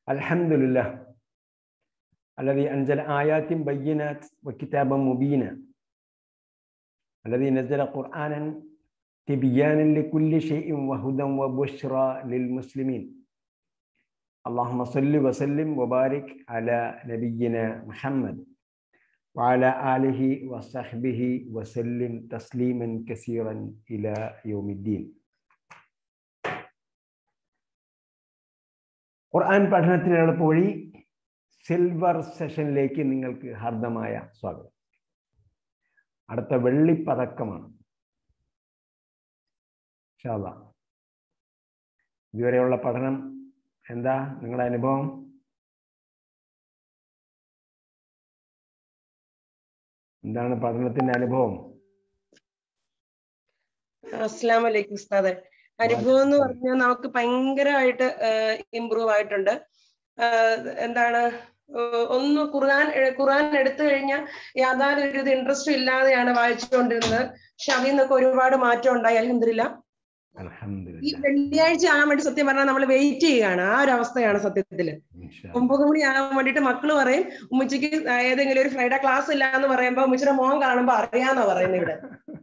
الحمد لله الذي أنزل آيات بينات وكتابا مبينا الذي نزل قرآنا تبيانا لكل شيء وهدى وبشرى للمسلمين اللهم صل وسلم وبارك على نبينا محمد وعلى آله وصحبه وسلم تسليما كثيرا إلى يوم الدين ഖുർആൻ പഠനത്തിന് എളുപ്പവഴി സിൽവർ സെഷനിലേക്ക് നിങ്ങൾക്ക് ഹാർദമായ സ്വാഗതം അടുത്ത വെള്ളിപ്പതക്കമാണ് ഷാദ ഇതുവരെയുള്ള പഠനം എന്താ നിങ്ങളുടെ അനുഭവം എന്താണ് പഠനത്തിന്റെ അനുഭവം അസ്സാം വലൈക്കും ഉസ്താദ് അനുഭവം എന്ന് പറഞ്ഞാൽ നമുക്ക് ഭയങ്കരമായിട്ട് ഇമ്പ്രൂവ് ആയിട്ടുണ്ട് എന്താണ് ഒന്ന് ഖുർആൻ ഖുർആൻ എടുത്തു കഴിഞ്ഞാൽ യാതൊരു ഇത് ഇൻട്രസ്റ്റ് ഇല്ലാതെയാണ് വായിച്ചുകൊണ്ടിരുന്നത് പക്ഷെ അതിൽ നിന്നൊക്കെ ഒരുപാട് മാറ്റം ഉണ്ടായി അലഹമില്ല ഈ വെള്ളിയാഴ്ച ആകാൻ വേണ്ടി സത്യം പറഞ്ഞാൽ നമ്മൾ വെയിറ്റ് ചെയ്യുകയാണ് ആ ഒരു അവസ്ഥയാണ് സത്യത്തില് ഒമ്പത് മണി ആകാൻ വേണ്ടിട്ട് മക്കള് പറയും ഉമ്മച്ചിക്ക് ഏതെങ്കിലും ഒരു ഫ്രൈഡേ ക്ലാസ് ഇല്ല എന്ന് പറയുമ്പോ ഉമ്മച്ചിയുടെ മോൻ കാണുമ്പോ അറിയാന്നാ പറയുന്നത് ഇവിടെ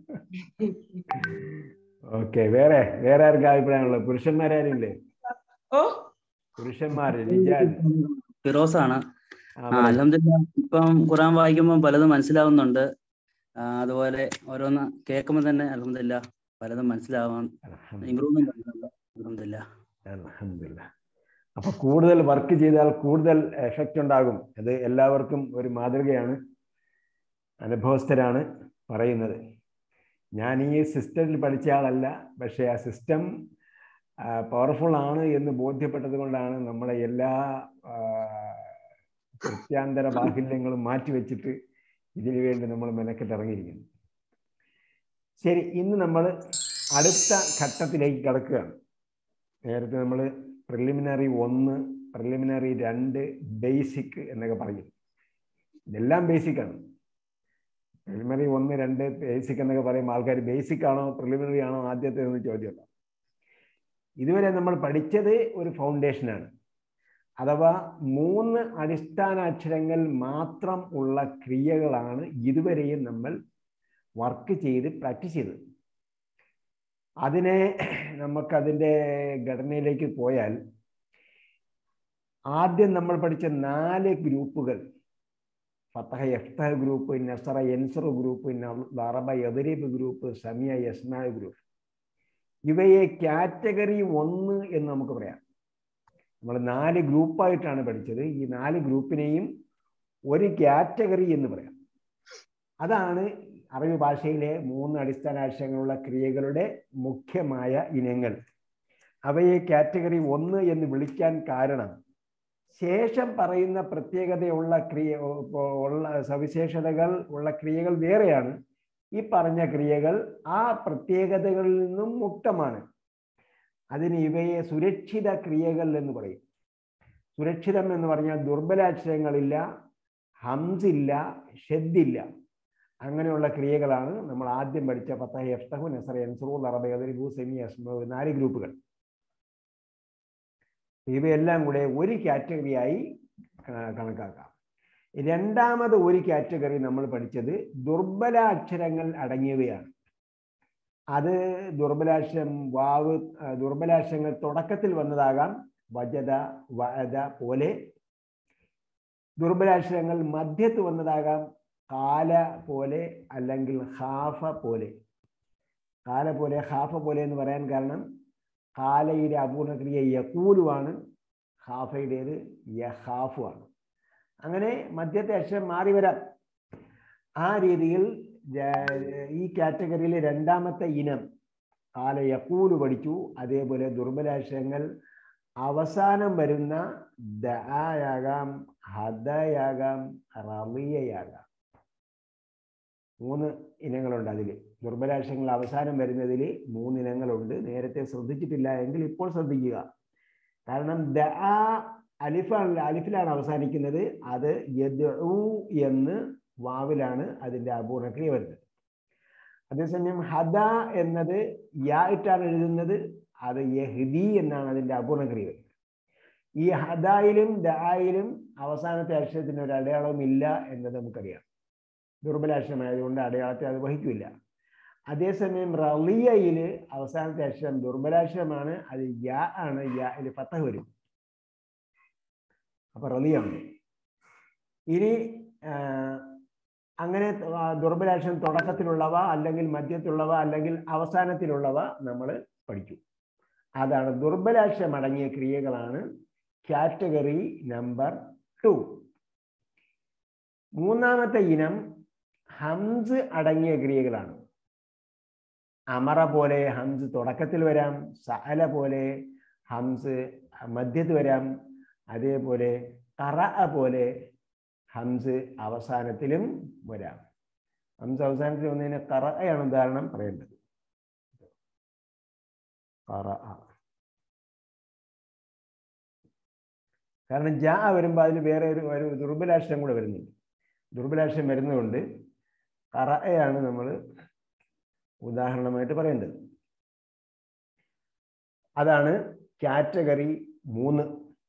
ഓക്കെ വേറെ വേറെ ആർക്കും അഭിപ്രായമുള്ളത് പുരുഷന്മാരാരില്ലേ ഓ പുരുഷന്മാര് ഫിറോസ് ആണ് അലഹമില്ല ഇപ്പം ഖുറാൻ വായിക്കുമ്പോൾ പലതും മനസ്സിലാവുന്നുണ്ട് അതുപോലെ ഓരോന്ന് കേൾക്കുമ്പോൾ തന്നെ അലഹമില്ല പലതും മനസ്സിലാവാൻ ഇമ്പ്രൂവ്മെന്റ് അലഹമില്ല അലഹമില്ല അപ്പൊ കൂടുതൽ വർക്ക് ചെയ്താൽ കൂടുതൽ എഫക്റ്റ് ഉണ്ടാകും അത് എല്ലാവർക്കും ഒരു മാതൃകയാണ് അനുഭവസ്ഥരാണ് പറയുന്നത് ഞാൻ ഈ സിസ്റ്റത്തിൽ പഠിച്ച ആളല്ല പക്ഷേ ആ സിസ്റ്റം പവർഫുൾ ആണ് എന്ന് ബോധ്യപ്പെട്ടത് കൊണ്ടാണ് നമ്മളെ എല്ലാ പ്രത്യാന്തര ബാഹുല്യങ്ങളും മാറ്റിവെച്ചിട്ട് ഇതിനു വേണ്ടി നമ്മൾ മെനക്കെട്ടിറങ്ങിയിരിക്കുന്നു ശരി ഇന്ന് നമ്മൾ അടുത്ത ഘട്ടത്തിലേക്ക് കിടക്കുകയാണ് നേരത്തെ നമ്മൾ പ്രിലിമിനറി ഒന്ന് പ്രിലിമിനറി രണ്ട് ബേസിക് എന്നൊക്കെ പറയും ഇതെല്ലാം ബേസിക്കാണ് പ്രിലിമിനറി ഒന്ന് രണ്ട് ബേസിക് എന്നൊക്കെ പറയുമ്പോൾ ആൾക്കാർ ബേസിക് ആണോ പ്രിലിമിനറി ആണോ ആദ്യത്തെ എന്ന് ചോദ്യമുണ്ട് ഇതുവരെ നമ്മൾ പഠിച്ചത് ഒരു ഫൗണ്ടേഷനാണ് അഥവാ മൂന്ന് അടിസ്ഥാന അക്ഷരങ്ങൾ മാത്രം ഉള്ള ക്രിയകളാണ് ഇതുവരെയും നമ്മൾ വർക്ക് ചെയ്ത് പ്രാക്ടീസ് ചെയ്തത് അതിനെ നമുക്കതിൻ്റെ ഘടനയിലേക്ക് പോയാൽ ആദ്യം നമ്മൾ പഠിച്ച നാല് ഗ്രൂപ്പുകൾ ഫത്തഹ എഫ്തഹ ഗ്രൂപ്പ് നസറ എൻസർ ഗ്രൂപ്പ് ലറബ എദരീബ് ഗ്രൂപ്പ് സമിയ യസ്മായ ഗ്രൂപ്പ് ഇവയെ കാറ്റഗറി ഒന്ന് എന്ന് നമുക്ക് പറയാം നമ്മൾ നാല് ഗ്രൂപ്പായിട്ടാണ് പഠിച്ചത് ഈ നാല് ഗ്രൂപ്പിനെയും ഒരു കാറ്റഗറി എന്ന് പറയാം അതാണ് അറബി ഭാഷയിലെ മൂന്ന് അടിസ്ഥാന അക്ഷരങ്ങളുള്ള ക്രിയകളുടെ മുഖ്യമായ ഇനങ്ങൾ അവയെ കാറ്റഗറി ഒന്ന് എന്ന് വിളിക്കാൻ കാരണം ശേഷം പറയുന്ന പ്രത്യേകതയുള്ള ക്രിയ ഉള്ള സവിശേഷതകൾ ഉള്ള ക്രിയകൾ വേറെയാണ് ഈ പറഞ്ഞ ക്രിയകൾ ആ പ്രത്യേകതകളിൽ നിന്നും മുക്തമാണ് അതിന് ഇവയെ സുരക്ഷിത ക്രിയകൾ എന്ന് പറയും സുരക്ഷിതം എന്ന് പറഞ്ഞാൽ ദുർബലാക്ഷരങ്ങളില്ല ഹംസില്ല ഷെദ്ദില്ല അങ്ങനെയുള്ള ക്രിയകളാണ് നമ്മൾ ആദ്യം പഠിച്ച പത്ത എഫ്തഹു നസർ എൻസറു ലറബേദരിബു സെമി അസ്മു നാല് ഗ്രൂപ്പുകൾ ഇവയെല്ലാം കൂടെ ഒരു കാറ്റഗറിയായി കണക്കാക്കാം രണ്ടാമത് ഒരു കാറ്റഗറി നമ്മൾ പഠിച്ചത് ദുർബല അക്ഷരങ്ങൾ അടങ്ങിയവയാണ് അത് ദുർബലാക്ഷരം വാവ് ദുർബലാക്ഷരങ്ങൾ തുടക്കത്തിൽ വന്നതാകാം വജത വഅദ പോലെ ദുർബലാക്ഷരങ്ങൾ മധ്യത്ത് വന്നതാകാം കാല പോലെ അല്ലെങ്കിൽ ഹാഫ പോലെ കാല പോലെ ഹാഫ പോലെ എന്ന് പറയാൻ കാരണം കാലയുടെ അപൂർണക്രിയ യക്കൂലുമാണ് ഹാഫയുടേത് യഹാഫു ആണ് അങ്ങനെ മധ്യത്തെ അക്ഷരം മാറി വരാം ആ രീതിയിൽ ഈ കാറ്റഗറിയിലെ രണ്ടാമത്തെ ഇനം കാല യക്കൂല് പഠിച്ചു അതേപോലെ ദുർബലാക്ഷരങ്ങൾ അവസാനം വരുന്ന ദയാകാം ഹദയാകാം റളിയയാകാം മൂന്ന് ഇനങ്ങളുണ്ട് അതിൽ ദുർബലാക്ഷരങ്ങൾ അവസാനം വരുന്നതിൽ മൂന്ന് ഇനങ്ങളുണ്ട് നേരത്തെ ശ്രദ്ധിച്ചിട്ടില്ല എങ്കിൽ ഇപ്പോൾ ശ്രദ്ധിക്കുക കാരണം ദ അലിഫാണ് അലിഫിലാണ് അവസാനിക്കുന്നത് അത് യദു എന്ന് വാവിലാണ് അതിൻ്റെ അപൂർണക്രിയ വരുന്നത് അതേസമയം ഹദ എന്നത് യായിട്ടാണ് എഴുതുന്നത് അത് യഹ്ദി എന്നാണ് അതിൻ്റെ അപൂർണക്രിയ വരുന്നത് ഈ ഹദായിലും ദായിലും അവസാനത്തെ അക്ഷരത്തിന് ഒരു അടയാളവും ഇല്ല എന്നത് നമുക്കറിയാം ദുർബലാക്ഷരമായതുകൊണ്ട് അടയാളത്തെ അത് വഹിക്കില്ല അതേസമയം റളിയയിൽ അവസാനത്തെ അക്ഷരം ദുർബലാക്ഷരമാണ് അത് യാ ആണ് യായിൽ ഫത്തഹ് വരും അപ്പൊ റളിയാണ് ഇനി ആ, അങ്ങനെ ആ, ദുർബലാക്ഷരം തുടക്കത്തിലുള്ളവ അല്ലെങ്കിൽ മധ്യത്തിലുള്ളവ അല്ലെങ്കിൽ അവസാനത്തിലുള്ളവ നമ്മൾ പഠിക്കും അതാണ് ദുർബലാക്ഷരം അടങ്ങിയ ക്രിയകളാണ് കാറ്റഗറി നമ്പർ ടു മൂന്നാമത്തെ ഇനം ഹംസ് അടങ്ങിയ ക്രിയകളാണ് അമറ പോലെ ഹംസ് തുടക്കത്തിൽ വരാം സഅല പോലെ ഹംസ് മധ്യത്ത് വരാം അതേപോലെ കറ പോലെ ഹംസ് അവസാനത്തിലും വരാം ഹംസ് അവസാനത്തിൽ വന്നതിന് കറയാണ് ഉദാഹരണം പറയേണ്ടത് കറ കാരണം ജാ വരുമ്പോൾ അതിൽ വേറെ ഒരു ഒരു ദുർബലാക്ഷരം കൂടെ വരുന്നുണ്ട് ദുർബലാക്ഷരം വരുന്നതുകൊണ്ട് കറയാണ് നമ്മൾ ഉദാഹരണമായിട്ട് പറയേണ്ടത് അതാണ് കാറ്റഗറി മൂന്ന്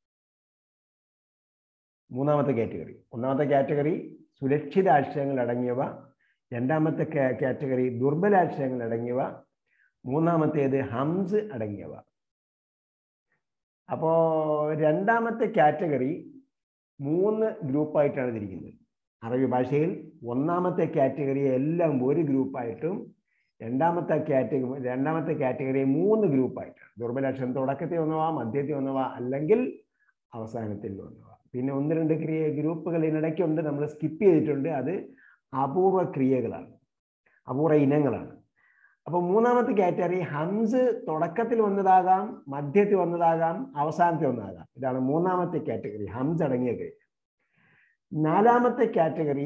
മൂന്നാമത്തെ കാറ്റഗറി ഒന്നാമത്തെ കാറ്റഗറി സുരക്ഷിത അക്ഷരങ്ങൾ അടങ്ങിയവ രണ്ടാമത്തെ കാ- കാറ്റഗറി ദുർബലാക്ഷരങ്ങൾ അടങ്ങിയവ മൂന്നാമത്തേത് ഹംസ് അടങ്ങിയവ അപ്പോ രണ്ടാമത്തെ കാറ്റഗറി മൂന്ന് ഗ്രൂപ്പായിട്ടാണ് തിരിക്കുന്നത് അറബി ഭാഷയിൽ ഒന്നാമത്തെ കാറ്റഗറി എല്ലാം ഒരു ഗ്രൂപ്പായിട്ടും രണ്ടാമത്തെ കാറ്റഗറി രണ്ടാമത്തെ കാറ്റഗറി മൂന്ന് ഗ്രൂപ്പായിട്ടാണ് ദുർബലാക്ഷരം തുടക്കത്തിൽ വന്നവ മധ്യത്തിൽ വന്നവ അല്ലെങ്കിൽ അവസാനത്തിൽ വന്നവ പിന്നെ ഒന്ന് രണ്ട് ക്രിയ ഗ്രൂപ്പുകൾ ഇതിനിടയ്ക്കുണ്ട് നമ്മൾ സ്കിപ്പ് ചെയ്തിട്ടുണ്ട് അത് അപൂർവ ക്രിയകളാണ് അപൂർവ ഇനങ്ങളാണ് അപ്പൊ മൂന്നാമത്തെ കാറ്റഗറി ഹംസ് തുടക്കത്തിൽ വന്നതാകാം മധ്യത്തിൽ വന്നതാകാം അവസാനത്തിൽ വന്നതാകാം ഇതാണ് മൂന്നാമത്തെ കാറ്റഗറി ഹംസ് അടങ്ങിയ ക്രിയ നാലാമത്തെ കാറ്റഗറി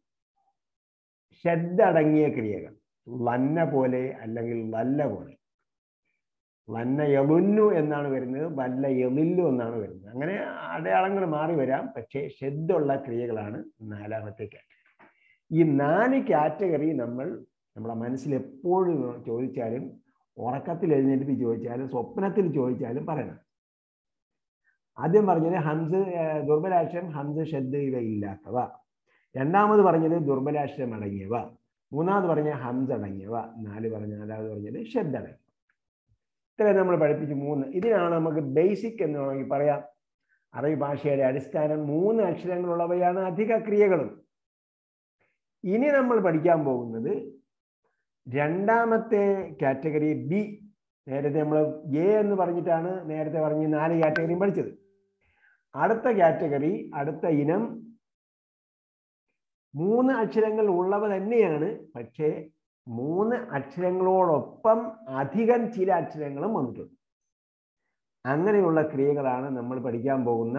ഷെഡ് അടങ്ങിയ ക്രിയകൾ ലന്ന പോലെ അല്ലെങ്കിൽ വല്ല പോലെ വന്ന യമുന്നു എന്നാണ് വരുന്നത് വല്ല യമില്ലു എന്നാണ് വരുന്നത് അങ്ങനെ അടയാളങ്ങൾ മാറി വരാം പക്ഷേ ഷെഡുള്ള ക്രിയകളാണ് നാലാമത്തെ കാറ്റഗറി ഈ നാല് കാറ്റഗറി നമ്മൾ നമ്മളെ മനസ്സിൽ എപ്പോഴും ചോദിച്ചാലും ഉറക്കത്തിൽ എഴുന്നേറ്റ് ചോദിച്ചാലും സ്വപ്നത്തിൽ ചോദിച്ചാലും പറയണം ആദ്യം പറഞ്ഞത് ഹംസ് ഏർ ദുർബലാക്ഷരം ഹംസ് ഷെഡ് ഇവ ഇല്ലാത്തവ രണ്ടാമത് പറഞ്ഞത് ദുർബലാക്ഷരം അടങ്ങിയവ മൂന്നാമത് പറഞ്ഞ ഹംസ് അടങ്ങിയവ നാല് പറഞ്ഞ നാലാമത് പറഞ്ഞത് ഷെഡ് അടങ്ങിയവ ഇത്രയും നമ്മൾ പഠിപ്പിച്ചു മൂന്ന് ഇതിനാണ് നമുക്ക് ബേസിക് എന്ന് വേണമെങ്കിൽ പറയാം അറബി ഭാഷയുടെ അടിസ്ഥാനം മൂന്ന് അക്ഷരങ്ങളുള്ളവയാണ് അധിക ക്രിയകളും ഇനി നമ്മൾ പഠിക്കാൻ പോകുന്നത് രണ്ടാമത്തെ കാറ്റഗറി ബി നേരത്തെ നമ്മൾ എ എന്ന് പറഞ്ഞിട്ടാണ് നേരത്തെ പറഞ്ഞ് നാല് കാറ്റഗറിയും പഠിച്ചത് അടുത്ത കാറ്റഗറി അടുത്ത ഇനം മൂന്ന് അക്ഷരങ്ങൾ ഉള്ളവ തന്നെയാണ് പക്ഷേ മൂന്ന് അക്ഷരങ്ങളോടൊപ്പം അധികം ചില അക്ഷരങ്ങളും വന്നിട്ടുണ്ട് അങ്ങനെയുള്ള ക്രിയകളാണ് നമ്മൾ പഠിക്കാൻ പോകുന്ന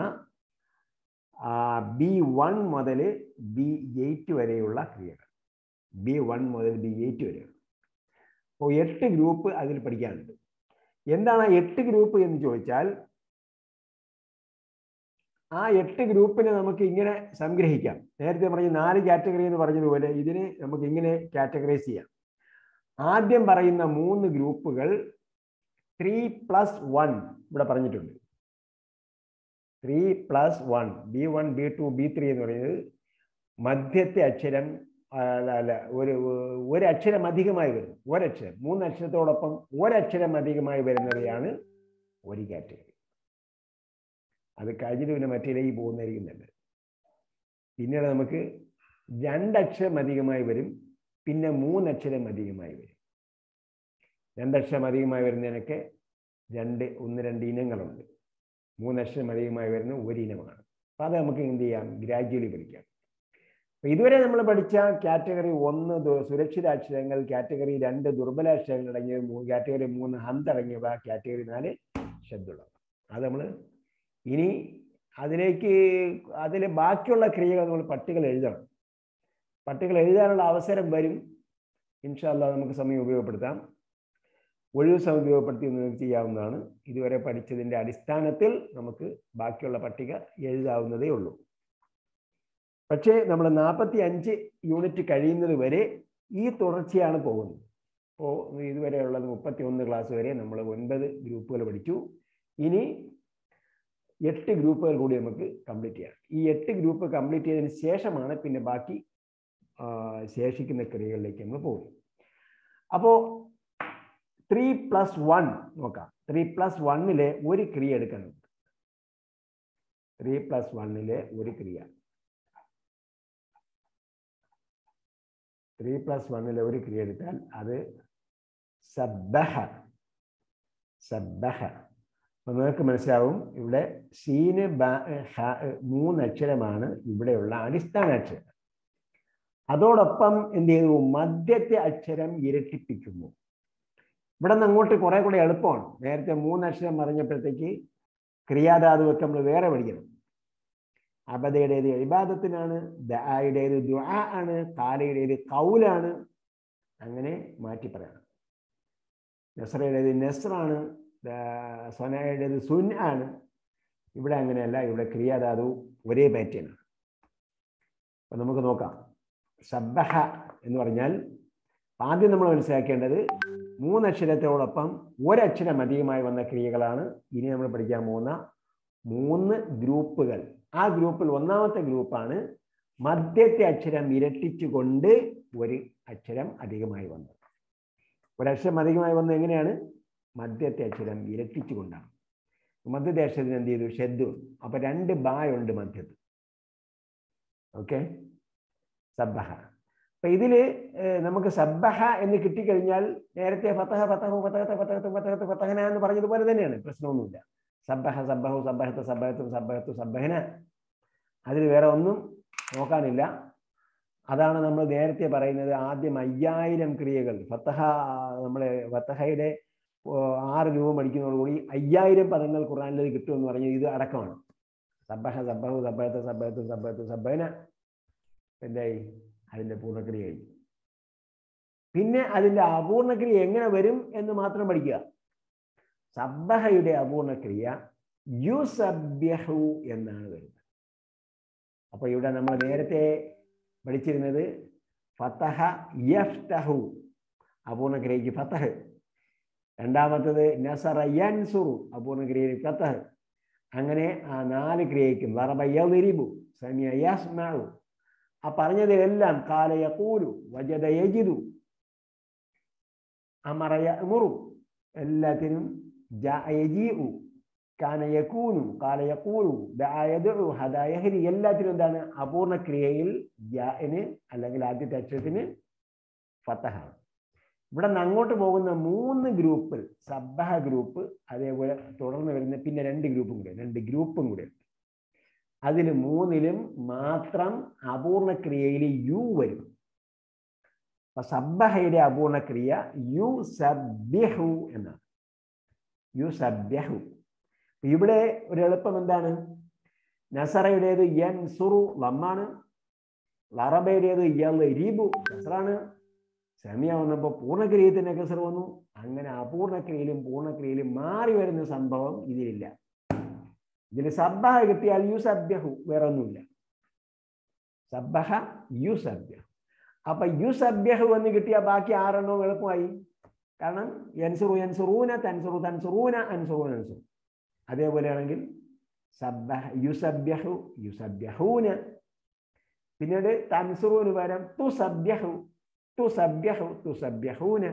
ബി വൺ മുതൽ ബി എയ്റ്റ് വരെയുള്ള ക്രിയകൾ ബി വൺ മുതൽ ബി എയ്റ്റ് വരെയുള്ള അപ്പോൾ എട്ട് ഗ്രൂപ്പ് അതിൽ പഠിക്കാനുണ്ട് എന്താണ് ആ എട്ട് ഗ്രൂപ്പ് എന്ന് ചോദിച്ചാൽ ആ എട്ട് ഗ്രൂപ്പിനെ നമുക്ക് ഇങ്ങനെ സംഗ്രഹിക്കാം നേരത്തെ പറഞ്ഞ നാല് കാറ്റഗറി എന്ന് പറഞ്ഞതുപോലെ ഇതിനെ നമുക്ക് ഇങ്ങനെ കാറ്റഗറൈസ് ചെയ്യാം ആദ്യം പറയുന്ന മൂന്ന് ഗ്രൂപ്പുകൾ ത്രീ പ്ലസ് വൺ ഇവിടെ പറഞ്ഞിട്ടുണ്ട് three plus one B one B two B three എന്ന് പറയുന്നത് മധ്യത്തെ അക്ഷരം അല്ല അല്ല ഒരു ഒരു അക്ഷരം അധികമായി വരുന്നു ഒരക്ഷരം മൂന്ന് അക്ഷരത്തോടൊപ്പം ഒരക്ഷരം അധികമായി വരുന്നവയാണ് ഒരു കാറ്റഗറി അത് കഴിഞ്ഞിട്ട് പിന്നെ മറ്റേലേക്ക് പോകുന്നതായിരിക്കും നല്ലത് പിന്നീട് നമുക്ക് രണ്ടക്ഷരം അധികമായി വരും പിന്നെ മൂന്നക്ഷരം അധികമായി വരും രണ്ടക്ഷരം അധികമായി വരുന്നതിനൊക്കെ രണ്ട് ഒന്ന് രണ്ട് ഇനങ്ങളുണ്ട് മൂന്നക്ഷരം അധികമായി വരുന്ന ഒരു ഇനമാണ് അപ്പം അത് നമുക്ക് എന്ത് ചെയ്യാം ഗ്രാജുവലി പഠിക്കാം അപ്പൊ ഇതുവരെ നമ്മൾ പഠിച്ച കാറ്റഗറി ഒന്ന് ദു- സുരക്ഷിത അക്ഷരങ്ങൾ കാറ്റഗറി രണ്ട് ദുർബലാക്ഷരങ്ങൾ അടങ്ങിയ കാറ്റഗറി മൂന്ന് ഹന്ത് അടങ്ങിയവ കാറ്റഗറി നാല് ശബ്ദമുള്ളവ അത് നമ്മൾ ഇനി അതിലേക്ക് അതിൽ ബാക്കിയുള്ള ക്രിയകൾ നമ്മൾ പട്ടികൾ എഴുതണം പട്ടികൾ എഴുതാനുള്ള അവസരം വരും ഇൻഷാല്ല നമുക്ക് സമയം ഉപയോഗപ്പെടുത്താം ഒഴിവ് സമയം ഉപയോഗപ്പെടുത്തി നിങ്ങൾക്ക് ചെയ്യാവുന്നതാണ് ഇതുവരെ പഠിച്ചതിൻ്റെ അടിസ്ഥാനത്തിൽ നമുക്ക് ബാക്കിയുള്ള പട്ടിക എഴുതാവുന്നതേ ഉള്ളൂ പക്ഷേ നമ്മൾ നാൽപ്പത്തി അഞ്ച് യൂണിറ്റ് കഴിയുന്നത് വരെ ഈ തുടർച്ചയാണ് പോകുന്നത് അപ്പോൾ ഇതുവരെയുള്ളത് മുപ്പത്തി ഒന്ന് ക്ലാസ് വരെ നമ്മൾ ഒൻപത് ഗ്രൂപ്പുകൾ പഠിച്ചു ഇനി എട്ട് ഗ്രൂപ്പുകൾ കൂടി നമുക്ക് കംപ്ലീറ്റ് ചെയ്യാം ഈ എട്ട് ഗ്രൂപ്പ് കംപ്ലീറ്റ് ചെയ്തതിന് ശേഷമാണ് പിന്നെ ബാക്കി ആ, ശേഷിക്കുന്ന ക്രിയകളിലേക്ക് നമ്മൾ പോകും അപ്പോൾ ത്രീ പ്ലസ് വൺ നോക്കാം ത്രീ പ്ലസ് വണ്ണിലെ ഒരു ക്രിയ എടുക്കണം ത്രീ പ്ലസ് വണ്ണിലെ ഒരു ക്രിയ ത്രീ പ്ലസ് വണ്ണിലെ ഒരു ക്രിയ എടുത്താൽ അത് സബ്ബഹ സബ്ബഹ അപ്പൊ നിങ്ങൾക്ക് മനസ്സിലാവും ഇവിടെ സീന് ബ ഹ മൂന്നക്ഷരമാണ് ഇവിടെയുള്ള അടിസ്ഥാന അക്ഷരം അതോടൊപ്പം എന്ത് ചെയ്തു മധ്യത്തെ അക്ഷരം ഇരട്ടിപ്പിക്കുന്നു ഇവിടെ നിന്ന് അങ്ങോട്ട് കുറെ കൂടെ എളുപ്പമാണ് നേരത്തെ മൂന്നക്ഷരം പറഞ്ഞപ്പോഴത്തേക്ക് ക്രിയാധാതുവൊക്കെ നമ്മൾ വേറെ പഠിക്കണം അബദയുടേത് ഇബാദത്തിനാണ് ദായുടേത് ദുആ ആണ് കാലയുടേത് കൗലാണ് അങ്ങനെ മാറ്റി പറയണം നസ്രയുടേത് നെസ്റാണ് സൊനയുടേത് സുൻ ആണ് ഇവിടെ അങ്ങനെയല്ല ഇവിടെ ക്രിയാധാതു ഒരേ പാറ്റേൺ ആണ് അപ്പൊ നമുക്ക് നോക്കാം സബ്ബഹ എന്ന് പറഞ്ഞാൽ ആദ്യം നമ്മൾ മനസ്സിലാക്കേണ്ടത് മൂന്നക്ഷരത്തോടൊപ്പം ഒരക്ഷരം അധികമായി വന്ന ക്രിയകളാണ് ഇനി നമ്മൾ പഠിക്കാൻ പോകുന്ന മൂന്ന് ഗ്രൂപ്പുകൾ ആ ഗ്രൂപ്പിൽ ഒന്നാമത്തെ ഗ്രൂപ്പാണ് മധ്യത്തെ അക്ഷരം ഇരട്ടിച്ചുകൊണ്ട് ഒരു അക്ഷരം അധികമായി വന്നത് ഒരക്ഷരം അധികമായി വന്നത് എങ്ങനെയാണ് മധ്യത്തെ അക്ഷരം ഇരട്ടിച്ചുകൊണ്ടാണ് മധ്യത്തെ അക്ഷരത്തിന് എന്ത് ചെയ്തു ഷെദ്ദു അപ്പൊ രണ്ട് ബായുണ്ട് മധ്യത്ത് ഓക്കെ സബ്ബഹ അപ്പൊ ഇതില് ഏർ നമുക്ക് സബ്ബഹ എന്ന് കിട്ടിക്കഴിഞ്ഞാൽ നേരത്തെ ഫത്തഹ ഫത്തഹു ഫത്തഹത്ത് ഫത്തഹത്ത് ഫത്തഹത്ത് ഫത്തഹന എന്ന് പറഞ്ഞതുപോലെ തന്നെയാണ് പ്രശ്നമൊന്നുമില്ല സബ്ബഹ സബ്ബഹു സബ്ബഹത്ത് സബ്ബഹത്തും സബ്ബഹത്തു സബ്ബഹന അതിൽ വേറെ ഒന്നും നോക്കാനില്ല അതാണ് നമ്മൾ നേരത്തെ പറയുന്നത് ആദ്യം അയ്യായിരം ക്രിയകൾ ഫത്തഹ നമ്മളെ ഫത്തഹയുടെ ഓ, ആറ് രൂപ പഠിക്കുന്നതോടുകൂടി അയ്യായിരം പദങ്ങൾ ഖുറാനിൽ കിട്ടുമെന്ന് പറഞ്ഞു ഇത് അടക്കമാണ് സബ്ബഹ സബ്ബഹു സബ്ബഹത്ത് സബ്ബഹത്തു സബ്ബഹത്തു സബ്ബഹന എന്തായി അതിന്റെ പൂർണ്ണക്രിയ കഴിഞ്ഞു പിന്നെ അതിന്റെ അപൂർണക്രിയ എങ്ങനെ വരും എന്ന് മാത്രം പഠിക്കുക സബ്ബഹയുടെ അപൂർണക്രിയ യുസബ്യഹു എന്നാണ് വരുന്നത് അപ്പൊ ഇവിടെ നമ്മൾ നേരത്തെ പഠിച്ചിരുന്നത് ഫത്തഹ യഫ്തഹു അപൂർണക്രിയക്ക് ഫത്തഹ് രണ്ടാമത്തത് നസറ യൻസുറു അപൂർണക്രിയക്ക് ഫത്തഹ് അങ്ങനെ ആ നാല് ക്രിയയ്ക്കും വറബ യളിരിബു സമിയ യസ്മഉ ആ പറഞ്ഞതിലെല്ലാം കാല യഖൂലു വജദ യജിദു അമറ യഅ്മുറു എല്ലാത്തിനും ജാഅ യജീഉ കാന യകൂനു കാല യഖൂലു ദഅ യദ്ഉ ഹദാ യഹ്ദി എല്ലാത്തിനും എന്താണ് അപൂർണ ക്രിയയിൽ ജാഇന് അല്ലെങ്കിൽ ആദ്യത്തെ അക്ഷരത്തിന് ഫത്തഹാണ് ഇവിടെ നിന്ന് അങ്ങോട്ട് പോകുന്ന മൂന്ന് ഗ്രൂപ്പിൽ സബ്ബഹ ഗ്രൂപ്പ് അതേപോലെ തുടർന്ന് വരുന്ന പിന്നെ രണ്ട് ഗ്രൂപ്പും കൂടെ രണ്ട് ഗ്രൂപ്പും കൂടെ ഉണ്ട് അതിൽ മൂന്നിലും മാത്രം അപൂർണ ക്രിയയിൽ യു വരും അപ്പൊ സബ്ബഹയുടെ അപൂർണ ക്രിയ യു സബ്യഹു എന്നാണ് യു സബ്യഹു ഇവിടെ ഒരു എളുപ്പം എന്താണ് നസറയുടേത് യൻ സുറു ലമ്മാണ് ലറബയുടേത് യൽ രീബു നസറാണ് സെമിയ വന്നപ്പോൾ പൂർണ്ണക്രിയത്തിന്റെ കസർ വന്നു അങ്ങനെ അപൂർണക്രിയയിലും പൂർണ്ണക്രിയയിലും മാറി വരുന്ന സംഭവം ഇതിലില്ല ഇതിൽ സബ്ബഹ കിട്ടിയാൽ യു സബ്യഹു വേറെ ഒന്നുമില്ല സബ്ബഹ യു സബ്യഹു അപ്പൊ യു സബ്യഹു എന്ന് കിട്ടിയ ബാക്കി ആറെണ്ണവും എളുപ്പമായി കാരണം യൻസുറു യൻസുറൂന തൻസുറു തൻസുറൂന അൻസുറൂന അൻസുറു അതേപോലെയാണെങ്കിൽ സബ്ബഹ യുസബ്യഹു യുസബ്യഹൂന പിന്നീട് തൻസുറൂന് പകരം തു സബ്യഹു തു സബ്യഹു തു സബ്യഹൂന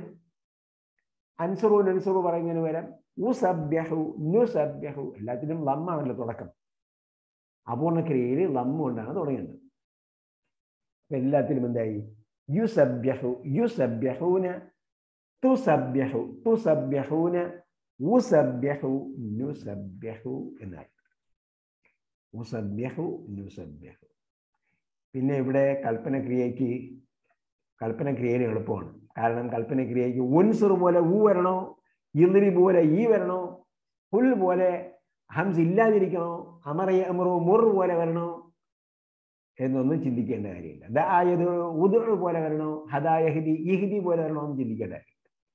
അൻസുറൂൻ അൻസുറു പറയുന്നതിന് പകരം ഉസബ്യഹു നുസബ്യഹു എല്ലാത്തിനും ലമ്മാണല്ലോ തുടക്കം അപൂർണക്രിയയിൽ ലമ്മ കൊണ്ടാണ് തുടങ്ങേണ്ടത് അപ്പൊ എല്ലാത്തിലും എന്തായി യുസബ്യഹു യുസബ്യഹൂന തുസബ്യഹു തുസബ്യഹൂന ഉസബ്യഹു നുസബ്യഹു എന്നായി ഉസബ്യഹു നുസബ്യഹു പിന്നെ ഇവിടെ കൽപ്പനക്രിയയ്ക്ക് കൽപ്പനക്രിയയിൽ എളുപ്പമാണ് കാരണം കൽപ്പനക്രിയയ്ക്ക് ഉൻസുർ പോലെ ഊ വരണോ ഇന്ദ്രി പോലെ ഈ വരണോ പുൽ പോലെ ഹംസ് ഇല്ലാതിരിക്കണോ അമറയ അമറോ മുർ പോലെ വരണോ എന്നൊന്നും ചിന്തിക്കേണ്ട കാര്യമില്ല ദായത് ഉദുർ പോലെ വരണോ ഹദായഹിദി ഇഹിദി പോലെ വരണോ എന്ന് ചിന്തിക്കേണ്ട കാര്യമില്ല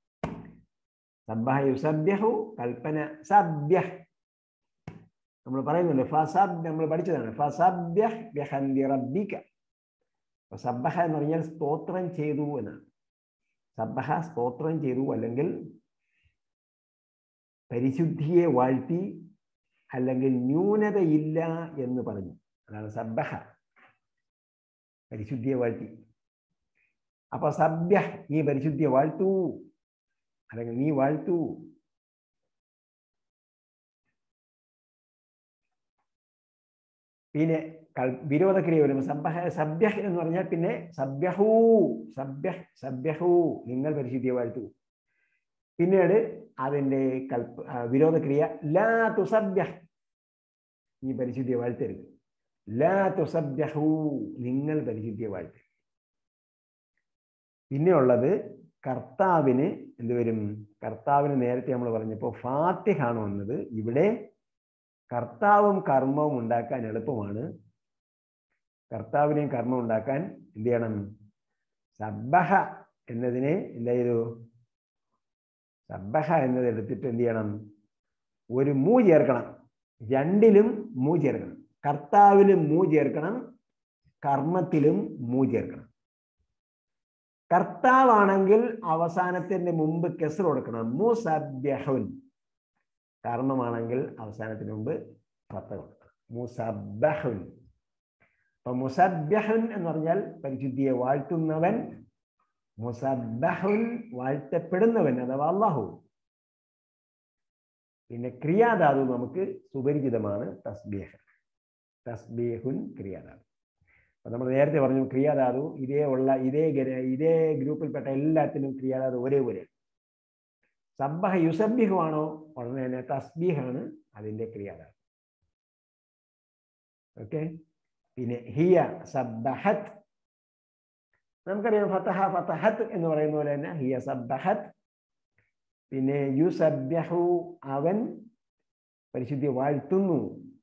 സബ്ബഹ യുസബ്യഹു കൽപ്പന സബ്യഹ് നമ്മൾ പറയുന്നുണ്ട് ഫസബ് നമ്മൾ പഠിച്ചതാണ് ഫസബ്യഹ് ബിഹംദി റബ്ബിക സബ്ബഹ എന്ന് പറഞ്ഞാൽ സ്തോത്രം ചെയ്തു എന്നാണ് സബ്ബഹ സ്തോത്രം ചെയ്തു അല്ലെങ്കിൽ പരിശുദ്ധിയെ വാഴ്ത്തി അല്ലെങ്കിൽ ന്യൂനതയില്ല എന്ന് പറഞ്ഞു അതാണ് സബ്ബഹ പരിശുദ്ധിയെ വാഴ്ത്തി അപ്പൊ സഭ്യ നീ പരിശുദ്ധിയെ വാഴ്ത്തൂ അല്ലെങ്കിൽ നീ വാഴ്ത്തൂ പിന്നെ കൽ- വിരോധക്രിയ വരുമ്പോൾ സബ്ബഹ സഭ്യ എന്ന് പറഞ്ഞാൽ പിന്നെ സഭ്യഹൂ സഭ്യ സഭ്യഹൂ നിങ്ങൾ പരിശുദ്ധിയെ വാഴ്ത്തൂ പിന്നീട് അതിൻ്റെ കൽപ്പ ആ, വിരോധക്രിയ ലാ തുസഭ്യ നീ പരിശുദ്ധിയെ വാഴ്ത്തരുത് ലാ തുസഭ്യഹൂ നിങ്ങൾ പരിശുദ്ധിയെ വാഴ്ത്തരുത് പിന്നെയുള്ളത് കർത്താവിന് എന്ത് വരും കർത്താവിന് നേരത്തെ നമ്മൾ പറഞ്ഞപ്പോൾ ഫാത്തിഹാണ് വന്നത് ഇവിടെ കർത്താവും കർമ്മവും ഉണ്ടാക്കാൻ എളുപ്പമാണ് കർത്താവിനെയും കർമ്മം ഉണ്ടാക്കാൻ എന്ത് ചെയ്യണം സബ്ബഹ എന്നതിനെ എന്ത് ചെയ്തു സബ്ബഹ എന്നത് എടുത്തിട്ട് എന്ത് ചെയ്യണം ഒരു മൂ ചേർക്കണം രണ്ടിലും മൂ ചേർക്കണം കർത്താവിലും മൂ ചേർക്കണം കർമ്മത്തിലും മൂ ചേർക്കണം കർത്താവാണെങ്കിൽ അവസാനത്തിന്റെ മുമ്പ് കെസർ കൊടുക്കണം മുസബ്യഹുൻ കർമ്മമാണെങ്കിൽ അവസാനത്തിന് മുമ്പ് ഫത്ത കൊടുക്കണം മുസബ്ബഹുൻ അപ്പൊ മുസബ്യഹുൻ എന്ന് പറഞ്ഞാൽ പരിശുദ്ധിയെ വാഴ്ത്തുന്നവൻ മുസബ്ബഹുൻ വാഴ്ത്തപ്പെടുന്നവൻ അഥവാ അള്ളാഹു പിന്നെ ക്രിയാധാതു നമുക്ക് സുപരിചിതമാണ് തസ്ബീഹ് തസ്ബീഹുൻ ക്രിയാധാതു അപ്പൊ നമ്മൾ നേരത്തെ പറഞ്ഞു ക്രിയാധാതു ഇതേ ഉള്ള ഇതേ ഗര- ഇതേ ഗ്രൂപ്പിൽപ്പെട്ട എല്ലാത്തിനും ക്രിയാധാതു ഒരേപോലെയാണ് സബ്ബഹ യുസബ്ബിഹു ആണോ ഉടനെ തന്നെ തസ്ബീഹാണ് അതിന്റെ ക്രിയാധാതു ഓക്കെ പിന്നെ ഹിയ സബ്ബഹത്ത് നമുക്കറിയാം ഫതഹ ഫതഹത്ത് എന്ന് പറയുന്ന പോലെ തന്നെ ഹിയ സബ്ബഹത്ത് പിന്നെ യുസബ്യഹു അവൻ പരിശുദ്ധി വാഴ്ത്തുന്നു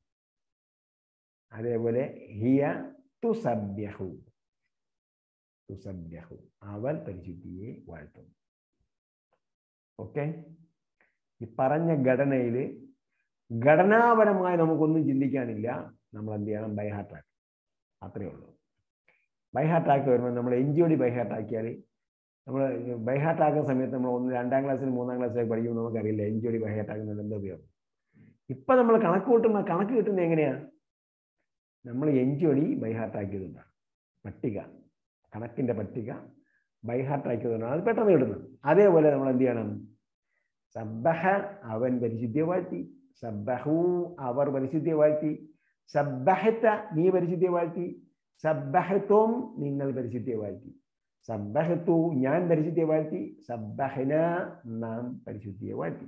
അതേപോലെ ഹിയ തുസബ്യഹു തുസബ്യഹു അവൻ പരിശുദ്ധിയെ വാഴ്ത്തുന്നു ഓക്കെ ഈ പറഞ്ഞ ഘടനയിൽ ഘടനാപരമായി നമുക്കൊന്നും ചിന്തിക്കാനില്ല നമ്മൾ എന്ത് ചെയ്യണം ബൈഹാർട്ടാക്കി അത്രയേ ഉള്ളൂ ബൈഹാർട്ടാക്കി വരുമ്പോൾ നമ്മൾ എൻ ജി ഒ ഡി ബൈഹാർട്ടാക്കിയാൽ നമ്മൾ ബൈഹാർട്ടാക്കുന്ന സമയത്ത് നമ്മൾ ഒന്ന് രണ്ടാം ക്ലാസ്സിൽ മൂന്നാം ക്ലാസ്സിലേക്ക് പഠിക്കുമ്പോൾ നമുക്കറിയില്ല എൻ ജി ഒ ഡി ബൈഹാർട്ടാക്കുന്നത് എന്താ ഉപയോഗം ഇപ്പം നമ്മൾ കണക്ക് കൂട്ടുമ്പോൾ കണക്ക് കിട്ടുന്നത് എങ്ങനെയാണ് നമ്മൾ എൻ ജി ഒ ഡി ബൈഹാർട്ടാക്കിയതുകൊണ്ടാണ് പട്ടിക കണക്കിൻ്റെ പട്ടിക ബൈഹാർട്ടാക്കിയതുകൊണ്ടാണ് അത് പെട്ടെന്ന് കിട്ടുന്നത് അതേപോലെ നമ്മൾ എന്ത് ചെയ്യണം സബ്ബഹ അവൻ പരിശുദ്ധിയെ വാഴ്ത്തി സബ്ബഹു അവർ പരിശുദ്ധിയെ വാഴ്ത്തി സബ്ബഹത്ത നീ പരിശുദ്ധിയെ വാഴ്ത്തി സബ്ബഹത്തും നിങ്ങൾ പരിശുദ്ധിയെ വാഴ്ത്തി സബ്ബഹത്തു ഞാൻ പരിശുദ്ധിയെ വാഴ്ത്തി സബ്ബഹന നാം പരിശുദ്ധിയെ വാഴ്ത്തി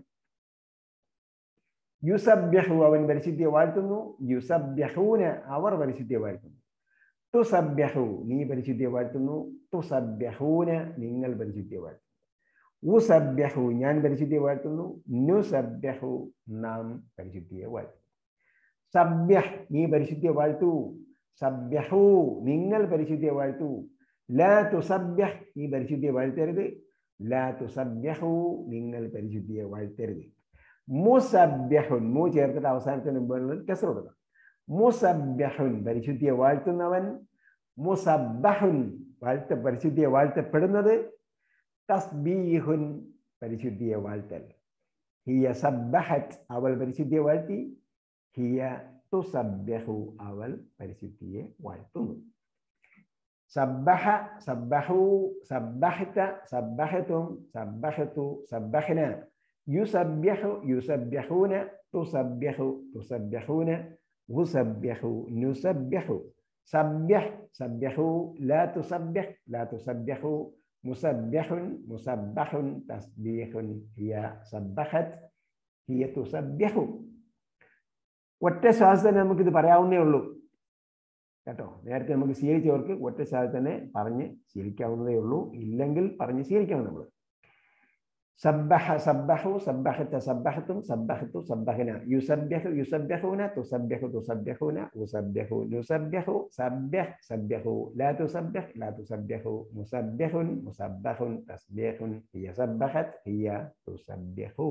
യുസബ്യഹു അവൻ പരിശുദ്ധിയെ വാഴ്ത്തുന്നു യുസബ്യഹൂന അവർ പരിശുദ്ധിയെ വാഴ്ത്തുന്നു തുസബ്യഹു നീ പരിശുദ്ധിയെ വാഴ്ത്തുന്നു തുസബ്യഹൂന നിങ്ങൾ പരിശുദ്ധിയെ വാഴ്ത്തുന്നു ഉസബ്യഹു ഞാൻ പരിശുദ്ധിയെ വാഴ്ത്തുന്നു നുസബ്യഹു നാം പരിശുദ്ധിയെ വാഴ്ത്തുന്നു സബ്യഹ് നീ പരിശുദ്ധിയെ വാഴ്ത്തൂ സബ്യഹു നിങ്ങൾ പരിശുദ്ധിയെ വാഴ്ത്തൂ ലാ തുസബ്യഹ് നീ പരിശുദ്ധിയെ വാഴ്ത്തരുത് ലാ തുസബ്യഹു നിങ്ങൾ പരിശുദ്ധിയെ വാഴ്ത്തരുത് മുസബ്യഹുൻ മു ചേർത്തിട്ട് അവസാനത്തിന് മുമ്പ് കെസർ കൊടുക്കണം മുസബ്യഹുൻ പരിശുദ്ധിയെ വാഴ്ത്തുന്നവൻ മുസബ്ബഹുൻ വാഴ്ത്ത പരിശുദ്ധിയെ വാഴ്ത്തപ്പെടുന്നത് തസ്ബീഹുൻ പരിശുദ്ധിയെ വാഴ്ത്തൽ ഹിയ സബ്ബഹത്ത് അവൾ പരിശുദ്ധിയെ വാഴ്ത്തി ഹിയ തുസബ്യഹു അവൾ പരിശുദ്ധിയെ വാഴ്ത്തുന്നു സബ്ബഹ സബ്ബഹു സബ്ബഹത സബ്ബഹത്തും സബ്ബഹത്തു സബ്ബഹന യുസബ്യഹു യുസബ്യഹൂന തുസബ്യഹു തുസബ്യഹൂന ഉസബ്യഹു നുസബ്യഹു സബ്യഹ് സബ്യഹു ലാ തുസബ്യഹ് ലാ തുസബ്യഹു മുസബ്യഹുൻ മുസബ്ബഹുൻ തസ്ബീഹുൻ ഹിയ സബ്ബഹത് ഹിയ തുസബ്യഹു ഒറ്റ ശ്വാസത്തിന് നമുക്കിത് പറയാവുന്നേ ഉള്ളൂ കേട്ടോ നേരത്തെ നമുക്ക് ശീലിച്ചവർക്ക് ഒറ്റ ശ്വാസം തന്നെ പറഞ്ഞ് ശീലിക്കാവുന്നതേ ഉള്ളൂ ഇല്ലെങ്കിൽ പറഞ്ഞ് ശീലിക്കണം നമ്മൾ സബ്ബഹ സബ്ബഹു സബ്ബഹത്ത സബ്ബഹത്തും സബ്ബഹത്തു സബ്ബഹന യുസബ്യഹു യുസബ്യഹൂന തുസബ്യഹു തുസബ്യഹൂന ഉസബ്യഹു നുസബ്യഹു സബ്യഹ് സബ്യഹു ലാ തുസബ്യഹ് ലാ തുസബ്യഹു മുസബ്യഹുൻ മുസബ്ബഹുൻ തസ്ബിഹുൻ ഹിയ സബ്ബഹത് ഹിയ തുസബ്യഹു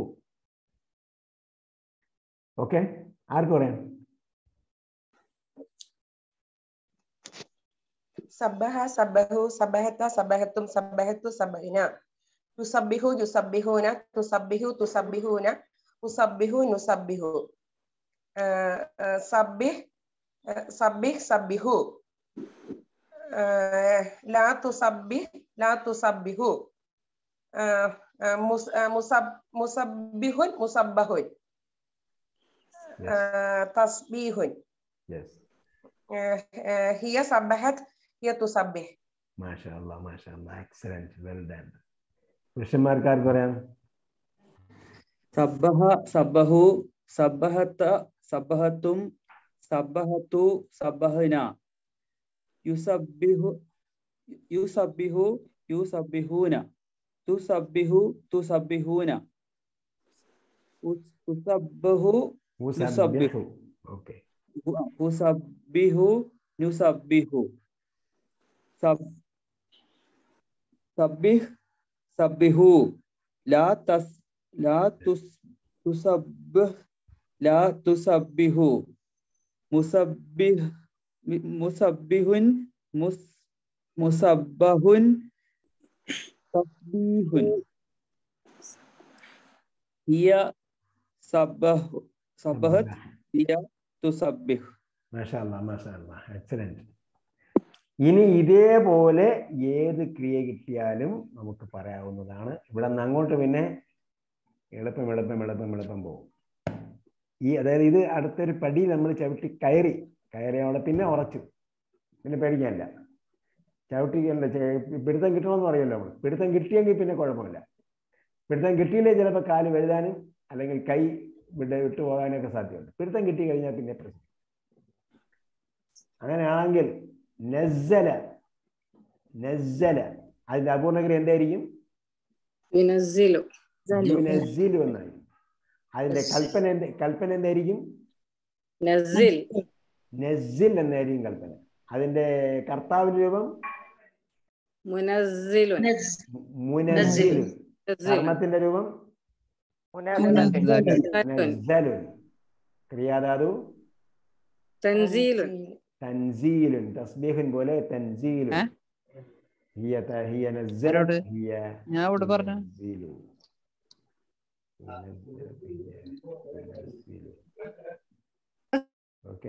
ഓക്കെ ആർക്ക് പറയാം സബ്ബഹ സബ്ബഹു സബ്ബഹത്ത സബ്ബഹത്തും സബ്ബഹത്തു സബ്ബഹിന തുസബ്ബിഹു യുസബ്ബിഹൂന തുസബ്ബിഹു തുസബ്ബിഹൂന ഉസബ്ബിഹു നുസബ്ബിഹു സബ്ബിഹ് സബ്ബിഹ് സബ്ബിഹു ലാ തുസബ്ബിഹ് ലാ തുസബ്ബിഹു മുസബ്ബിഹുൻ മുസബ്ബഹുൻ തസ്ബീഹുൻ യെസ് ഹിയ സബ്ബഹത് ഹിയ തുസബ്ബിഹ് മാഷാ അല്ലാ മാഷാ അല്ലാ എക്സലന്റ് വെൽ ഡൺ പുരുഷന്മാർക്ക് ആർക്ക് പറയാം സബ്ബഹ സബ്ബഹു സബ്ബഹത്ത സബ്ബഹത്തും സബ്ബഹത്തു സബ്ബഹന യുസബ്ബിഹു യുസബ്ബിഹു യുസബ്ബിഹൂന തുസബ്ബിഹു തുസബ്ബിഹൂന ഉസബ്ബഹു മുസബ്ബിഹു ഓക്കെ ഉസബ്ബിഹു നുസബ്ബിഹു സബ് സബ്ബിഹ് സബ്ബിഹു ലാ തസ് ലാ തുസ് തുസബ്ബിഹ് ലാ തുസബ്ബിഹു മുസബ്ബിഹ് മുസബ്ബിഹുൻ മുസ് മുസബ്ബഹുൻ തസ്ബീഹുൻ ഹിയ സബ്ബഹു സബ്ബഹത് ഹിയ തുസബ്ബിഹ് മാഷാ അല്ലാ മാഷാ അല്ലാ എക്സലന്റ് ഇനി ഇതേപോലെ ഏത് ക്രിയ കിട്ടിയാലും നമുക്ക് പറയാവുന്നതാണ് ഇവിടെ നിന്ന് അങ്ങോട്ട് പിന്നെ എളുപ്പം എളുപ്പം എളുപ്പം എളുപ്പം പോകും ഈ അതായത് ഇത് അടുത്തൊരു പടി നമ്മൾ ചവിട്ടി കയറി കയറിയോടെ പിന്നെ ഉറച്ചു പിന്നെ പേടിക്കാനില്ല ചവിട്ടിക്കല്ല പിടുത്തം കിട്ടണമെന്ന് പറയുമല്ലോ നമ്മൾ പിടുത്തം കിട്ടിയെങ്കിൽ പിന്നെ കുഴപ്പമില്ല പിടുത്തം കിട്ടിയില്ലേ ചിലപ്പോൾ കാല് വഴുതാനും അല്ലെങ്കിൽ കൈ വിട്ട് വിട്ടു പോകാനൊക്കെ സാധ്യതയുണ്ട് പിടുത്തം കിട്ടി കഴിഞ്ഞാൽ പിന്നെ പ്രശ്നം അങ്ങനെയാണെങ്കിൽ നസ്സല നസ്സല അതിന്റെ അപൂർണക്രിയ എന്തായിരിക്കും യുനസ്സിലു യുനസ്സിലു എന്നായി അതിന്റെ കൽപ്പന എന്ത് കൽപ്പന എന്തായിരിക്കും നസ്സിൽ നസ്സിൽ എന്നായിരിക്കും കൽപ്പന അതിന്റെ കർത്താവിന്റെ രൂപം മുനസ്സിലുൻ മുനസ്സിലുൻ കർമ്മത്തിന്റെ രൂപം നസ്സലുൻ ക്രിയാധാതു തൻസീലുൻ തൻസീലുൻ തസ്ബീഹുൻ പോലെ തൻസീലുൻ ഹിയ ത- ഹിയ നസ്സലത് ആരോട്? ഹിയ ഞാൻ ഇവിടെ പറഞ്ഞു തൻസീലു. ഓക്കെ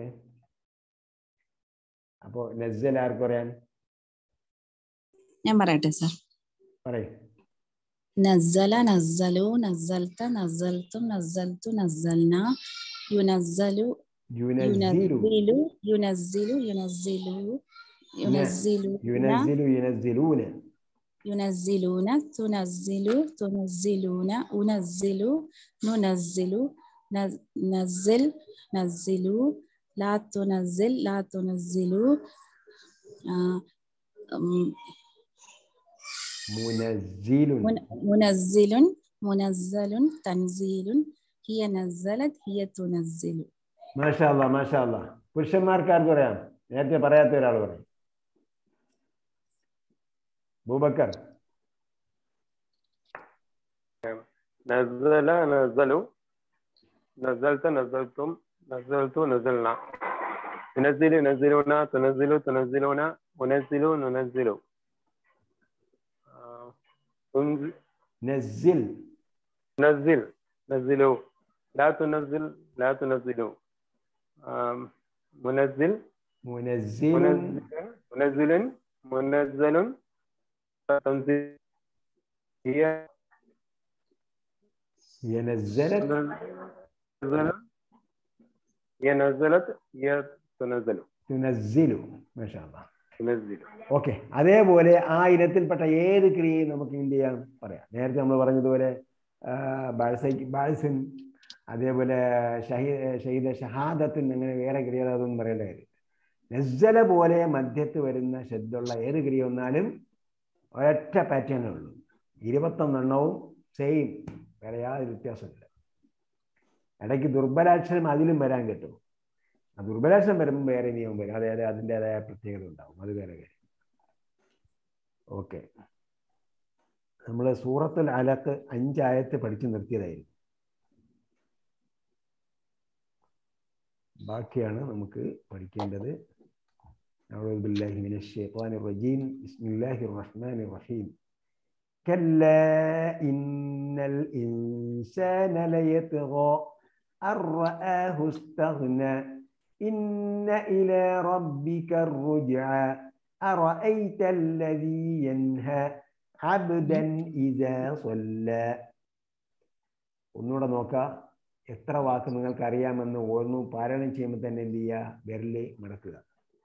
അപ്പോ നസ്സൽ ആർക്ക് പറയാൻ ഞാൻ പറയട്ടെ സാർ പറയും നസ്സല നസ്സലു നസ്സൽത്ത നസ്സൽത്തും നസ്സൽത്തു നസ്സൽന യുനസ്സലു യുനസ്സിലു യുനസ്സിലു യുനസ്സിലു യുനസ്സിലു യുനസ്സിലുന യുനസ്സിലു യുനസ്സിലൂന യുനസ്സിലൂന തുനസ്സിലു തുനസ്സിലൂന ഉനസ്സിലു നുനസ്സിലു നസ്- നസ്സിൽ നസ്സിലു ലാ തുനസ്സിൽ ലാ തുനസ്സിലു ആ, ഉം, മുനസ്സിലുൻ മുന- മുനസ്സിലുൻ മുനസ്സലുൻ തൻസീലുൻ ഹിയ നസ്സലത് ഹിയ തുനസ്സിലു മാഷാ അല്ലാ മാഷാ അല്ലാ പുരുഷന്മാർക്ക് ആർക്ക് പറയാം നേരത്തെ പറയാത്ത ഒരാൾ പറയും ബൂബക്കർ نزل نزلوا نزلت نزلتم نزلت نزلنا ينزل ينزلون تنزل تنزلون ونزل ننزل آه، تنزل നസ്സിൽ نزل نزلوا لا تنزل لا تنزلوا آم، منزل മുനസ്സിലുൻ منزل منزل تنزيل هي هي نزلت نزل هي نزلت هي تنزل تنزل ما شاء الله تنزل ഓക്കെ അതേപോലെ ആ ഇനത്തിൽപ്പെട്ട ഏത് ക്രിയയും നമുക്ക് എന്ത് ചെയ്യാം പറയാം നേരത്തെ നമ്മൾ പറഞ്ഞതുപോലെ ബാഴ്സൈക്ക് ബാഴ്സിൻ അതേപോലെ ഷഹീ ഷഹീദ ഷഹാദത്തിൻ അങ്ങനെ വേറെ ക്രിയ അതൊന്നും പറയേണ്ട കാര്യം നസ്സല പോലെ മധ്യത്ത് വരുന്ന ശബ്ദമുള്ള ഏത് ക്രിയ വന്നാലും ഒരൊറ്റ പാറ്റേണേ ഉള്ളൂ ഇരുപത്തൊന്നെണ്ണവും സെയിം വേറെ യാതൊരു വ്യത്യാസമില്ല ഇടയ്ക്ക് ദുർബലാക്ഷരം അതിലും വരാൻ കിട്ടും ആ ദുർബലാക്ഷരം വരുമ്പോൾ വേറെ നിയമം വരും അതായത് അതിൻ്റെതായ പ്രത്യേകത ഉണ്ടാവും അത് വേറെ കാര്യം ഓക്കെ നമ്മൾ സൂറത്തുൽ അലക്ക് അഞ്ചായത്ത് പഠിച്ചു നിർത്തിയതായിരുന്നു ബാക്കിയാണ് നമുക്ക് പഠിക്കേണ്ടത് أعوذ بالله من الشيطان الرجيم بسم الله الرحمن الرحيم كلا إن الإنسان ليطغى الرآه استغنى إن إلى ربك الرجعى أرأيت الذي ينهى عبدا إذا صلى ഒന്നുകൂടെ നോക്കാം എത്ര വാക്ക് നിങ്ങൾക്ക് അറിയാമെന്ന് ഓർന്നു പാരായണം ചെയ്യുമ്പോൾ തന്നെ എന്ത് ചെയ്യുക വിരല് മടക്കുക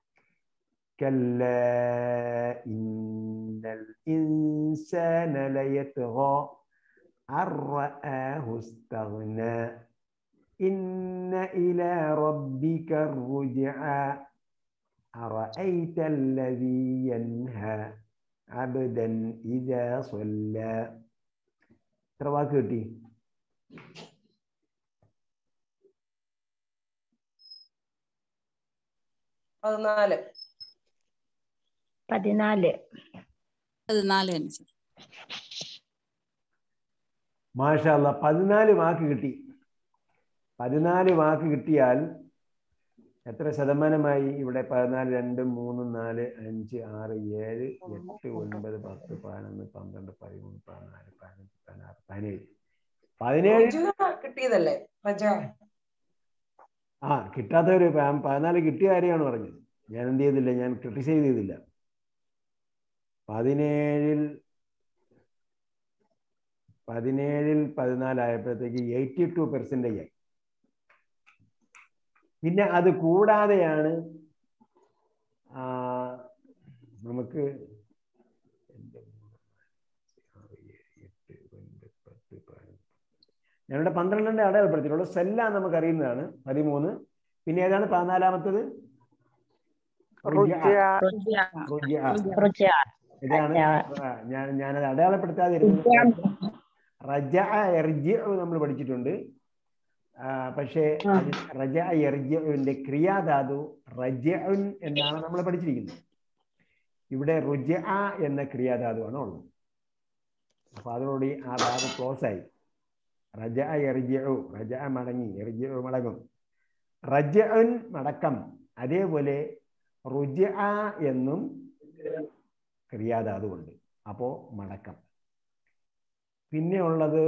كلا إن الإنسان ليطغى أن رآه استغنى إن إلى ربك الرجعى أرأيت الذي ينهى عبدا إذا صلى എത്ര വാക്ക് കിട്ടി പതിനാല് പതിനാല് പതിനാല് തന്നെ സർ മാഷല്ല പതിനാല് വാക്ക് കിട്ടി പതിനാല് വാക്ക് കിട്ടിയാൽ എത്ര ശതമാനമായി ഇവിടെ പതിനാല് രണ്ട് മൂന്ന് നാല് അഞ്ച് ആറ് ഏഴ് എട്ട് ഒൻപത് പത്ത് പതിനൊന്ന് പന്ത്രണ്ട് പതിമൂന്ന് പതിനാല് പതിനഞ്ച് പതിനാറ് പതിനേഴ് പതിനേഴ് റജ കിട്ടിയതല്ലേ റജ ആ കിട്ടാത്തവര് പ- പതിനാല് കിട്ടിയ കാര്യമാണ് പറഞ്ഞത് ഞാൻ എന്ത് ചെയ്തില്ല ഞാൻ ക്രിട്ടിസൈസ് ചെയ്തില്ല പതിനേഴിൽ പതിനേഴിൽ പതിനാലായപ്പോഴത്തേക്ക് എയ്റ്റി ടു പെർസെൻറ്റേജ് ആയി പിന്നെ അത് കൂടാതെയാണ് ആ, നമുക്ക് രണ്ട്, മൂന്ന്, നാല്, ആറ്, ഏഴ്, എട്ട്, ഒൻപത്, പത്ത്, പതിനൊന്ന്. ഞാനിവിടെ പന്ത്രണ്ടിന്റെ അടയാളപ്പെടുത്തിയിട്ടുള്ളൂ സെല്ല നമുക്ക് അറിയുന്നതാണ് പതിമൂന്ന് പിന്നെ ഏതാണ് പതിനാലാമത്തത് റുജ്അ. റുജ്അ. റുജ ഇതാണ് ആ, ഞാൻ ഞാനത് അടയാളപ്പെടുത്താതെ ഇരുന്നത് റജ എർജിഉ നമ്മൾ പഠിച്ചിട്ടുണ്ട് ആ, പക്ഷേ റജ എർജിന്റെ ക്രിയാധാതു റജഉൻ എന്നാണ് നമ്മൾ പഠിച്ചിരിക്കുന്നത് ഇവിടെ റുജ എന്ന ക്രിയാധാതുവാണ് ഉള്ളത് അപ്പൊ അതോടുകൂടി ആ ധാതു ക്ലോസ് ആയി റജ എർജിഉ റജ മടങ്ങി എർജിഉ മടങ്ങും റജഉൻ മടക്കം അതേപോലെ റുജ എന്നും ക്രിയാധാതുവുണ്ട് അപ്പോ മടക്കം പിന്നെ ഉള്ളത്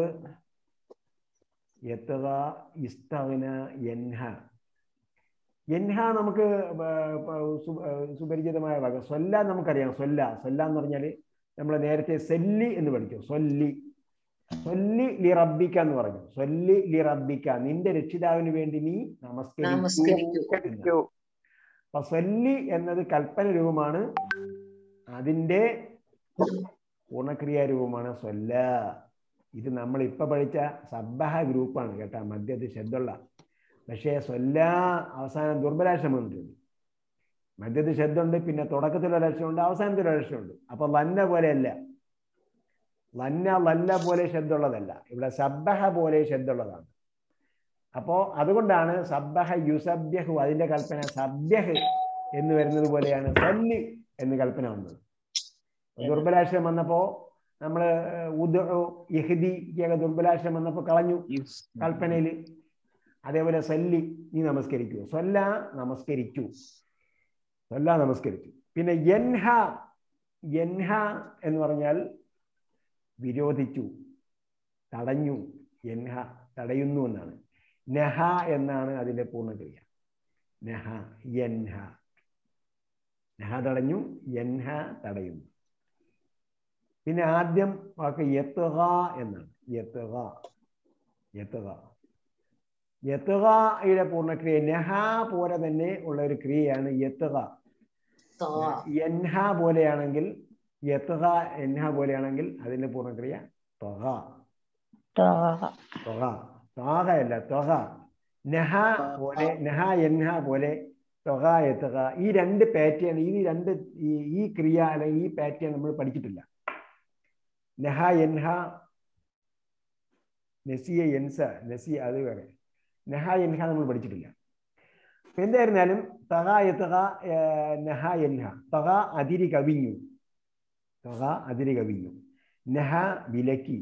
എത്തുക ഇസ്തവന എൻഹ എൻഹ നമുക്ക് ബ- ബ- സു- സുപരിചിതമായ വക സൊല്ല നമുക്കറിയാം സൊല്ല സൊല്ല എന്ന് പറഞ്ഞാൽ നമ്മൾ നേരത്തെ സെല്ലി എന്ന് പഠിച്ചു സൊല്ലി സൊല്ലി ലി റബ്ബിക്ക എന്ന് പറഞ്ഞു സൊല്ലി ലി റബ്ബിക്ക നിന്റെ രക്ഷിതാവിന് വേണ്ടി നീ നമസ്കരിക്കൂ നമസ്കരിക്കൂ. എന്നാണ്. അപ്പൊ സൊല്ലി എന്നത് കൽപ്പന രൂപമാണ് അതിന്റെ പൂർണ്ണക്രിയാ രൂപമാണ് സൊല്ല ഇത് നമ്മൾ ഇപ്പൊ പഠിച്ച സബ്ബഹ ഗ്രൂപ്പാണ് കേട്ടാ മധ്യത്തിൽ ശബ്ദമുള്ള പക്ഷേ സൊല്ല അവസാനം ദുർബലാക്ഷരം വന്നിട്ടുണ്ട് മധ്യത്തിൽ ശബ്ദമുണ്ട് പിന്നെ തുടക്കത്തിൽ ഒരക്ഷരമുണ്ട് അവസാനത്തിൽ ഒരക്ഷരമുണ്ട് അപ്പൊ ലന്ന പോലെയല്ല ലന്ന ലല്ല പോലെ ശബ്ദമുള്ളതല്ല ഇവിടെ സബ്ബഹ പോലെ ശബ്ദമുള്ളതാണ് അപ്പോ അതുകൊണ്ടാണ് സബ്ബഹ യുസബ്യഹു അതിന്റെ കൽപ്പന സബ്യഹ് എന്ന് വരുന്നത് പോലെയാണ് സല്ലി എന്ന് കൽപ്പന വന്നത് ദുർബലാക്ഷരം വന്നപ്പോ നമ്മള് ഉദ് ഇഹ്ദിക്കൊക്കെ ദുർബലാക്ഷരം വന്നപ്പോ കളഞ്ഞു കൽപ്പനയില് അതേപോലെ സല്ലി നീ നമസ്കരിക്കൂ സൊല്ല നമസ്കരിക്കൂ സൊല്ല നമസ്കരിച്ചു പിന്നെ യൻഹ യൻഹ എന്ന് പറഞ്ഞാൽ വിരോധിച്ചു തടഞ്ഞു യൻഹ തടയുന്നു എന്നാണ് നഹ എന്നാണ് അതിന്റെ പൂർണ്ണക്രിയ നഹ യൻഹ നഹ തടഞ്ഞു യൻഹ തടയുന്നു പിന്നെ ആദ്യം വാക്ക് യത്തുക എന്നാണ് യത്തുക യത്തുക യത്തുകയുടെ പൂർണ്ണക്രിയ നഹ പോലെ തന്നെ ഉള്ള ഒരു ക്രിയയാണ് യത്തുക എൻഹ പോലെയാണെങ്കിൽ യത്തുക എൻഹ പോലെയാണെങ്കിൽ അതിന്റെ പൂർണ്ണക്രിയ തൊക തൊക ത്വാഹയല്ല ത്വക നഹ പോലെ നഹ എൻഹ പോലെ ത്വക എത്തുക ഈ രണ്ട് പാറ്റേൺ ഈ രണ്ട് ഈ ഈ ക്രിയ അല്ലെങ്കിൽ ഈ പാറ്റേൺ നമ്മൾ പഠിച്ചിട്ടില്ല നഹ എൻഹ നസിയ എൻസ നസിയ അത് വേറെ നഹ എൻഹ നമ്മൾ പഠിച്ചിട്ടില്ല എന്തായിരുന്നാലും തക എത്തുക നഹ എൻഹ തക അതിരി കവിഞ്ഞു തക അതിരി കവിഞ്ഞു നഹ വിലക്കി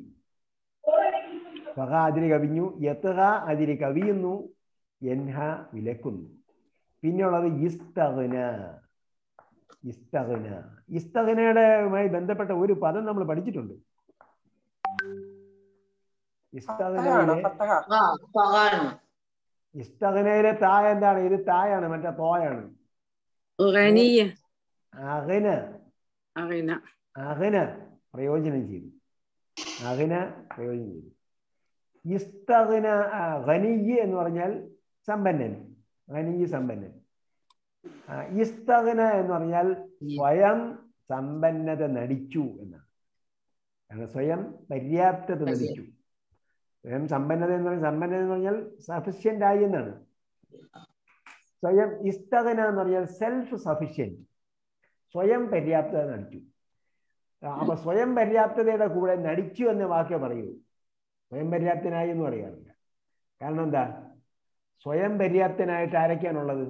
തക അതിരി കവിഞ്ഞു എത്തുക അതിരി കവിയുന്നു എൻഹ വിലക്കുന്നു പിന്നെയുള്ളത് ഇസ്തഗ്ന ഇസ്തഗ്ന ഇസ്തഗ്നയുടെയുമായി ബന്ധപ്പെട്ട ഒരു പദം നമ്മൾ പഠിച്ചിട്ടുണ്ട് ഫത്തഹാണോ ഇസ്തഗ്നയിലെ ഫത്തഹ ആ പകാണ് ഇസ്തകനയിലെ തായ എന്താണ് ഇത് തായാണ് മറ്റേ തോയാണ് غنية അകന أغنى അകന പ്രയോജനം ചെയ്തു അകന പ്രയോജനം ചെയ്തു ഇസ്തകന ഖനിയ് എന്ന് പറഞ്ഞാൽ സമ്പന്നൻ ഖനിയ് സമ്പന്നൻ ആ, ഇസ്തകന എന്ന് പറഞ്ഞാൽ സ്വയം സമ്പന്നത നടിച്ചു എന്നാണ് കാരണം സ്വയം പര്യാപ്തത നടിച്ചു സ്വയം സമ്പന്നത എന്ന് പറഞ്ഞാൽ സമ്പന്നത എന്ന് പറഞ്ഞാൽ സഫിഷ്യന്റ് ആയി എന്നാണ് സ്വയം ഇസ്തകന എന്ന് പറഞ്ഞാൽ സെൽഫ് സഫിഷ്യന്റ് സ്വയം പര്യാപ്തത നടിച്ചു ആ, അപ്പൊ സ്വയം പര്യാപ്തതയുടെ കൂടെ നടിച്ചു എന്ന വാക്യ പറയൂ സ്വയം പര്യാപ്തനായി എന്ന് പറയാറില്ല കാരണം എന്താ സ്വയം പര്യാപ്തനായിട്ട് ആരൊക്കെയാണുള്ളത്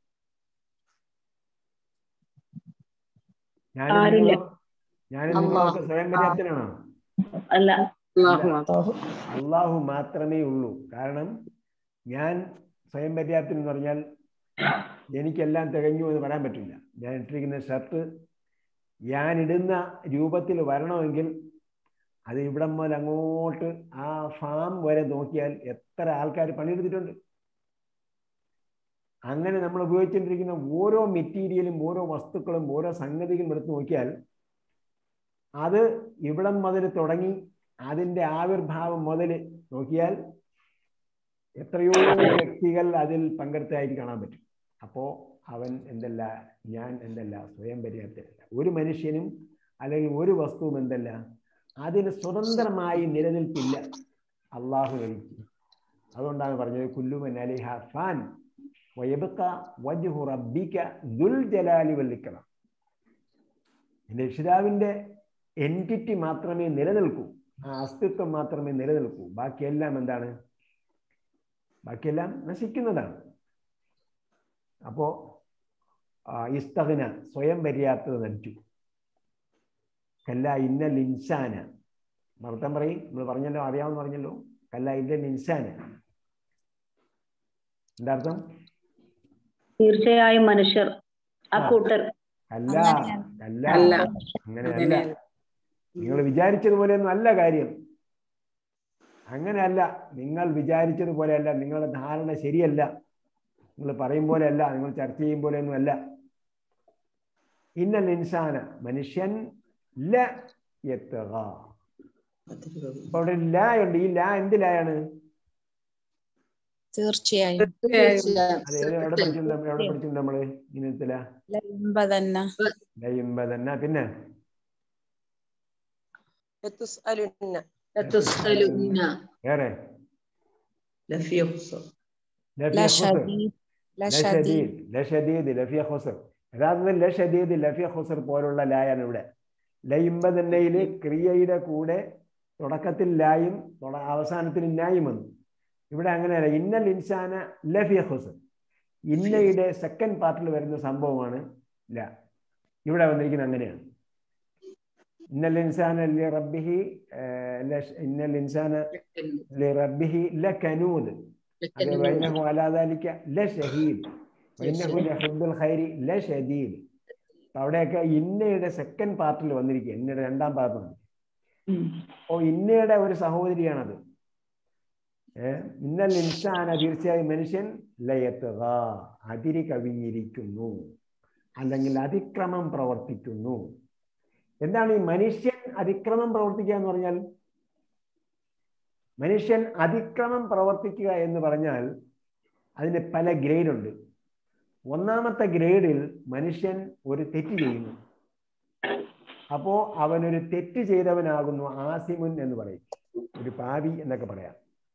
ഞാനും ആരുമില്ല. നിങ്ങളും- ഞാനും നിങ്ങളൊക്കെ സ്വയം പര്യാപ്തനാണോ അല്ല الله أكبر അള്ളാഹു മാത്രമേ ഉള്ളൂ കാരണം ഞാൻ സ്വയം പര്യാപ്തൻ എന്ന് പറഞ്ഞാൽ എനിക്കെല്ലാം തികഞ്ഞു എന്ന് പറയാൻ പറ്റില്ല ഞാൻ ഇട്ടിരിക്കുന്ന ഷർട്ട് ഞാൻ ഇടുന്ന രൂപത്തിൽ വരണമെങ്കിൽ അത് ഇവിടം മുതൽ അങ്ങോട്ട് ആ ഫാം വരെ നോക്കിയാൽ എത്ര ആൾക്കാർ പണിയെടുത്തിട്ടുണ്ട് അങ്ങനെ നമ്മൾ ഉപയോഗിച്ചുകൊണ്ടിരിക്കുന്ന ഓരോ മെറ്റീരിയലും ഓരോ വസ്തുക്കളും ഓരോ സംഗതികളും എടുത്ത് നോക്കിയാൽ അത് ഇവിടം മുതൽ തുടങ്ങി അതിൻ്റെ ആവിർഭാവം മുതൽ നോക്കിയാൽ എത്രയോ വ്യക്തികൾ അതിൽ പങ്കെടുത്തതായിട്ട് കാണാൻ പറ്റും അപ്പോൾ അവൻ എന്തല്ല ഞാൻ എന്തല്ല സ്വയം പര്യാപ്തരല്ല ഒരു മനുഷ്യനും അല്ലെങ്കിൽ ഒരു വസ്തുവും എന്തല്ല അതിന് സ്വതന്ത്രമായി നിലനിൽപ്പില്ല അള്ളാഹു കഴിക്കും അതുകൊണ്ടാണ് പറഞ്ഞത് കുല്ലുമൻ അലിഹ ഫാൻ വയബക്ക വജ്ഹു റബ്ബിക ദുൽ ജലാലി വല്ലിക്കണം എൻ്റെ രക്ഷിതാവിൻ്റെ എൻറ്റിറ്റി മാത്രമേ നിലനിൽക്കൂ ആ അസ്തിത്വം മാത്രമേ നിലനിൽക്കൂ ബാക്കിയെല്ലാം എന്താണ് ബാക്കിയെല്ലാം നശിക്കുന്നതാണ് അപ്പോ ഇസ്തഹന സ്വയം പര്യാപ്തത നടിച്ചു കല്ല ഇന്നൽ ഇൻസാന മറുത്തം പറയും നമ്മൾ പറഞ്ഞല്ലോ അറിയാമെന്ന് പറഞ്ഞല്ലോ കല്ല ഇന്നൽ ഇൻസാന എന്താ അർത്ഥം തീർച്ചയായും മനുഷ്യർ ആ ആ. കൂട്ടർ കല്ല അങ്ങനെയാണ്. കല്ല അല്ല. അങ്ങനെയല്ല അങ്ങനെയല്ല. നിങ്ങൾ വിചാരിച്ചതുപോലെയൊന്നും അല്ല കാര്യം അങ്ങനെയല്ല നിങ്ങൾ വിചാരിച്ചതുപോലെയല്ല നിങ്ങളുടെ ധാരണ ശരിയല്ല നിങ്ങൾ പറയും പോലെയല്ല നിങ്ങൾ ചർച്ച ചെയ്യും പോലെയൊന്നും അല്ല ഇന്നൽ ഇൻസാന മനുഷ്യൻ ല യത്തഗ. അപ്പൊ അവിടെ ലാ ഉണ്ട് ഈ ലാ എന്ത് ലായാണ് തീർച്ചയായും തീർച്ചയായും അത് ഏത് എവിടെ പഠിച്ചിട്ടുണ്ട് നമ്മൾ- എവിടെ പഠിച്ചിട്ടുണ്ട് നമ്മള് ഇങ്ങനത്തെ ലാ ലംബതന്ന ലയുമ്പ തന്നെ പിന്നെ ലതുസ്അലുന്ന ലതുസ്അലുന്ന വേറെ ലഫി ഖുസർ ലഫിയ ഖുസ്ർ. ലഷദീദ് ലഷദീദ് ലഷദീദ് ലഷദീദ് ലഫിയ ഖുസർ യഥാർത്ഥത്തിൽ ലഷദീദ് ലഫിയ ഖുസർ പോലുള്ള ലായാണ് ഇവിടെ ലയിമ്പ തന്നെയില് ക്രിയയുടെ കൂടെ തുടക്കത്തിൽ ലായും തുട- അവസാനത്തിൽ ഇന്നായും വന്നു ഇവിടെ അങ്ങനെയല്ല ഇന്നൽ ഇൻസാന ലഫിയ ഖുസർ ഇന്നയുടെ സെക്കൻഡ് പാർട്ടിൽ വരുന്ന സംഭവമാണ് ല ഇവിടെ വന്നിരിക്കുന്നത് അങ്ങനെയാണ് ഇന്നൽ ഇൻസാന ലി റബ്ബിഹി ഏഹ്, ലഷ്- ഇന്നൽ ഇൻസാന ലി റബ്ബിഹി ലകനൂദ് അത് വൈനഹു അലാ ദാലിക ലഷഹീദ് വൈനഹു ലഹുബ്ബുൽ ഖൈരി ലശദീദ് അപ്പൊ അവിടെയൊക്കെ ഇന്നയുടെ സെക്കൻഡ് പാർട്ടിൽ വന്നിരിക്കുക ഇന്നയുടെ രണ്ടാം പാർട്ടാണ് ഓ ഇന്നയുടെ ഒരു സഹോദരിയാണത് ഏഹ് ഇന്നൽ ഇൻസാന തീർച്ചയായും മനുഷ്യൻ ലയത്തുക അതിരി കവിഞ്ഞിരിക്കുന്നു അല്ലെങ്കിൽ അതിക്രമം പ്രവർത്തിക്കുന്നു എന്താണ് ഈ മനുഷ്യൻ അതിക്രമം പ്രവർത്തിക്കുക എന്ന് പറഞ്ഞാൽ മനുഷ്യൻ അതിക്രമം പ്രവർത്തിക്കുക എന്ന് പറഞ്ഞാൽ അതിന് പല ഗ്രേഡ് ഉണ്ട് ഒന്നാമത്തെ ഗ്രേഡിൽ മനുഷ്യൻ ഒരു തെറ്റ് ചെയ്യുന്നു അപ്പോ അവനൊരു തെറ്റ് ചെയ്തവനാകുന്നു ആസിമുൻ എന്ന് പറയും ഒരു പാവി എന്നൊക്കെ പറയാം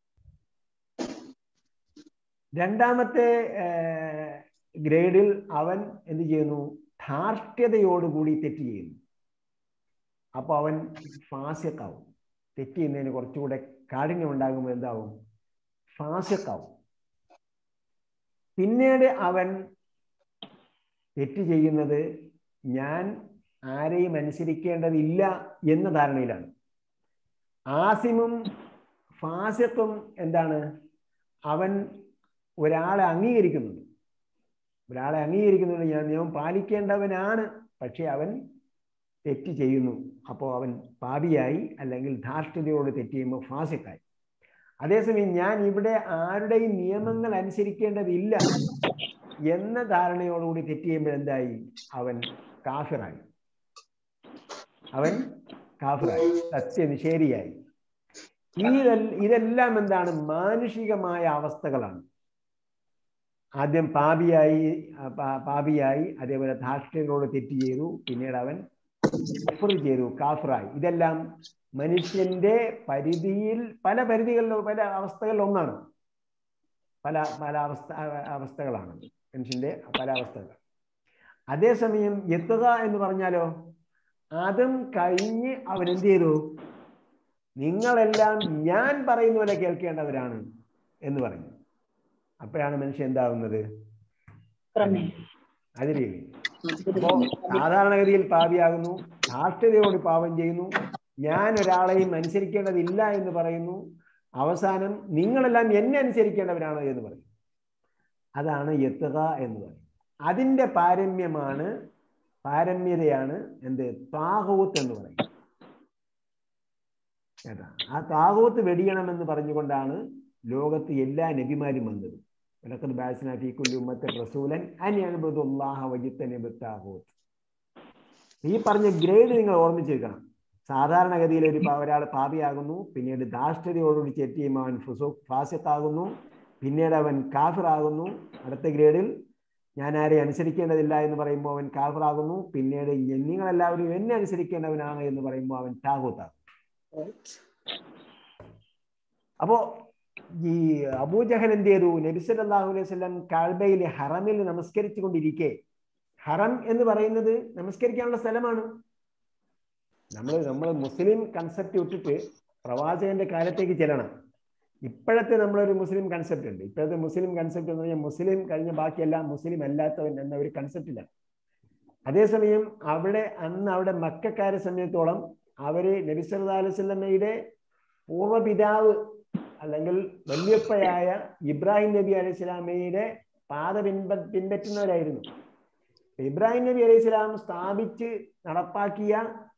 രണ്ടാമത്തെ ഏർ, ഗ്രേഡിൽ അവൻ എന്ത് ചെയ്യുന്നു ധാർഷ്ട്യതയോടുകൂടി തെറ്റ് ചെയ്യുന്നു അപ്പൊ അവൻ ഫാസ്യക്കാവും തെറ്റ് ചെയ്യുന്നതിന് കുറച്ചുകൂടെ കാഠിന്യം ഉണ്ടാകുമ്പോൾ എന്താവും ഫാസ്യക്കാവും പിന്നീട് അവൻ തെറ്റ് ചെയ്യുന്നത് ഞാൻ ആരെയും അനുസരിക്കേണ്ടതില്ല എന്ന ധാരണയിലാണ് ആസിമും ഫാസ്യത്വം എന്താണ് അവൻ ഒരാളെ അംഗീകരിക്കുന്നുണ്ട് ഒരാളെ അംഗീകരിക്കുന്നുണ്ട് ഞാൻ നിയമം പാലിക്കേണ്ടവനാണ് പക്ഷെ അവൻ തെറ്റ് ചെയ്യുന്നു അപ്പോൾ അവൻ പാപിയായി അല്ലെങ്കിൽ ധാർഷ്ട്യതയോട് തെറ്റ് ചെയ്യുമ്പോൾ ഫാസിക്കായി അതേസമയം ഞാൻ ഇവിടെ ആരുടെയും നിയമങ്ങൾ അനുസരിക്കേണ്ടതില്ല എന്ന ധാരണയോടുകൂടി തെറ്റ് ചെയ്യുമ്പോൾ എന്തായി അവൻ കാഫിറായി അവൻ കാഫിറായി സത്യനിഷേധിയായി ഇതെല്ലാം ഇതെല്ലാം എന്താണ് മാനുഷികമായ അവസ്ഥകളാണ് ആദ്യം പാപിയായി ആ, പാ- പാപിയായി അതേപോലെ ധാർഷ്ട്യങ്ങളോട് തെറ്റ് ചെയ്തു പിന്നീട് അവൻ കുഫർ ചെയ്തു കാഫറായി ഇതെല്ലാം മനുഷ്യന്റെ പരിധിയിൽ പല പരിധികളിലോ പല അവസ്ഥകളിൽ ഒന്നാണ് പല പല അവസ്ഥ അവസ്ഥകളാണ് മനുഷ്യന്റെ പല അവസ്ഥകൾ അതേസമയം എത്തുക എന്ന് പറഞ്ഞാലോ അതും കഴിഞ്ഞ് അവൻ എന്ത് ചെയ്തു നിങ്ങളെല്ലാം ഞാൻ പറയുന്ന പോലെ കേൾക്കേണ്ടവരാണ് എന്ന് പറഞ്ഞു അപ്പോഴാണ് മനുഷ്യൻ എന്താവുന്നത് ക്രമേ അതിരില്ലേ അപ്പോ സാധാരണഗതിയിൽ പാപിയാകുന്നു ധാർഷ്ട്യതയോട് പാപം ചെയ്യുന്നു ഞാൻ ഒരാളെയും അനുസരിക്കേണ്ടതില്ല എന്ന് പറയുന്നു അവസാനം നിങ്ങളെല്ലാം എന്നെ അനുസരിക്കേണ്ടവരാണ് എന്ന് പറയും അതാണ് എത്തുക എന്ന് പറയും അതിന്റെ പാരമ്യമാണ് പാരമ്യതയാണ് എന്ത് താഹൂത്ത് എന്ന് പറയും കേട്ടാ ആ താഹൂത്ത് വെടിയണമെന്ന് പറഞ്ഞുകൊണ്ടാണ് ലോകത്ത് എല്ലാ നബിമാരും വന്നത് വിലക്കത് ബാസിന ഫീ കുല്ലി ഉമ്മത്തെ റസൂലൻ അനിയനുബുദുല്ലാഹ വജിത്തനിബ് താഹൂത്ത് ഈ പറഞ്ഞ ഗ്രേഡ് നിങ്ങൾ ഓർമ്മിച്ചേക്കണം സാധാരണഗതിയിൽ ഒരു പ- ഒരാൾ പാപിയാകുന്നു പിന്നീട് ധാർഷ്ട്യതയോടുകൂടി തെറ്റ് ചെയ്യുമ്പോൾ അവൻ ഫുസു ഫാസിത്താകുന്നു പിന്നീട് അവൻ കാഫിറാകുന്നു അടുത്ത ഗ്രേഡിൽ ഞാൻ ആരെ അനുസരിക്കേണ്ടതില്ല എന്ന് പറയുമ്പോൾ അവൻ കാഫിറാകുന്നു പിന്നീട് ഞ- നിങ്ങളെല്ലാവരും എന്നെ അനുസരിക്കേണ്ടവനാണ് എന്ന് പറയുമ്പോൾ അവൻ ടാകൂത്താകും അപ്പോ ഈ അബൂജഹൽ എന്ത് ചെയ്തു നബി സല്ലല്ലാഹു അലൈഹി വസല്ലം കാൽബയിലെ ഹറമിൽ നമസ്കരിച്ചു കൊണ്ടിരിക്കെ ഹറം എന്ന് പറയുന്നത് നമസ്കരിക്കാനുള്ള സ്ഥലമാണ് നമ്മൾ നമ്മൾ മുസ്ലിം കൺസെപ്റ്റ് വിട്ടിട്ട് പ്രവാചകന്റെ കാലത്തേക്ക് ചെല്ലണം ഇപ്പോഴത്തെ നമ്മളൊരു മുസ്ലിം കൺസെപ്റ്റ് ഉണ്ട് ഇപ്പോഴത്തെ മുസ്ലിം കൺസെപ്റ്റ് എന്ന് പറഞ്ഞാൽ മുസ്ലിം കഴിഞ്ഞ ബാക്കിയെല്ലാം മുസ്ലിം അല്ലാത്തവൻ എന്ന ഒരു കൺസെപ്റ്റിലാണ് അതേസമയം അവിടെ അന്ന് അവിടെ മക്കാരെ സംബന്ധിച്ചോളം അവര് നബി സല്ലല്ലാഹു അലൈഹി വസല്ലമയുടെ പൂർവ്വപിതാവ് അല്ലെങ്കിൽ വല്യപ്പയായ ഇബ്രാഹിം നബി അലൈഹി സ്വലാമയുടെ പാത പിൻപ പിൻപറ്റുന്നവരായിരുന്നു ഇബ്രാഹിം നബി അലൈഹി സ്വലാം സ്ഥാപിച്ച് നടപ്പാക്കിയ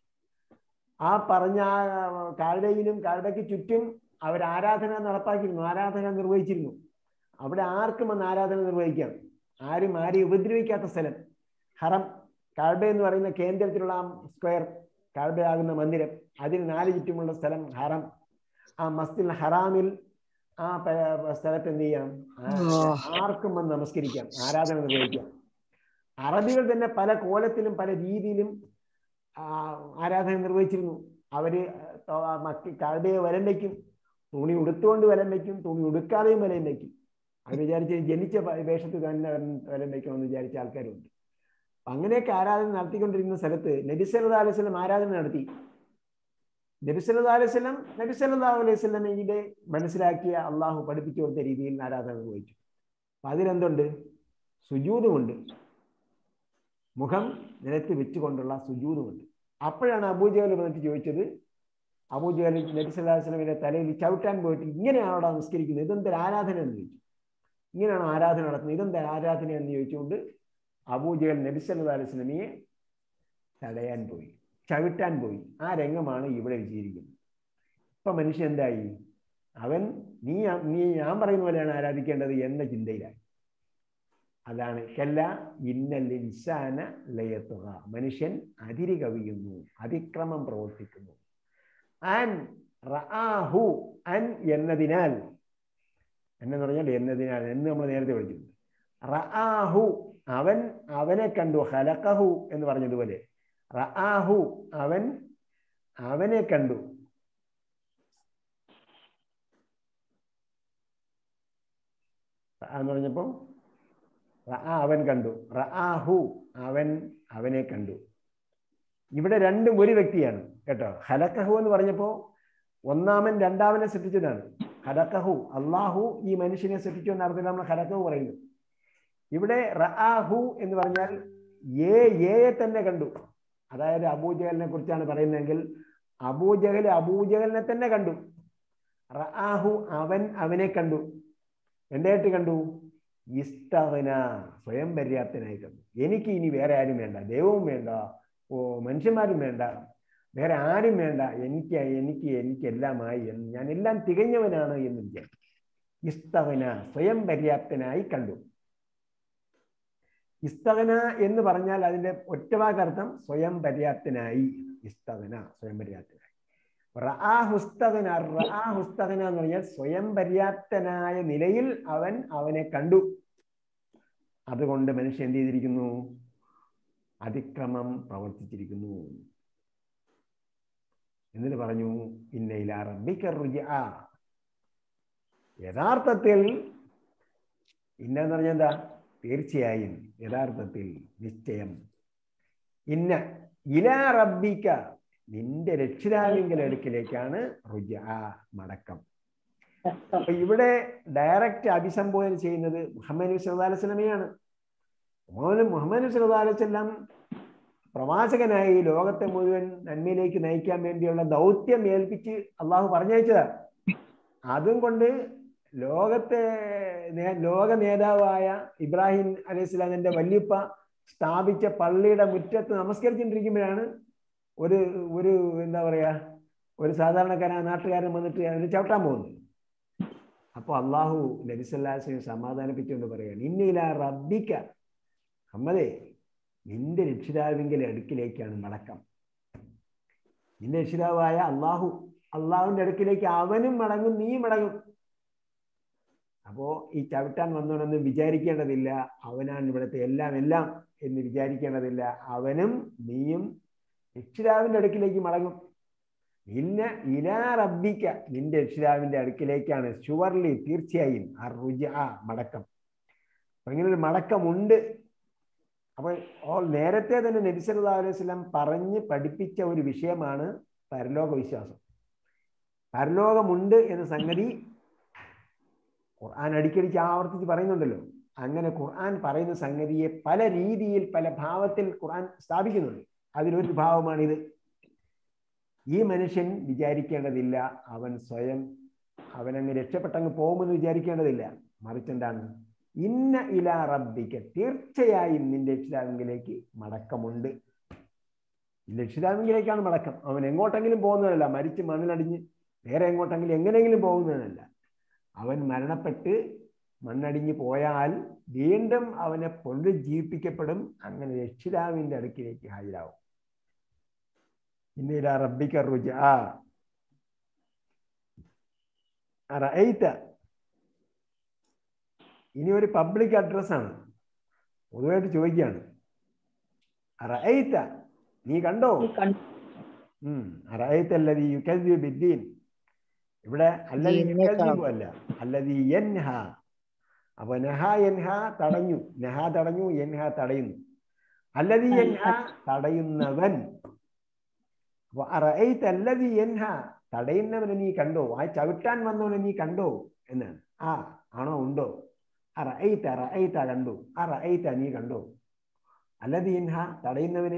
ആ പറഞ്ഞ ആ കാഴ്ചയിലും കാഴ്ചയ്ക്ക് ചുറ്റും അവർ ആരാധന നടപ്പാക്കിയിരുന്നു ആരാധന നിർവഹിച്ചിരുന്നു അവിടെ ആർക്കും വന്ന് ആരാധന നിർവഹിക്കാം ആരും ആരെയും ഉപദ്രവിക്കാത്ത സ്ഥലം ഹറം കാഴ്ബ എന്ന് പറയുന്ന കേന്ദ്രത്തിലുള്ള ആ സ്ക്വയർ കാഴ്ബയാകുന്ന മന്ദിരം അതിന് നാല് ചുറ്റുമുള്ള സ്ഥലം ഹറം ആ മസ്തിൽ ഹറാമിൽ ആ പ- സ്ഥലത്ത് എന്ത് ചെയ്യാം ആ- ആർക്കും വന്ന് നമസ്കരിക്കാം ആരാധന നിർവഹിക്കാം അറബികൾ തന്നെ പല കോലത്തിലും പല രീതിയിലും ആ, ആരാധന നിർവഹിച്ചിരുന്നു അവര് ത- മക്കി കാഴ്ബയെ വലം വയ്ക്കും തുണി ഉടുത്തുകൊണ്ട് വലം വയ്ക്കും തുണി ഉടുക്കാതെയും വലം വയ്ക്കും അവർ വിചാരിച്ച് ജനിച്ച പ- വേഷത്തിൽ തന്നെ വലം വയ്ക്കണമെന്ന് വിചാരിച്ച ആൾക്കാരുണ്ട് അപ്പൊ അങ്ങനെയൊക്കെ ആരാധന നടത്തിക്കൊണ്ടിരുന്ന സ്ഥലത്ത് നബി സല്ലല്ലാഹു അലൈഹി വസല്ലം ആരാധന നടത്തി നബി സല്ലല്ലാഹു അലൈഹി വസല്ലം നബി സല്ലല്ലാഹു അലൈഹി വസല്ലമയുടെ മനസ്സിലാക്കിയ അള്ളാഹു പഠിപ്പിച്ചു കൊടുത്ത രീതിയിൽ ആരാധന നിർവഹിച്ചു അപ്പൊ അതിലെന്തുണ്ട് സുജൂതുമുണ്ട് മുഖം നിലത്ത് വെച്ചുകൊണ്ടുള്ള സുജൂതുമുണ്ട് അപ്പോഴാണ് അബൂജഹൽ വന്നിട്ട് ചോദിച്ചത് അബൂജഹൽ നബി സല്ലല്ലാഹു അലൈഹി വസല്ലമയുടെ തലയിൽ ചവിട്ടാൻ പോയിട്ട് ഇങ്ങനെയാണോ നമസ്കരിക്കുന്നത് ഇതെന്തൊരു ആരാധന എന്ന് ചോദിച്ചു ഇങ്ങനെയാണോ ആരാധന നടത്തുന്നത് ഇതെന്താ ആരാധന എന്ന് ചോദിച്ചുകൊണ്ട് അബൂജഹൽ നബി സല്ലല്ലാഹു അലൈഹി വസല്ലമയെ തടയാൻ പോയി ചവിട്ടാൻ പോയി ആ രംഗമാണ് ഇവിടെ വിജയിരിക്കുന്നത് ഇപ്പൊ മനുഷ്യൻ എന്തായി അവൻ നീ നീ ഞാൻ പറയുന്ന പോലെയാണ് ആരാധിക്കേണ്ടത് എന്ന ചിന്തയിലായി അതാണ് കല്ല ഇന്നൽ ഇൻസാന ലയത്തുക മനുഷ്യൻ അതിരി കവിയുന്നു അതിക്രമം പ്രവർത്തിക്കുന്നു അൻ റആഹു അൻ എന്നതിനാൽ എന്നു പറഞ്ഞാൽ എന്നതിനാൽ എന്ന് നമ്മൾ നേരത്തെ വിളിച്ചിട്ടുണ്ട് റആഹു അവൻ അവനെ കണ്ടു ഹലക്കഹു എന്ന് പറഞ്ഞതുപോലെ റആഹു അവൻ അവനെ കണ്ടു എന്ന് പറഞ്ഞപ്പോ റആ അവൻ കണ്ടു റആഹു അവൻ അവനെ കണ്ടു ഇവിടെ രണ്ടും ഒരു വ്യക്തിയാണ് കേട്ടോ ഹലക്കഹു എന്ന് പറഞ്ഞപ്പോ ഒന്നാമൻ രണ്ടാമനെ സൃഷ്ടിച്ചതാണ് ഹലക്കഹു അള്ളാഹു ഈ മനുഷ്യനെ സൃഷ്ടിച്ചു എന്ന അർത്ഥത്തിൽ നമ്മൾ ഹലക്കഹു പറയുന്നു ഇവിടെ റആഹു എന്ന് പറഞ്ഞാൽ ഏ ഏയെ തന്നെ കണ്ടു അതായത് അബൂജഹലിനെ കുറിച്ചാണ് പറയുന്നതെങ്കിൽ അബൂജഹൽ അബൂജഹലിനെ തന്നെ കണ്ടു റആഹു അവൻ അവനെ കണ്ടു എന്തായിട്ട് കണ്ടു ഇസ്തവന സ്വയം പര്യാപ്തനായി കണ്ടു എനിക്ക് ഇനി വേറെ ആരും വേണ്ട ദൈവവും വേണ്ട ഓ മനുഷ്യന്മാരും വേണ്ട വേറെ ആരും വേണ്ട എനിക്ക് എനിക്ക് എനിക്ക് എല്ലാമായി എന്ന് ഞാൻ എല്ലാം തികഞ്ഞവനാണ് എന്ന് വിചാരിച്ചു ഇസ്തവന സ്വയം പര്യാപ്തനായി കണ്ടു ഇസ്തവന എന്ന് പറഞ്ഞാൽ അതിന്റെ ഒറ്റവാക്കർത്ഥം സ്വയം പര്യാപ്തനായി ഇസ്തവന സ്വയം പര്യാപ്തനായി റആ ഹുസ്തകന റആ ഹുസ്തകന എന്ന് പറഞ്ഞാൽ സ്വയം പര്യാപ്തനായ നിലയിൽ അവൻ അവനെ കണ്ടു അതുകൊണ്ട് മനുഷ്യൻ എന്ത് ചെയ്തിരിക്കുന്നു അതിക്രമം പ്രവർത്തിച്ചിരിക്കുന്നു എന്നിട്ട് പറഞ്ഞു ഇന്നയില റബ്ബിക്ക റുജഅ യഥാർത്ഥത്തിൽ ഇന്നെന്ന് പറഞ്ഞാൽ എന്താ തീർച്ചയായും യഥാർത്ഥത്തിൽ നിശ്ചയം ഇന്ന ഇല റബ്ബിക്ക നിന്റെ രക്ഷിതാവിങ്കൽ അടുക്കിലേക്കാണ് റുജ മടക്കം അപ്പൊ ഇവിടെ ഡയറക്റ്റ് അഭിസംബോധന ചെയ്യുന്നത് മുഹമ്മദ് നബി സല്ലല്ലാഹു അലൈഹി വസല്ലമയാണ് മുഹമ്മദ് മുഹമ്മദ് നബി സല്ലല്ലാഹു അലൈഹി വസല്ലം പ്രവാചകനായി ലോകത്തെ മുഴുവൻ നന്മയിലേക്ക് നയിക്കാൻ വേണ്ടിയുള്ള ദൗത്യം ഏൽപ്പിച്ച് അള്ളാഹു പറഞ്ഞയച്ചതാ അതും കൊണ്ട് ലോകത്തെ നേ- ലോക നേതാവായ ഇബ്രാഹിം അലൈഹി സ്വലാമിന്റെ വല്യപ്പ സ്ഥാപിച്ച പള്ളിയുടെ മുറ്റത്ത് നമസ്കരിച്ചുകൊണ്ടിരിക്കുമ്പോഴാണ് ഒരു ഒരു എന്താ പറയാ ഒരു സാധാരണക്കാരൻ നാട്ടുകാരൻ വന്നിട്ട് അതിന് ചവിട്ടാൻ പോകുന്നത് അപ്പോൾ അള്ളാഹു നബിസല്ലാസിനെ സമാധാനിപ്പിച്ചുകൊണ്ട് പറയാണ് ഇന്നില റബ്ബിക്ക അമ്മതേ നിന്റെ രക്ഷിതാവിന്റെ അടുക്കിലേക്കാണ് മടക്കം നിന്റെ രക്ഷിതാവായ അള്ളാഹു അള്ളാഹുവിന്റെ അടുക്കിലേക്ക് അവനും മടങ്ങും നീ മടങ്ങും അപ്പോ ഈ ചവിട്ടാൻ വന്നവനൊന്നും വിചാരിക്കേണ്ടതില്ല അവനാണ് ഇവിടുത്തെ എല്ലാം എല്ലാം എന്ന് വിചാരിക്കേണ്ടതില്ല അവനും നീയും രക്ഷിതാവിന്റെ അടുക്കിലേക്ക് മടങ്ങും ഇന്ന ഇലാ റബ്ബിക്ക നിന്റെ രക്ഷിതാവിന്റെ അടുക്കിലേക്കാണ് ഷുവർലി തീർച്ചയായും ആ റുജ ആ മടക്കം അപ്പൊ ഇങ്ങനെ ഒരു മടക്കമുണ്ട് അപ്പൊ ഓ നേരത്തെ തന്നെ നബി സല്ലല്ലാഹു അലൈഹി വസല്ലം പറഞ്ഞ് പഠിപ്പിച്ച ഒരു വിഷയമാണ് പരലോക വിശ്വാസം പരലോകമുണ്ട് എന്ന സംഗതി ഖുർആൻ അടിക്കടിക്ക് ആവർത്തിച്ച് പറയുന്നുണ്ടല്ലോ അങ്ങനെ ഖുർആൻ പറയുന്ന സംഗതിയെ പല രീതിയിൽ പല ഭാവത്തിൽ ഖുർആൻ സ്ഥാപിക്കുന്നുണ്ട് അതിലൊരു ഭാവമാണിത് ഈ മനുഷ്യൻ വിചാരിക്കേണ്ടതില്ല അവൻ സ്വയം അവനങ്ങ് രക്ഷപ്പെട്ടങ്ങ് പോകുമെന്ന് വിചാരിക്കേണ്ടതില്ല മറിച്ച് എന്താണ് ഇന്ന ഇല റബ്ബിക്ക് തീർച്ചയായും നിന്റെ രക്ഷിതാവിങ്കിലേക്ക് മടക്കമുണ്ട് രക്ഷിതാവിങ്കിലേക്കാണ് മടക്കം അവൻ എങ്ങോട്ടെങ്കിലും പോകുന്നതല്ല മരിച്ച് മണ്ണിലടിഞ്ഞ് വേറെ എങ്ങോട്ടെങ്കിലും എങ്ങനെയെങ്കിലും പോകുന്നതല്ല അവൻ മരണപ്പെട്ട് മണ്ണടിഞ്ഞ് പോയാൽ വീണ്ടും അവനെ പുനരുജ്ജീവിപ്പിക്കപ്പെടും അങ്ങനെ രക്ഷിതാവിന്റെ അടുക്കിലേക്ക് ഹാജരാകും ഇന്നില റബ്ബിക്ക റുജ അറഅയ്ത ഇനി ഒരു പബ്ലിക് അഡ്രസ് ആണ് പൊതുവായിട്ട് ചോദിക്കുകയാണ് അറഅയ്ത നീ കണ്ടോ ഉം അറഅയ്ത അല്ലദീ യുകദ്ദിബു ബിദ്ദീൻ ഇവിടെ അല്ലദീ യുകദ്ദിബു അല്ല അല്ലദീ യൻഹ അപ്പൊ നഹ യൻഹ തടഞ്ഞു നഹ തടഞ്ഞു യൻഹ തടയുന്നു അല്ലദീ യൻഹ തടയുന്നവൻ അപ്പൊ അറഅയ്ത അല്ലദീ യൻഹ തടയുന്നവനെ നീ കണ്ടോ ആ ചവിട്ടാൻ വന്നവനെ നീ കണ്ടോ എന്നാണ് ആ ആണോ ഉണ്ടോ അറഅയ്ത അറഅയ്ത കണ്ടു അറഅയ്ത നീ കണ്ടോ അല്ലദീ യൻഹ തടയുന്നവനെ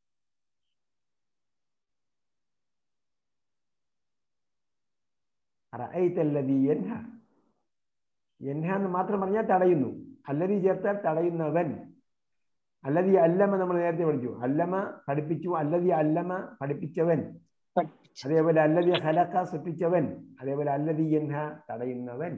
അറഅയ്ത അല്ലദീ യൻഹ യൻഹ എന്ന് മാത്രം പറഞ്ഞാൽ തടയുന്നു അല്ലദീ ചേർത്താൽ തടയുന്നവൻ അല്ലദീ അല്ലമ നമ്മൾ നേരത്തെ പഠിച്ചു അല്ലമ പഠിപ്പിച്ചു അല്ലദീ അല്ലമ പഠിപ്പിച്ചവൻ അതേപോലെ അല്ലദീ ഹലക്ക സൃഷ്ടിച്ചവൻ അതേപോലെ അല്ലദീ യൻഹ തടയുന്നവൻ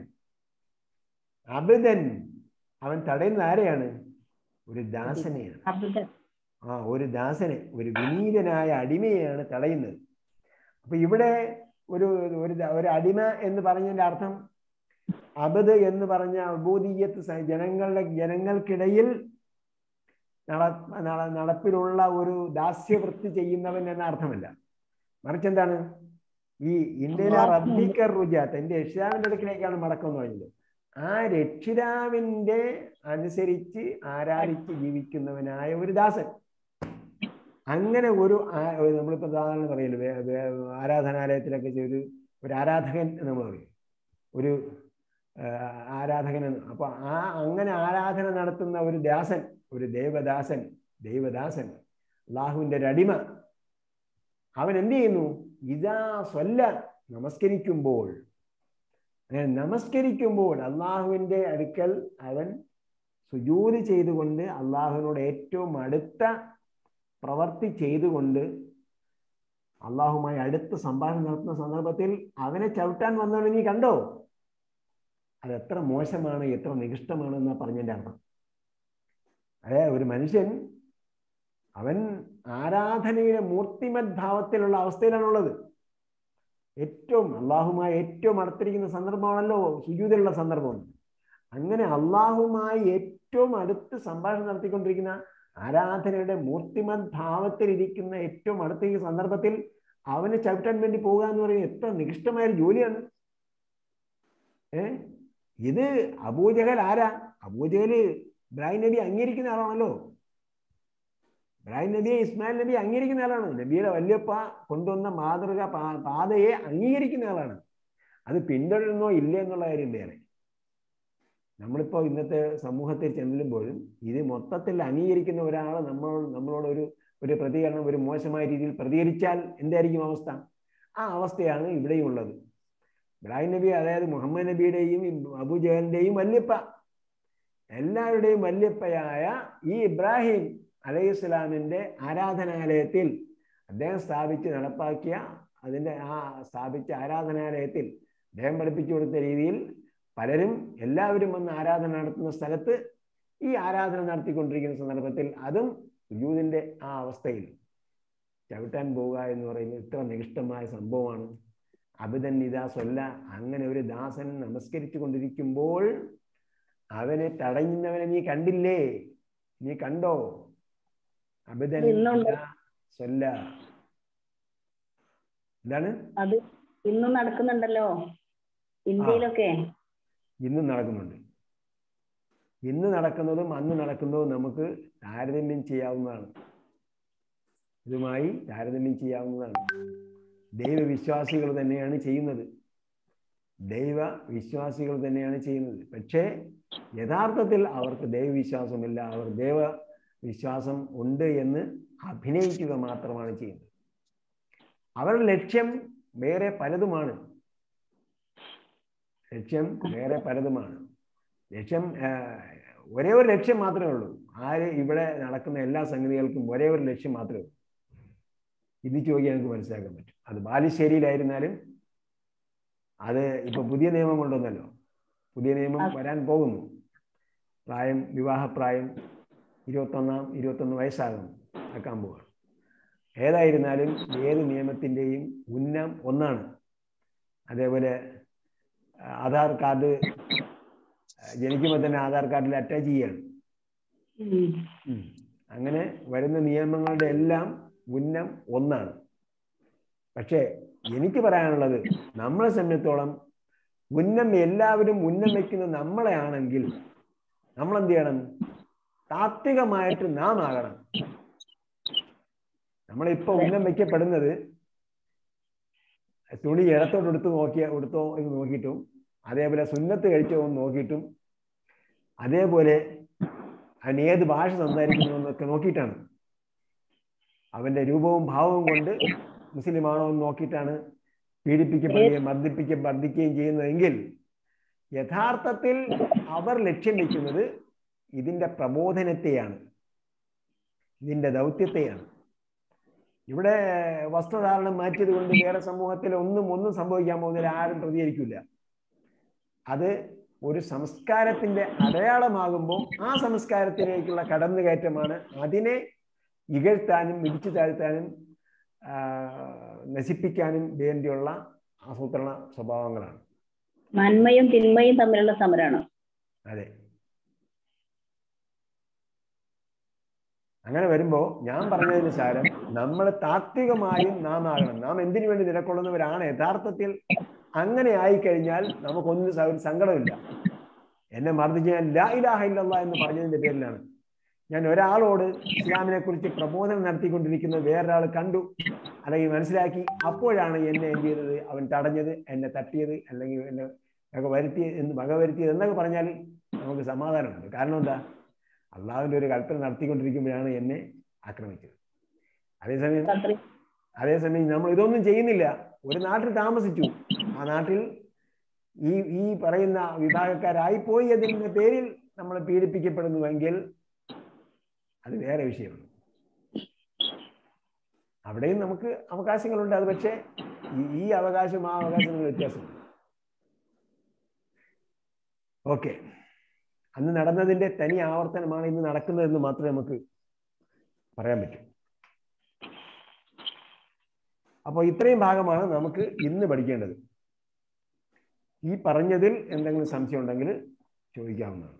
അബദൻ അവൻ തടയുന്ന ആരെയാണ് ഒരു ദാസനെയാണ് ആ ഒരു ദാസനെ ഒരു വിനീതനായ അടിമയെയാണ് തടയുന്നത് അപ്പൊ ഇവിടെ ഒരു ഒരു ദ- ഒരു അടിമ എന്ന് പറഞ്ഞതിന്റെ അർത്ഥം അബദ് എന്ന് പറഞ്ഞ അബൂദീയത്ത് സ- ജനങ്ങളുടെ ജനങ്ങൾക്കിടയിൽ നട നട- നടപ്പിലുള്ള ഒരു ദാസ്യവൃത്തി ചെയ്യുന്നവൻ എന്ന അർത്ഥമല്ല മറിച്ച് എന്താണ് ഈ ഇന്ത്യയിലെ റബ്ബിക്കർ റുജ തന്റെ രക്ഷിതാവിന്റെ അടുക്കിലേക്കാണ് മടക്കം എന്ന് പറഞ്ഞത് ആ രക്ഷിതാവിന്റെ അനുസരിച്ച് ആരാധിച്ച് ജീവിക്കുന്നവനായ ഒരു ദാസൻ അങ്ങനെ ഒരു ആ- ഒരു നമ്മളിപ്പോ സാധാരണ പറയല്ലോ വേ- വേ- ആരാധനാലയത്തിലൊക്കെ ഒരു ഒരു ആരാധകൻ എന്ന് നമ്മൾ പറയും ഒരു ആ, ആരാധകൻ എന്ന് അപ്പൊ ആ അങ്ങനെ ആരാധന നടത്തുന്ന ഒരു ദാസൻ ഒരു ദേവദാസൻ ദൈവദാസൻ അള്ളാഹുവിന്റെ ഒരു അടിമ അവൻ എന്ത് ചെയ്യുന്നു ഇതാ സ്വല്ല നമസ്കരിക്കുമ്പോൾ അങ്ങനെ നമസ്കരിക്കുമ്പോൾ അള്ളാഹുവിന്റെ അടുക്കൽ അവൻ സുജൂത് ചെയ്തുകൊണ്ട് അള്ളാഹുവിനോട് ഏറ്റവും അടുത്ത പ്രവർത്തി ചെയ്തുകൊണ്ട് അള്ളാഹുമായി അടുത്ത് സംഭാഷണം നടത്തുന്ന സന്ദർഭത്തിൽ അവനെ ചവിട്ടാൻ വന്നവനെ നീ കണ്ടോ അത് എത്ര മോശമാണ് എത്ര നികൃഷ്ടമാണ് എന്നാ പറഞ്ഞതിന്റെ അർത്ഥം അതെ ഒരു മനുഷ്യൻ അവൻ ആരാധനയുടെ മൂർത്തിമത് ഭാവത്തിലുള്ള അവസ്ഥയിലാണുള്ളത് ഏറ്റവും അള്ളാഹുമായി ഏറ്റവും അടുത്തിരിക്കുന്ന സന്ദർഭമാണല്ലോ സുജൂതിലുള്ള സന്ദർഭം അങ്ങനെ അള്ളാഹുമായി ഏറ്റവും അടുത്ത് സംഭാഷണം നടത്തിക്കൊണ്ടിരിക്കുന്ന ആരാധനയുടെ മൂർത്തിമത് ഭാവത്തിലിരിക്കുന്ന ഏറ്റവും അടുത്തിരിക്കുന്ന സന്ദർഭത്തിൽ അവനെ ചവിട്ടാൻ വേണ്ടി പോകുക എന്ന് പറയുന്നത് എത്ര നികൃഷ്ടമായ ഒരു ജോലിയാണ് ഏ ഇത് അബൂജഹൽ ആരാ അബൂജഹല് ഇബ്രാഹിം നബി അംഗീകരിക്കുന്ന ആളാണല്ലോ ഇബ്രാഹിം നബിയെ ഇസ്മായിൽ നബി അംഗീകരിക്കുന്ന ആളാണ് നബിയുടെ വല്യപ്പ കൊണ്ടുവന്ന മാതൃക പാ- പാതയെ അംഗീകരിക്കുന്ന ആളാണ് അത് പിന്തുടരുന്നോ ഇല്ലേ എന്നുള്ള കാര്യം വേറെ നമ്മളിപ്പോ ഇന്നത്തെ സമൂഹത്തിൽ ചെല്ലുമ്പോഴും ഇത് മൊത്തത്തിൽ അംഗീകരിക്കുന്ന ഒരാൾ നമ്മൾ നമ്മളോട് ഒരു ഒരു പ്രതികരണം ഒരു മോശമായ രീതിയിൽ പ്രതികരിച്ചാൽ എന്തായിരിക്കും അവസ്ഥ ആ അവസ്ഥയാണ് ഇവിടെയും ഉള്ളത് ഇബ്രാഹിം നബി അതായത് മുഹമ്മദ് നബിയുടെയും അബുജഹലിന്റെയും വല്യപ്പ എല്ലാവരുടെയും വല്യപ്പയായ ഈ ഇബ്രാഹിം അലൈഹി ഇസ്ലാമിന്റെ ആരാധനാലയത്തിൽ അദ്ദേഹം സ്ഥാപിച്ച് നടപ്പാക്കിയ അതിന്റെ ആ സ്ഥാപിച്ച ആരാധനാലയത്തിൽ അദ്ദേഹം പഠിപ്പിച്ചു കൊടുത്ത രീതിയിൽ പലരും എല്ലാവരും വന്ന് ആരാധന നടത്തുന്ന സ്ഥലത്ത് ഈ ആരാധന നടത്തിക്കൊണ്ടിരിക്കുന്ന സന്ദർഭത്തിൽ അതും സുജൂദിന്റെ ആ അവസ്ഥയിൽ ചവിട്ടാൻ പോവുക എന്ന് പറയുന്നത് ഇത്ര നികിഷ്ടമായ സംഭവമാണ് അബിതൻ ഇതാ സൊല്ല അങ്ങനെ ഒരു ദാസൻ നമസ്കരിച്ചു കൊണ്ടിരിക്കുമ്പോൾ അവനെ തടയുന്നവനെ നീ കണ്ടില്ലേ നീ കണ്ടോ അബിതൻ ഇന്നുണ്ട്. ഇദാ സൊല്ല എന്താണ് അത് ഇന്നും നടക്കുന്നുണ്ടല്ലോ ഇന്ത്യയിലൊക്കെ ഇന്നും നടക്കുന്നുണ്ട് ഇന്ന് നടക്കുന്നതും അന്ന് നടക്കുന്നതും നമുക്ക് താരതമ്യം ചെയ്യാവുന്നതാണ് ഇതുമായി താരതമ്യം ചെയ്യാവുന്നതാണ് ദൈവവിശ്വാസികൾ തന്നെയാണ് ചെയ്യുന്നത് ദൈവ വിശ്വാസികൾ തന്നെയാണ് ചെയ്യുന്നത് പക്ഷേ യഥാർത്ഥത്തിൽ അവർക്ക് ദൈവവിശ്വാസമില്ല അവർ ദൈവ വിശ്വാസം ഉണ്ട് എന്ന് അഭിനയിക്കുക മാത്രമാണ് ചെയ്യുന്നത് അവരുടെ ലക്ഷ്യം വേറെ പലതുമാണ് ലക്ഷ്യം വേറെ പലതുമാണ് ലക്ഷ്യം ആഹ്, ഒരേ ഒരു ലക്ഷ്യം മാത്രമേ ഉള്ളൂ ആര് ഇവിടെ നടക്കുന്ന എല്ലാ സംഗതികൾക്കും ഒരേ ഒരു ലക്ഷ്യം മാത്രമേ ഉള്ളൂ ഇത് ചോദിക്കാൻ നമുക്ക് മനസ്സിലാക്കാൻ പറ്റും അത് ബാലുശ്ശേരിയിലായിരുന്നാലും അത് ഇപ്പൊ പുതിയ നിയമം കൊണ്ടുവന്നല്ലോ പുതിയ നിയമം വരാൻ പോകുന്നു പ്രായം വിവാഹപ്രായം ഇരുപത്തൊന്നാം ഇരുപത്തൊന്ന് വയസ്സാകുന്നു ആക്കാൻ പോവുകയാണ് ഏതായിരുന്നാലും ഏത് നിയമത്തിൻ്റെയും ഉന്നം ഒന്നാണ് അതേപോലെ ആ, ആധാർ കാർഡ് ജനിക്കുമ്പോൾ തന്നെ ആധാർ കാർഡിൽ അറ്റാച്ച് ചെയ്യാണ് ഉം. ഉം. അങ്ങനെ വരുന്ന നിയമങ്ങളുടെ എല്ലാം ഉന്നം ഒന്നാണ് പക്ഷേ എനിക്ക് പറയാനുള്ളത് നമ്മളെ സംബന്ധിച്ചോളം ഉന്നം എല്ലാവരും ഉന്നം വെക്കുന്ന നമ്മളെ ആണെങ്കിൽ നമ്മൾ എന്ത് ചെയ്യണം താത്വികമായിട്ട് നാം ആകണം നമ്മളിപ്പോ ഉന്നം വെക്കപ്പെടുന്നത് തുണി ഇടത്തോട്ട് എടുത്ത് നോക്കിയ എടുത്തോ എന്ന് നോക്കിയിട്ടും അതേപോലെ സുന്നത്ത് കഴിച്ചോ എന്ന് നോക്കിയിട്ടും അതേപോലെ അവൻ ഏത് ഭാഷ സംസാരിക്കുന്നു എന്നൊക്കെ നോക്കിയിട്ടാണ് അവന്റെ രൂപവും ഭാവവും കൊണ്ട് മുസ്ലിമാണോ എന്ന് നോക്കിയിട്ടാണ് പീഡിപ്പിക്കപ്പെടുകയും മർദ്ദിപ്പിക്ക മർദ്ദിക്കുകയും ചെയ്യുന്നതെങ്കിൽ യഥാർത്ഥത്തിൽ അവർ ലക്ഷ്യം വെക്കുന്നത് ഇതിന്റെ പ്രബോധനത്തെയാണ് ഇതിന്റെ ദൗത്യത്തെയാണ് ഇവിടെ വസ്ത്രധാരണം മാറ്റിയത് കൊണ്ട് വേറെ സമൂഹത്തിൽ ഒന്നും ഒന്നും സംഭവിക്കാൻ പോകുന്നതിൽ ആരും പ്രതികരിക്കില്ല അത് ഒരു സംസ്കാരത്തിന്റെ അടയാളമാകുമ്പോൾ ആ സംസ്കാരത്തിലേക്കുള്ള കടന്നുകയറ്റമാണ് അതിനെ ഇകഴ്ത്താനും ഇടിച്ചു താഴ്ത്താനും ആ, നശിപ്പിക്കാനും വേണ്ടിയുള്ള ആസൂത്രണ സ്വഭാവങ്ങളാണ് നന്മയും തിന്മയും തമ്മിലുള്ള സമരമാണ് അതെ അങ്ങനെ വരുമ്പോ ഞാൻ പറഞ്ഞതിന് സാരം നമ്മൾ താത്വികമായും നാം ആകണം നാം എന്തിനു വേണ്ടി നിലകൊള്ളുന്നവരാണ് യഥാർത്ഥത്തിൽ അങ്ങനെ ആയിക്കഴിഞ്ഞാൽ നമുക്കൊന്നും സ- ഒരു സങ്കടമില്ല എന്നെ മർദ്ദിച്ച് ഞാൻ ലാ ഇലാഹ ഇല്ലല്ലാ എന്ന് പറഞ്ഞതിന്റെ പേരിലാണ് ഞാൻ ഒരാളോട് ഇസ്ലാമിനെ കുറിച്ച് പ്രബോധനം നടത്തിക്കൊണ്ടിരിക്കുന്നത് വേറൊരാൾ കണ്ടു അല്ലെങ്കിൽ മനസ്സിലാക്കി അപ്പോഴാണ് എന്നെ എന്ത് ചെയ്തത് അവൻ തടഞ്ഞത് എന്നെ തട്ടിയത് അല്ലെങ്കിൽ എന്നെ ഒക്കെ വരുത്തി എന്ന് വക വരുത്തിയത് എന്നൊക്കെ പറഞ്ഞാൽ നമുക്ക് സമാധാനമുണ്ട് കാരണം എന്താ അള്ളാഹുവിന്റെ ഒരു കൽപ്പന നടത്തിക്കൊണ്ടിരിക്കുമ്പോഴാണ് എന്നെ ആക്രമിച്ചത് അതേസമയം അത്രയും അതേസമയം നമ്മൾ ഇതൊന്നും ചെയ്യുന്നില്ല ഒരു നാട്ടിൽ താമസിച്ചു ആ നാട്ടിൽ ഈ ഈ പറയുന്ന വിഭാഗക്കാരായിപ്പോയി അതിന്റെ പേരിൽ നമ്മൾ പീഡിപ്പിക്കപ്പെടുന്നുവെങ്കിൽ അത് വേറെ വിഷയമാണ് അവിടെയും നമുക്ക് അവകാശങ്ങളുണ്ട് അത് പക്ഷേ ഈ- ഈ അവകാശം ആ അവകാശം തമ്മിൽ വ്യത്യാസമുണ്ട് ഓക്കെ അന്ന് നടന്നതിന്റെ തനി ആവർത്തനമാണ് ഇന്ന് നടക്കുന്നതെന്ന് മാത്രമേ നമുക്ക് പറയാൻ പറ്റൂ അപ്പോൾ ഇത്രയും ഭാഗമാണ് നമുക്ക് ഇന്ന് പഠിക്കേണ്ടത് ഈ പറഞ്ഞതിൽ എന്തെങ്കിലും സംശയം ഉണ്ടെങ്കിൽ ചോദിക്കാവുന്നതാണ്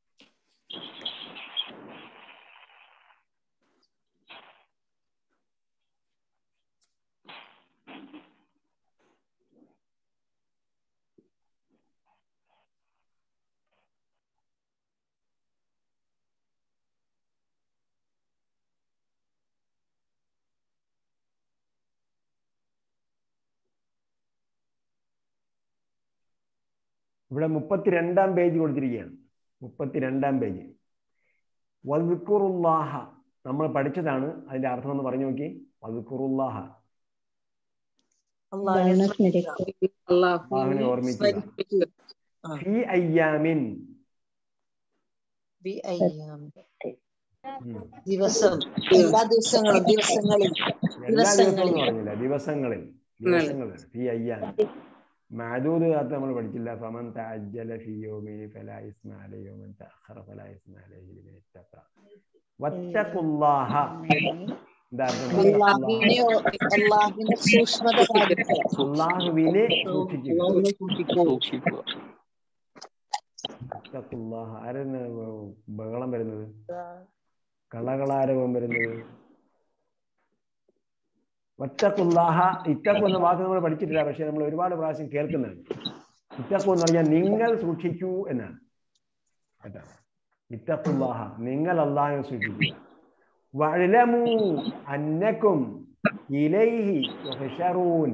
ഇവിടെ മുപ്പത്തിരണ്ടാം പേജ് കൊടുത്തിരിക്കുകയാണ് മുപ്പത്തിരണ്ടാം പേജ് വൽക്കുറുല്ലാഹ നമ്മൾ പഠിച്ചതാണ് അതിന്റെ അർത്ഥം ഒന്ന് പറഞ്ഞു നോക്കി വൽക്കുറുല്ലാഹ അള്ളാഹുവിനെ സ്മരിക്കുക അള്ളാഹുവിനെ ഓർമ്മിക്കുക ഫി അയ്യാമിൻ ബി അയ്യാം. ഉം. ദിവസം എല്ലാ ദിവസങ്ങളും ദിവസങ്ങളിൽ എല്ലാ ദിവസവും എന്ന് ദിവസങ്ങളിൽ. പറഞ്ഞില്ല ദിവസങ്ങളിൽ ദിവസങ്ങളിൽ ഫി അയ്യാം മാദൂദ് കാത്ത് നമ്മൾ പഠിച്ചില്ല ഫമൻ തഅജ്ജല ഫി യൗമിനി ഫലാ ഇസ്മ അലൈഹി വമൻ തഅഖറ ഫലാ ഇസ്മ അലൈഹി ലിമൻ ഇത്തഖ വത്തഖുല്ലാഹ എന്താ അർത്ഥം? അള്ളാഹുവിനെ അള്ളാഹുവിന്റെ സൂക്ഷ്മത പാലിക്കുക അള്ളാഹുവിനെ സൂക്ഷിക്കുക സൂക്ഷിക്കുക വത്തഖുല്ലാഹ ആരെന്ന് ബഹളം വരുന്നത് കളകളാരവം വരുന്നത് വത്തഖുല്ലാഹ ഇത്തഖു എന്ന വാക്ക് നമ്മൾ പഠിച്ചിട്ടില്ല പക്ഷെ നമ്മൾ ഒരുപാട് പ്രാവശ്യം കേൾക്കുന്നുണ്ട് ഇത്തഖു എന്ന് പറഞ്ഞാൽ നിങ്ങൾ സൂക്ഷിക്കൂ എന്നാണ് കേട്ടോ ഇത്തഖുല്ലാഹ നിങ്ങൾ അള്ളാഹിനെ സൂക്ഷിക്കുക വഅലമു അന്നക്കും ഇലൈഹി തുഹ്ശറൂൻ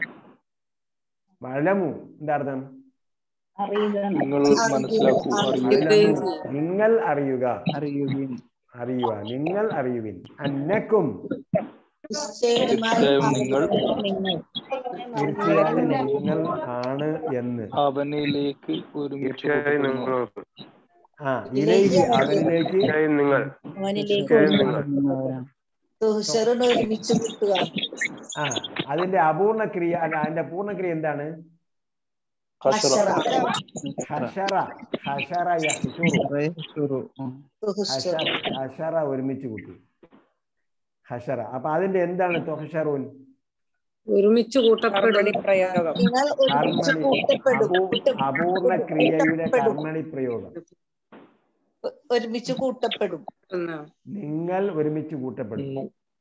വഅലമു എന്താ അർത്ഥം അറിയുക നിങ്ങൾ മനസ്സിലാക്കൂ അറിയുക വഅലമു, നിങ്ങൾ അറിയുക അറിയുകയും അറിയുക നിങ്ങൾ അറിയുവിൻ അന്നക്കും നിശ്ചയമായി നിശ്ചയം നിങ്ങൾ നിങ്ങൾ തീർച്ചയായും നിങ്ങൾ ആണ് എന്ന് അവനിലേക്ക് ഒരുമിച്ച് തീർച്ചയായും കൊണ്ടുവരുന്നു. നിങ്ങൾക്ക് ആ ഇലൈഹി അവനിലേക്ക് തീർച്ചയായും നിങ്ങൾ അവനിലേക്ക് തീർച്ചയായും നിങ്ങൾ തുഹ്ശറിന് ഒരുമിച്ച് കിട്ടുക ആ അതിന്റെ അപൂർണ ക്രിയ അല്ല അതിന്റെ പൂർണ്ണക്രിയ എന്താണ് ഹഷറ. ഹഷറ ഹഷറ യഹ്ശുറു. തുഹ്ശർ ഹഷറ ഹഷറ ഒരുമിച്ച് കൂട്ടി ഹഷറ അപ്പൊ അതിന്റെ എന്താണ് തൊഹഷറൂൻ ഒരുമിച്ച് കൂട്ടപ്പെടും മറുപടി പ്രയോഗം നിങ്ങൾ ഒരുമിച്ച് കർമ്മണി കൂട്ടപ്പെടും അപൂ- കൂട്ട- അപൂർണ ക്രിയയുടെ കൂട്ടപ്പെടും. കർമ്മണി പ്രയോഗം ഒരുമിച്ച് കൂട്ടപ്പെടും എന്നാ. നിങ്ങൾ ഒരുമിച്ച് കൂട്ടപ്പെടും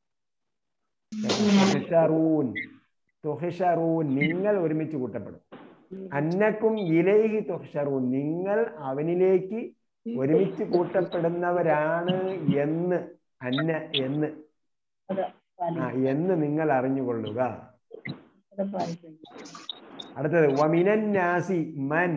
തുഹ്ശറൂൻ തുഹ്ശറൂൻ നിങ്ങൾ ഒരുമിച്ച് കൂട്ടപ്പെടും അന്നക്കും ഇലൈഹി തുഹ്ശറൂൻ നിങ്ങൾ അവനിലേക്ക് ഒരുമിച്ച് കൂട്ടപ്പെടുന്നവരാണ് എന്ന് അന്ന എന്ന് അത് ആ എന്ന് നിങ്ങൾ അറിഞ്ഞുകൊള്ളുക അത് പാലിക്കുന്നു അടുത്തത് വമിനൻ നാസി മൻ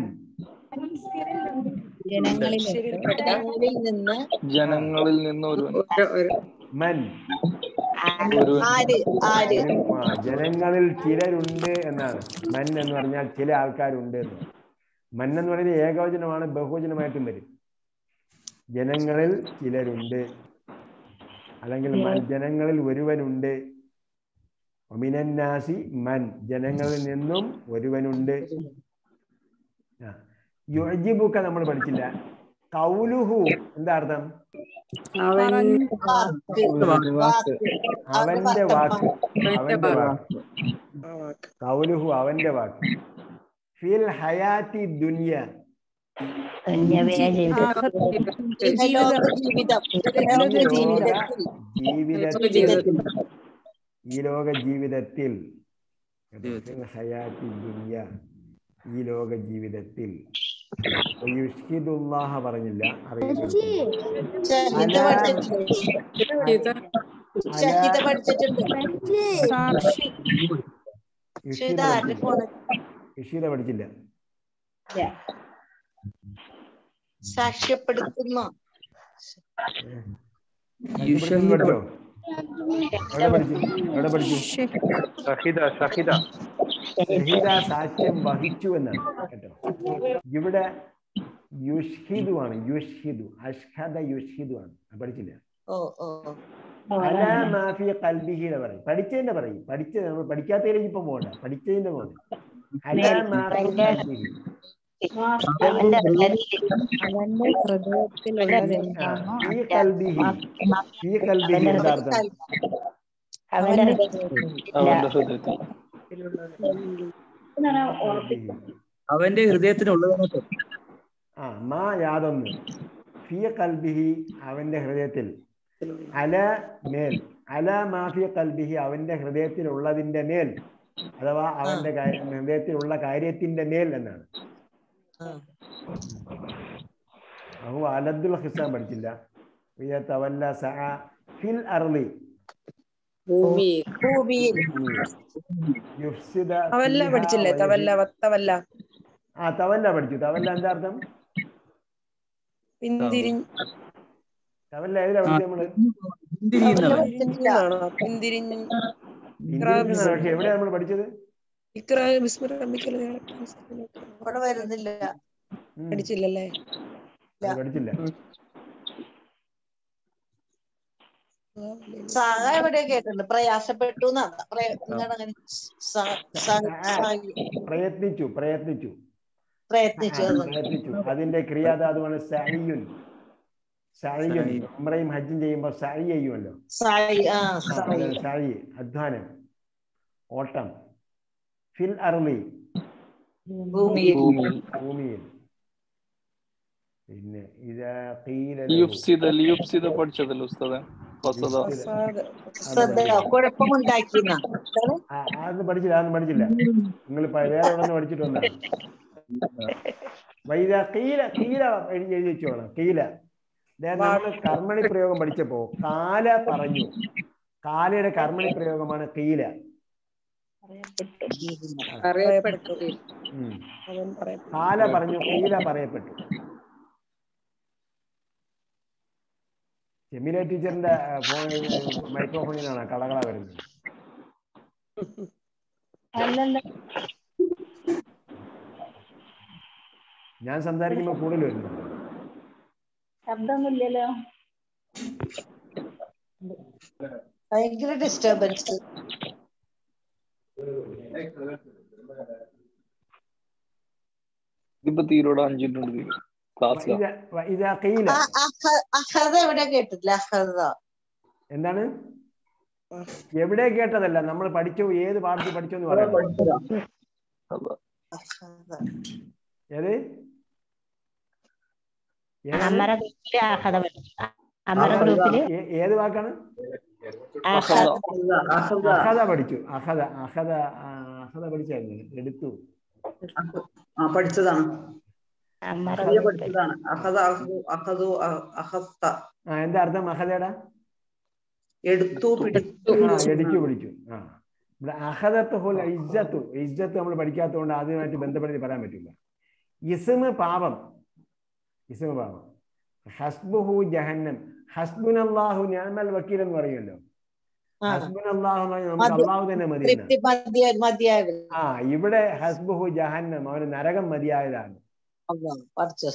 ജനങ്ങളിൽ ജനങ്ങളിൽ നിന്ന് ജനങ്ങളിൽ നിന്ന് ഒരുവൻ ഒരു- ഒരു മൻ ഒരുവൻ ആര് ആര് ആ, ജനങ്ങളിൽ ചിലരുണ്ട് എന്നാണ് മൻ എന്ന് പറഞ്ഞാൽ ചില ആൾക്കാരുണ്ട് എന്ന് മൻ എന്ന് പറയുന്നത് ഏകവചനമാണ് ബഹുവചനമായിട്ടും വരും ജനങ്ങളിൽ ചിലരുണ്ട് അല്ലെങ്കിൽ മൻ- ജനങ്ങളിൽ ഒരുവനുണ്ട് ഒമിനന്നാസി മൻ ജനങ്ങളിൽ നിന്നും ഒരുവനുണ്ട് ആ. യുഅജിബുക നമ്മൾ പഠിച്ചില്ല കൗലുഹു എന്താ അർത്ഥം അവൻ വാക്ക് വാക്ക് അവന്റെ വാക്ക് അവന്റെ വാക്ക്. വാക്ക് കൗലുഹു അവന്റെ വാക്ക് ഫിൽ ഹയാത്തി ദുനിയ ധന്യവേ ഇഹലോക ജീവിതം ഇഹലോക ജീവിതത്തിൽ ജീവിതത്തിൽ ജീവിതത്തിൽ ഈ ലോക ജീവിതത്തിൽ ഫിൽ ഹയാത്തി ദുനിയ ഈ ലോക ജീവിതത്തിൽ യുഷ്ഹിദുല്ലാഹ പറഞ്ഞില്ല അറിയില്ല ഷഹിദ പഠിച്ചിട്ടുണ്ട് ഇത് ഷഹിദ പഠിച്ചിട്ടുണ്ട് ഷഹിദ ആരുടെ ഫോണ് യുഷീദ പഠിച്ചില്ല സാക്ഷ്യപ്പെടുത്തുന്നു പഠിച്ചോ എവിടെ പഠിച്ചു എവിടെ പഠിച്ചു ഷഹിദ ഷഹിദ ഷഹീദ സാക്ഷ്യം വഹിച്ചു എന്നാണ് കേട്ടോ ഇവിടെ യുഷ്ഹിദു ആണ് യുഷ്ഹിദു അഷ്ഹദ യുഷ്ഹിദു ആണ് അത് പഠിച്ചില്ല ഓ ഓ അല മാഫി കൽബിഹിയുടെ പറയും പഠിച്ചതിന്റെ പറയും പഠിച്ച നമ്മൾ പഠിക്കാത്തതിലേക്ക് ഇപ്പൊ പോകണ്ട പഠിച്ചതിന്റെ പോലെ അല മാഫി കൽബിഹി അവന്റെ ഹൃദയത്തിൽ അവന്റെ ഹൃദയത്തിലുള്ളത് എന്താണോ ഈ കൽബിഹി ഈ കൽബിഹി എന്താ അർത്ഥം അവന്റെ അവന്റെ ഹൃദയത്തിൽ കൽബിഹി. അവന്റെ ഹൃദയത്തിനുള്ളത് ആ മാ യാതൊന്ന് ഫി കൽബിഹി അവന്റെ ഹൃദയത്തിൽ അല മേൽ അല മാഫിയ കൽബിഹി അവന്റെ ഹൃദയത്തിലുള്ളതിന്റെ മേൽ അഥവാ അവന്റെ കാര്യം- ഹൃദയത്തിലുള്ള കാര്യത്തിന്റെ മേൽ എന്നാണ് അഹു അലദ്ദുൽ ഹിസാൻ പഠിച്ചില്ല ഇയ തവല്ല സഅ ഫിൽ അർളി ഭൂമി ഭൂമിയിൽ യുഫ്സിദ തവല്ല ഫീഹാ പഠിച്ചില്ലേ വയഹി- തവല്ല വത്തവല്ല ആ തവല്ല പഠിച്ചു തവല്ല എന്താ അർത്ഥം പിന്തിരിഞ്ഞ് തവല്ല ഏതിലാ പഠിച്ചത് നമ്മള് പിന്തിരിയുന്നവൻ പിന്തിരിഞ്ഞാണോ പിന്തിരിഞ്ഞ് ഇന്ത്യൻ പക്ഷെ എവിടെയാ നമ്മൾ പഠിച്ചത് ഇക്ര ബിസ്മിർ റബ്ബിക്കൽ ഇവിടെ വരുന്നില്ല ഉം, പഠിച്ചില്ലല്ലേ അത് പഠിച്ചില്ല സഹ എവിടെ കേട്ടിട്ടുണ്ട് പ്രയാസപ്പെട്ടു എന്നാണ് പ്രയ- എന്താണ് അങ്ങനെ സ- സ- സ- പ്രയത്നിച്ചു പ്രയത്നിച്ചു പ്രയത്നിച്ചു ആ, അത് പ്രയത്നിച്ചു അതിന്റെ ക്രിയാധാതുവാണ് സഅയ്യുൻ സഅയ്യുൻ ഉംറയും ഹജ്ജും ചെയ്യുമ്പോൾ സഅയ് ചെയ്യുമല്ലോ സായി ആ ആ, സായി അതാണ് സഅയ് അധ്വാനം ഓട്ടം ഫിൽ അർളി ഭൂമിയിൽ ഭൂമിയിൽ ഭൂമിയിൽ പിന്നെ ഇതാ ഖീല ലഹു. ലിയുഫ്സിദ ലിയുഫ്സിദ പഠിച്ചതല്ലോ ഉസ്താദെ ഫസദ ഫസാദ് ശ്രദ്ധ കുഴപ്പമുണ്ടാക്കിയെന്ന ആ, അതൊന്നും പഠിച്ചില്ല അതൊന്നും പഠിച്ചില്ല നിങ്ങൾ വേറെ എവിടെ പഠിച്ചിട്ട് വന്നതാണ് വൈദ കീല കീല എഴുതി എഴുതി വെച്ചോളാം കീല നമ്മൾ കർമ്മണി പ്രയോഗം പഠിച്ചപ്പോ കാല പറഞ്ഞു കാലയുടെ കർമ്മണി പ്രയോഗമാണ് കീല അറിയപ്പെട്ടു ഉം. അവൻ പറയും കാല പറഞ്ഞു കീല പറയപ്പെട്ടു ജമീല ടീച്ചറിന്റെ ആ, ഫോണിൽ മൈക്രോഫോണിൽ നിന്നാണ് കളകള വരുന്നത് അല്ലല്ല ഞാൻ സംസാരിക്കുമ്പോൾ കൂടുതൽ വരുന്നു ശബ്ദമൊന്നുമില്ലല്ലോ ഭയങ്കര ഡിസ്റ്റർബൻസ് ഇതിപ്പോ തീരോടെ അഞ്ചിട്ടുണ്ട് തീരും ക്ലാസ്സിലാ ഇത- ഇതാ കീല അഹദ എവിടെ കേട്ടില്ല അഹദ എന്താണ് എവിടെ കേട്ടതല്ല നമ്മൾ പഠിച്ചു ഏത് പാഠത്തിൽ പഠിച്ചു എന്ന് പറയാം അതാ. അഹദ ഏത് ഏതാണ്? അമര ഗ്രൂപ്പില് അഹദ പഠിച്ചു അമര ഗ്രൂപ്പില് ഏ- ഏത് വാക്കാണ് അഹദ അഹദ പഠിച്ചു അഹദ അഹദ ആ, അഹദ പഠിച്ചായിരുന്നു എടുത്തു ആ പഠിച്ചതാണ് അമര അഹദ പഠിച്ചതാണ് അഹദ അഹദു അഹദു അഹ- അഹസ്ത ആ എന്താ അർത്ഥം അഹദയുടെ എടുത്തു പിടിച്ചു ആ എടുക്കു പിടിച്ചു ആ ഇവിടെ അഹദത്ത് ഹുൽ ഇജ്ജത്തു ഇജ്ജത്ത് നമ്മൾ പഠിക്കാത്തതുകൊണ്ട് അതുമായിട്ട് ബന്ധപ്പെടുത്തി പറയാൻ പറ്റില്ല ഇസ്മ പാപം ഇസ്മ പാപം ഹസ്ബുഹു ജഹന്നം ഹസ്ബുനല്ലാഹു ഞാമൽ വക്കീൽ എന്ന് പറയുമല്ലോ ആ ഹസ്ബുനല്ലാഹു എന്ന് പറഞ്ഞാൽ നമുക്ക് മതി. അള്ളാഹു തന്നെ മതി എന്നാണ്. തൃപ്തി മതിയായ മതിയായത് ആ ഇവിടെ ഹസ്ബുഹു ജഹന്നം അവന് നരകം മതിയായതാണ് അള്ളാ പഠിച്ചു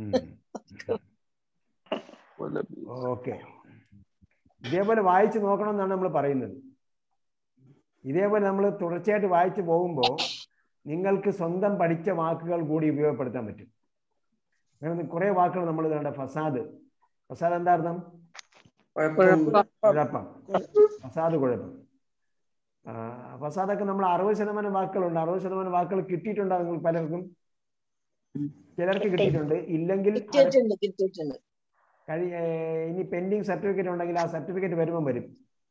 ഓക്കെ ഇതേപോലെ വായിച്ചു നോക്കണമെന്നാണ് നമ്മൾ പറയുന്നത് ഇതേപോലെ നമ്മൾ തുടർച്ചയായിട്ട് വായിച്ചു പോകുമ്പോൾ നിങ്ങൾക്ക് സ്വന്തം പഠിച്ച വാക്കുകൾ കൂടി ഉപയോഗപ്പെടുത്താൻ പറ്റും അങ്ങനെ കുറെ വാക്കുകൾ നമ്മൾ കണ്ട ഫസാദ് ഫസാദ് എന്താ അർത്ഥം കുഴപ്പം കുഴപ്പം ഫസാദ് കുഴപ്പം ആ, ഫസാദൊക്കെ നമ്മൾ അറുപത് ശതമാനം വാക്കുകളുണ്ട് അറുപത് ശതമാനം വാക്കുകൾ കിട്ടിയിട്ടുണ്ടോ നിങ്ങൾ പലർക്കും ചിലർക്ക് കിട്ടിയിട്ടുണ്ട് ഇല്ലെങ്കിൽ അത് കിട്ടിയിട്ടുണ്ട് കിട്ടിയിട്ടുണ്ട് കഴി ഏ, ഇനി പെൻഡിങ് സർട്ടിഫിക്കറ്റ് ഉണ്ടെങ്കിൽ ആ സർട്ടിഫിക്കറ്റ് വരുമ്പം വരും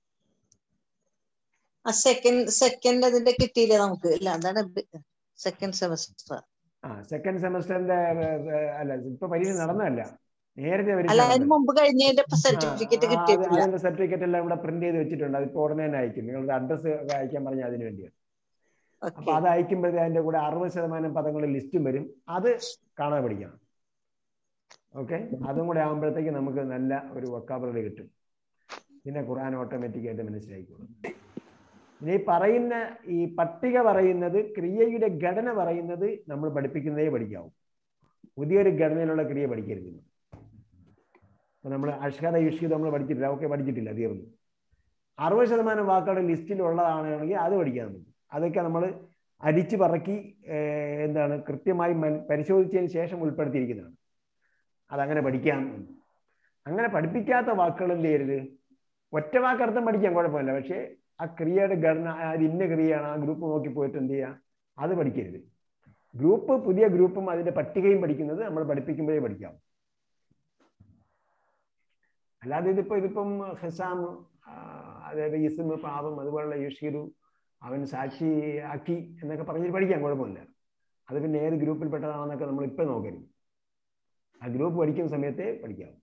ആ സെക്കൻഡ് സെക്കൻഡ് അതിന്റെ കിട്ടിയില്ല നമുക്ക് ഇല്ല അതാണ് സെക്കൻഡ് സെമസ്റ്റർ ആ സെക്കൻഡ് സെമസ്റ്ററിന്റെ അല്ല ഇപ്പൊ പരീക്ഷ നടന്നതല്ല നേരത്തെ പരീക്ഷ അല്ല അതിന് നടന്നത്. മുമ്പ് കഴിഞ്ഞതിന്റെ ആ, സർട്ടിഫിക്കറ്റ് ആ, അത് കിട്ടിയിട്ടില്ല അതിന്റെ സർട്ടിഫിക്കറ്റ് എല്ലാം ഇവിടെ പ്രിന്റ് ചെയ്ത് വെച്ചിട്ടുണ്ട് അതിപ്പോ ഉടനെ തന്നെ അയക്കും നിങ്ങളുടെ അഡ്രസ്സ് അയക്കാൻ പറഞ്ഞ അതിന് വേണ്ടിയാണ് അപ്പൊ ഓക്കെ അത് അയക്കുമ്പോഴത്തേ അതിന്റെ കൂടെ അറുപത് ശതമാനം പദങ്ങളുടെ ലിസ്റ്റും വരും അത് കാണാൻ പഠിക്കണം ഓക്കെ അതും കൂടെ ആകുമ്പോഴത്തേക്ക് നമുക്ക് നല്ല ഒരു വക്കാബിളി കിട്ടും പിന്നെ ഖുർആൻ ഓട്ടോമാറ്റിക് ആയിട്ട് മനസ്സിലായിക്കോളും ഇനി ഈ പറയുന്ന ഈ പട്ടിക പറയുന്നത് ക്രിയയുടെ ഘടന പറയുന്നത് നമ്മൾ പഠിപ്പിക്കുന്നതേ പഠിക്കാവൂ പുതിയൊരു ഘടനയിലുള്ള ക്രിയ പഠിക്കരുത് അപ്പൊ നമ്മൾ അഷ്ഹദ യുഷ്ഹിദ് നമ്മൾ പഠിച്ചിട്ടില്ല ഓക്കെ പഠിച്ചിട്ടില്ല തീർന്നു അറുപത് ശതമാനം വാക്കുകളുടെ ലിസ്റ്റിൽ ഉള്ളതാണെങ്കിൽ അത് പഠിക്കാൻ നമുക്ക് അതൊക്കെ നമ്മൾ അരിച്ചു പറക്കി ഏർ, എന്താണ് കൃത്യമായി മൻ- പരിശോധിച്ചതിന് ശേഷം ഉൾപ്പെടുത്തിയിരിക്കുന്നതാണ് അതങ്ങനെ പഠിക്കാം അങ്ങനെ പഠിപ്പിക്കാത്ത വാക്കുകൾ എന്ത് ചെയ്യരുത് ഒറ്റ വാക്കർത്ഥം പഠിക്കാൻ കുഴപ്പമില്ല പക്ഷേ ആ ക്രിയയുടെ ഘടന ആ, അത് ഇന്ന ക്രിയയാണ് ആ ഗ്രൂപ്പ് നോക്കി പോയിട്ട് എന്ത് ചെയ്യുക അത് പഠിക്കരുത് ഗ്രൂപ്പ് പുതിയ ഗ്രൂപ്പും അതിന്റെ പട്ടികയും പഠിക്കുന്നത് നമ്മൾ പഠിപ്പിക്കുമ്പോഴേ പഠിക്കാം അല്ലാതെ ഇതിപ്പോ ഇതിപ്പം ഹസാം ആ, അതായത് ഇസ്മ പാപം അതുപോലുള്ള യുഷീദു അവൻ സാക്ഷി ആക്കി എന്നൊക്കെ പറഞ്ഞിട്ട് പഠിക്കാൻ കുഴപ്പമില്ല അത് പിന്നെ ഏത് ഗ്രൂപ്പിൽപ്പെട്ടതാണെന്നൊക്കെ നമ്മൾ ഇപ്പം നോക്കരുത് ആ ഗ്രൂപ്പ് പഠിക്കുന്ന സമയത്തെ പഠിക്കാം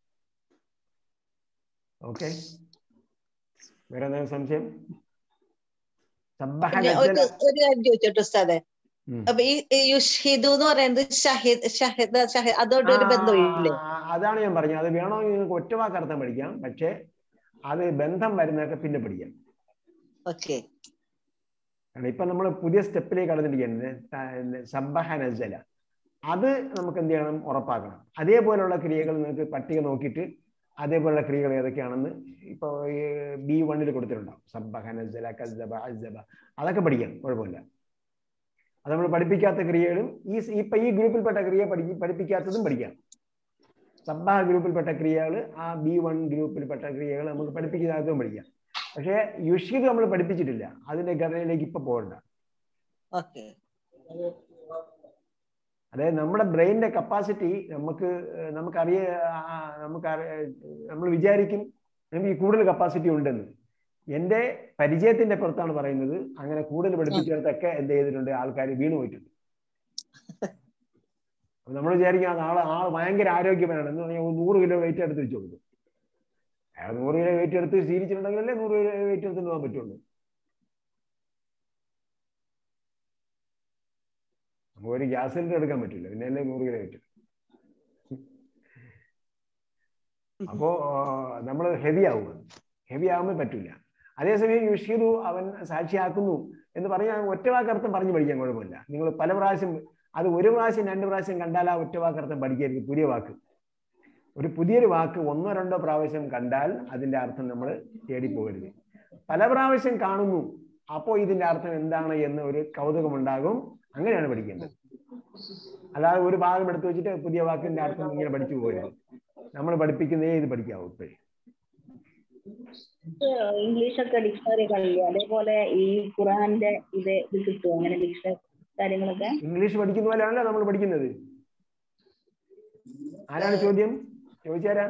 ഓക്കെ വേറെ എന്തെങ്കിലും സംശയം സബ്ബഹ ഞാൻ ഒരു നസ്സല- ഒരു കാര്യം ചോദിച്ചോട്ടെ ഉസ്താദെ ഉം. അപ്പൊ ഈ ഈ യുഷ്ഹിദു എന്ന് പറയുന്നത് ഷഹിദ് ഷഹിദ് ഷഹിദ് അതോട് ഒരു ബന്ധമില്ലേ ആ, അതാണ് ഞാൻ പറഞ്ഞത് അത് വേണമെങ്കിൽ നിങ്ങൾക്ക് ഒറ്റ വാക്കർത്ഥം പഠിക്കാം പക്ഷേ അത് ബന്ധം വരുന്നതൊക്കെ പിന്നെ പഠിക്കാം ഓക്കെ കാരണം ഇപ്പൊ നമ്മൾ പുതിയ സ്റ്റെപ്പിലേക്ക് കടന്നിരിക്കുകയാണ് സബ്ബഹ നസ്സല അത് നമുക്ക് എന്ത് ചെയ്യണം ഉറപ്പാക്കണം അതേപോലെയുള്ള ക്രിയകൾ നിങ്ങൾക്ക് പട്ടിക നോക്കിയിട്ട് അതേപോലെയുള്ള ക്രിയകൾ ഏതൊക്കെയാണെന്ന് ഇപ്പോൾ ബി വണ്ണിൽ കൊടുത്തിട്ടുണ്ടാവും സബ്ബഹ നസ്സല കസ്സബ അസ്സബ അതൊക്കെ പഠിക്കാം കുഴപ്പമില്ല അത് നമ്മൾ പഠിപ്പിക്കാത്ത ക്രിയകളും ഈ സ് ഇപ്പൊ ഈ ഗ്രൂപ്പിൽപ്പെട്ട ക്രിയ പഠി പഠിപ്പിക്കാത്തതും പഠിക്കാം സബ്ബഹ ഗ്രൂപ്പിൽപ്പെട്ട ക്രിയകൾ ആ ബി വൺ ഗ്രൂപ്പിൽപ്പെട്ട ക്രിയകൾ നമുക്ക് പഠിപ്പിക്കാത്തതും പഠിക്കാം പക്ഷേ യുഷിത് നമ്മൾ പഠിപ്പിച്ചിട്ടില്ല അതിന്റെ ഘടനയിലേക്ക് ഇപ്പൊ പോകണ്ട ഓക്കെ അതായത് നമ്മുടെ ബ്രെയിനിന്റെ കപ്പാസിറ്റി നമുക്ക് ഏഹ് നമുക്കറിയ ആ, നമുക്ക് നമ്മൾ വിചാരിക്കും നമുക്ക് കൂടുതൽ കപ്പാസിറ്റി ഉണ്ടെന്ന് എന്റെ പരിചയത്തിന്റെ പുറത്താണ് പറയുന്നത് അങ്ങനെ കൂടുതൽ പഠിപ്പിച്ചിടത്തൊക്കെ എന്ത് ചെയ്തിട്ടുണ്ട് ആൾക്കാർ വീണു പോയിട്ടുണ്ട് അപ്പൊ നമ്മൾ വിചാരിക്കും അത് ആള് ആൾ ഭയങ്കര ആരോഗ്യവാനാണ് എന്ന് പറഞ്ഞാൽ ഒരു നൂറ് കിലോ വെയിറ്റ് എടുത്ത് വെച്ച് കൊടുക്കും അയാൾ നൂറ് കിലോ വെയിറ്റ് എടുത്ത് ശീലിച്ചിട്ടുണ്ടെങ്കിലല്ലേ നൂറ് കിലോ വെയിറ്റ് എടുത്തിട്ട് പോകാൻ പറ്റുള്ളൂ നമുക്ക് ഒരു ഗ്യാസ് സിലിണ്ടർ എടുക്കാൻ പറ്റില്ല പിന്നെ അല്ലേ നൂറ് കിലോ വെയിറ്റ് അപ്പോ നമ്മൾ ഹെവി ആവുക ഹെവി ആകുമ്പോൾ പറ്റില്ല അതേസമയം യുഷീദു അവൻ സാക്ഷിയാക്കുന്നു എന്ന് പറഞ്ഞാൽ ഒറ്റ വാക്കർത്ഥം പറഞ്ഞു പഠിക്കാൻ കുഴപ്പമില്ല നിങ്ങൾ പല പ്രാവശ്യം അത് ഒരു പ്രാവശ്യം രണ്ട് പ്രാവശ്യം കണ്ടാൽ ആ ഒറ്റ വാക്കർത്ഥം പഠിക്കരുത് പുതിയ വാക്ക് ഒരു പുതിയൊരു വാക്ക് ഒന്നോ രണ്ടോ പ്രാവശ്യം കണ്ടാൽ അതിന്റെ അർത്ഥം നമ്മൾ തേടി പോകരുത് പല പ്രാവശ്യം കാണുന്നു അപ്പോൾ ഇതിന്റെ അർത്ഥം എന്താണ് എന്ന് ഒരു കൗതുകമുണ്ടാകും അങ്ങനെയാണ് പഠിക്കേണ്ടത് അല്ലാതെ ഒരു ഭാഗം എടുത്തു വെച്ചിട്ട് പുതിയ വാക്കിന്റെ അർത്ഥം ഇങ്ങനെ പഠിച്ചു പോകരുത് നമ്മൾ പഠിപ്പിക്കുന്നതേ ഇത് പഠിക്കാവൂ ഇപ്പോഴേ ഇംഗ്ലീഷ് ഒക്കെ ഡിക്ഷണറി കളില്ലേ അതേപോലെ ഈ ഖുറാന്റെ ഇത് ഇത് കിട്ടുമോ അങ്ങനെ ഡിക്ഷണറി കാര്യങ്ങളൊക്കെ ഇംഗ്ലീഷ് പഠിക്കുന്ന പോലെയാണല്ലോ നമ്മൾ പഠിക്കുന്നത് ആരാണ് ചോദ്യം ചോദിച്ചാരാ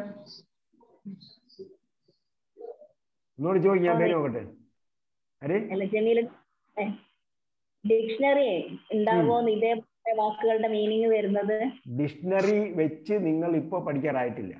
ഒന്നുകൂടി ചോദിക്കും ഞാൻ പേര് നോക്കട്ടെ ആര് അല്ല ജമീല ഡിക്ഷണറി ഉണ്ടാവുമോ ഇതേ വാക്കുകളുടെ മീനിങ് വരുന്നത് ഡിക്ഷണറി വെച്ച് നിങ്ങൾ ഇപ്പൊ പഠിക്കാറായിട്ടില്ല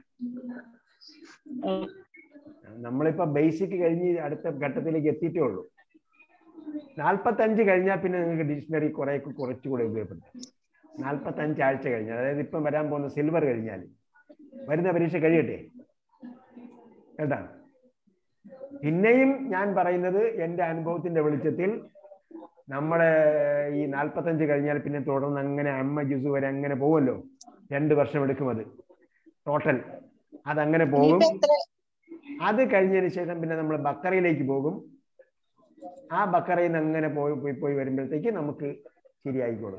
നമ്മളിപ്പോ ബേസിക് കഴിഞ്ഞ് അടുത്ത ഘട്ടത്തിലേക്ക് എത്തിയിട്ടേ ഉള്ളൂ നാൽപ്പത്തഞ്ച് കഴിഞ്ഞാൽ പിന്നെ നിങ്ങൾക്ക് ഡിക്ഷണറി കുറെ കുറച്ചുകൂടെ ഉപയോഗപ്പെടും നാൽപ്പത്തഞ്ച് ആഴ്ച കഴിഞ്ഞാൽ അതായത് ഇപ്പം വരാൻ പോകുന്ന സിൽവർ കഴിഞ്ഞാൽ വരുന്ന പരീക്ഷ കഴിയട്ടെ കേട്ടാ പിന്നെയും ഞാൻ പറയുന്നത് എൻ്റെ അനുഭവത്തിന്റെ വെളിച്ചത്തിൽ നമ്മുടെ ഈ നാൽപ്പത്തഞ്ച് കഴിഞ്ഞാൽ പിന്നെ തുടർന്ന് അങ്ങനെ അമ്മ ജ്യൂസ് വരെ അങ്ങനെ പോകുമല്ലോ രണ്ട് വർഷം എടുക്കും അത് ടോട്ടൽ അതങ്ങനെ പോകും അത് കഴിഞ്ഞതിന് ശേഷം പിന്നെ നമ്മൾ ബക്കറയിലേക്ക് പോകും ആ ബക്കറയിൽ നിന്ന് അങ്ങനെ പോയി പോയി പോയി വരുമ്പോഴത്തേക്ക് നമുക്ക് ശരിയായിക്കോളും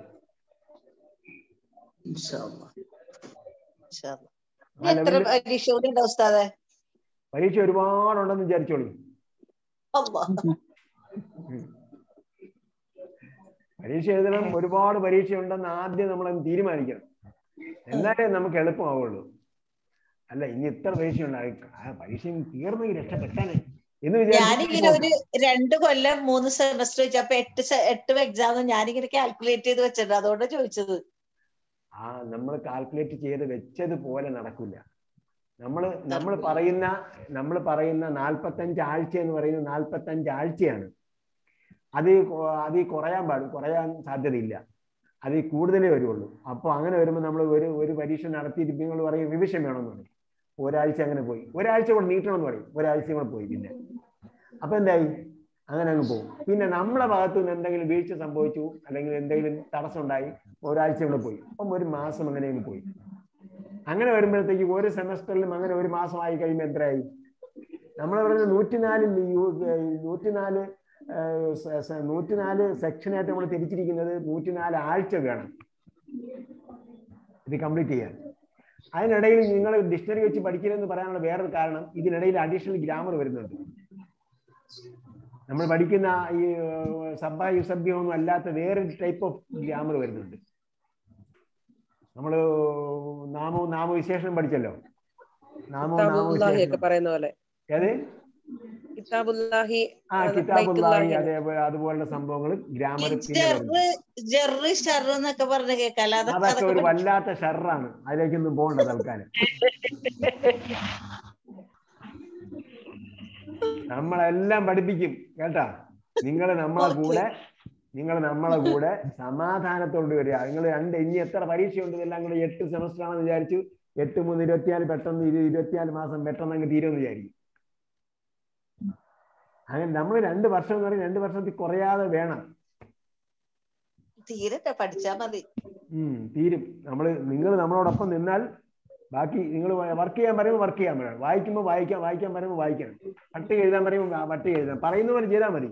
ഇനി എത്ര പരീക്ഷ കൂടി ഉണ്ട് ഉസ്താദെ പരീക്ഷ ഒരുപാടുണ്ടെന്ന് വിചാരിച്ചോളൂ അള്ളാ. പരീക്ഷ എഴുതണം ഒരുപാട് പരീക്ഷ ഉണ്ടെന്ന് ആദ്യം നമ്മൾ തീരുമാനിക്കണം എന്നാലേ നമുക്ക് എളുപ്പമാവുള്ളൂ അല്ല ഇനി ഇത്ര പരീക്ഷ ഉണ്ടായി ആ പരീക്ഷ തീർന്നെങ്കിൽ രക്ഷപ്പെട്ടാനെ എന്ന് ഞാനിങ്ങനെ ഒരു വിചാരിച്ചു രണ്ട് കൊല്ലം മൂന്ന് സെമസ്റ്റർ വെച്ചു അപ്പൊ എട്ട് se- എട്ട് എക്സാം ഞാനിങ്ങനെ കാൽക്കുലേറ്റ് ചെയ്ത് വെച്ചിട്ടുണ്ട് അതുകൊണ്ടാണ് ചോദിച്ചത് ആ നമ്മൾ കാൽക്കുലേറ്റ് ചെയ്ത് വെച്ചതുപോലെ നടക്കില്ല നമ്മൾ നമ്മൾ പറയുന്ന നമ്മൾ പറയുന്ന നാൽപ്പത്തഞ്ച് ആഴ്ച എന്ന് പറയുന്നത് നാൽപ്പത്തഞ്ച് ആഴ്ചയാണ് അത് കൊ- അത് കുറയാൻ പാടും കുറയാൻ സാധ്യതയില്ല അത് കൂടുതലേ വരുള്ളൂ അപ്പോൾ അങ്ങനെ വരുമ്പോൾ നമ്മൾ ഒരു ഒരു പരീക്ഷ നടത്തിയിട്ട് നിങ്ങൾ പറയും റിവിഷൻ വേണമെന്ന് പറയും ഒരാഴ്ച അങ്ങനെ പോയി ഒരാഴ്ച കൂടെ നീട്ടണമെന്ന് പറയും ഒരാഴ്ച കൂടെ പോയി പിന്നെ അപ്പൊ എന്തായി അങ്ങനെ അങ്ങ് പോകും പിന്നെ നമ്മളെ ഭാഗത്തു നിന്ന് എന്തെങ്കിലും വീഴ്ച സംഭവിച്ചു അല്ലെങ്കിൽ എന്തെങ്കിലും തടസ്സം ഉണ്ടായി ഒരാഴ്ച കൂടെ പോയി അപ്പം ഒരു മാസം അങ്ങനെ അങ്ങ് പോയി അങ്ങനെ വരുമ്പോഴത്തേക്ക് ഒരു സെമസ്റ്ററിലും അങ്ങനെ ഒരു മാസമായി കഴിയുമ്പോൾ എത്രയായി നമ്മൾ പറയുന്നത് നൂറ്റിനാല് നൂറ്റിനാല് ഏഹ്, സ- സ- നൂറ്റിനാല് സെക്ഷനായിട്ട് നമ്മൾ തിരിച്ചിരിക്കുന്നത് നൂറ്റിനാല് ആഴ്ച വേണം ഇത് കംപ്ലീറ്റ് ചെയ്യാൻ അതിനിടയിൽ നിങ്ങൾ ഡിക്ഷണറി വെച്ച് പഠിക്കരുതെന്ന് പറയാനുള്ള വേറൊരു കാരണം ഇതിനിടയിൽ അഡീഷണൽ ഗ്രാമർ വരുന്നുണ്ട് നമ്മൾ പഠിക്കുന്ന ഈ ഏഹ്, സബ്ബ യുസബ്യ ഒന്നും അല്ലാത്ത വേറൊരു ടൈപ്പ് ഓഫ് ഗ്രാമർ വരുന്നുണ്ട് നമ്മൾ നാമവും നാമവിശേഷണം പഠിച്ചല്ലോ നാമവും കിതാബുല്ലാഹി ഒക്കെ നാമവിശേഷണം പറയുന്ന പോലെ ഏത് കിതാബുല്ലാഹി ആ അത് കിതാബുല്ലാഹി ബൈത്തുല്ലാഹി അതേപോലെ അതുപോലുള്ള സംഭവങ്ങൾ ഗ്രാമർ ഈ പിന്നെ വരുന്നു ജെറ് ജെറ് ഷെറ് എന്നൊക്കെ പറഞ്ഞ് കേൾക്കാലോ അതൊക്കെ അതൊക്കെ അതൊക്കെ ഒരു പഠി- വല്ലാത്ത ഷെറാണ് അതിലേക്കൊന്നും പോകണ്ട തൽക്കാലം നമ്മളെല്ലാം പഠിപ്പിക്കും കേട്ടാ നിങ്ങൾ നമ്മളെ Okay. കൂടെ നിങ്ങൾ നമ്മളെ കൂടെ സമാധാനത്തോട് വരിക നിങ്ങൾ രണ്ട് ഇനി എത്ര പരീക്ഷയുണ്ട് ഇതെല്ലാം കൂടെ എട്ട് സെമസ്റ്റർ ആണെന്ന് വിചാരിച്ചു എട്ട് മൂന്ന് ഇരുപത്തിനാല് പെട്ടെന്ന് ഇരു ഇരുപത്തിനാല് മാസം പെട്ടെന്ന് അങ്ങ് തീരുമെന്ന് വിചാരിക്കും അങ്ങനെ നമ്മൾ രണ്ട് വർഷം എന്ന് പറയും രണ്ട് വർഷത്തിൽ കുറയാതെ വേണം തീരട്ടെ പഠിച്ചാ മതി ഉം, തീരും നമ്മൾ നിങ്ങൾ നമ്മളോടൊപ്പം നിന്നാൽ ബാക്കി നിങ്ങൾ വർക്ക് ചെയ്യാൻ പറയുമ്പോൾ വർക്ക് ചെയ്യാൻ പറയണം വായിക്കുമ്പോൾ വായിക്കാൻ വായിക്കാൻ പറയുമ്പോൾ വായിക്കണം പട്ടിക എഴുതാൻ പറയുമ്പോൾ ആ പട്ടിക എഴുതാം പറയുന്ന പോലെ ചെയ്താൽ മതി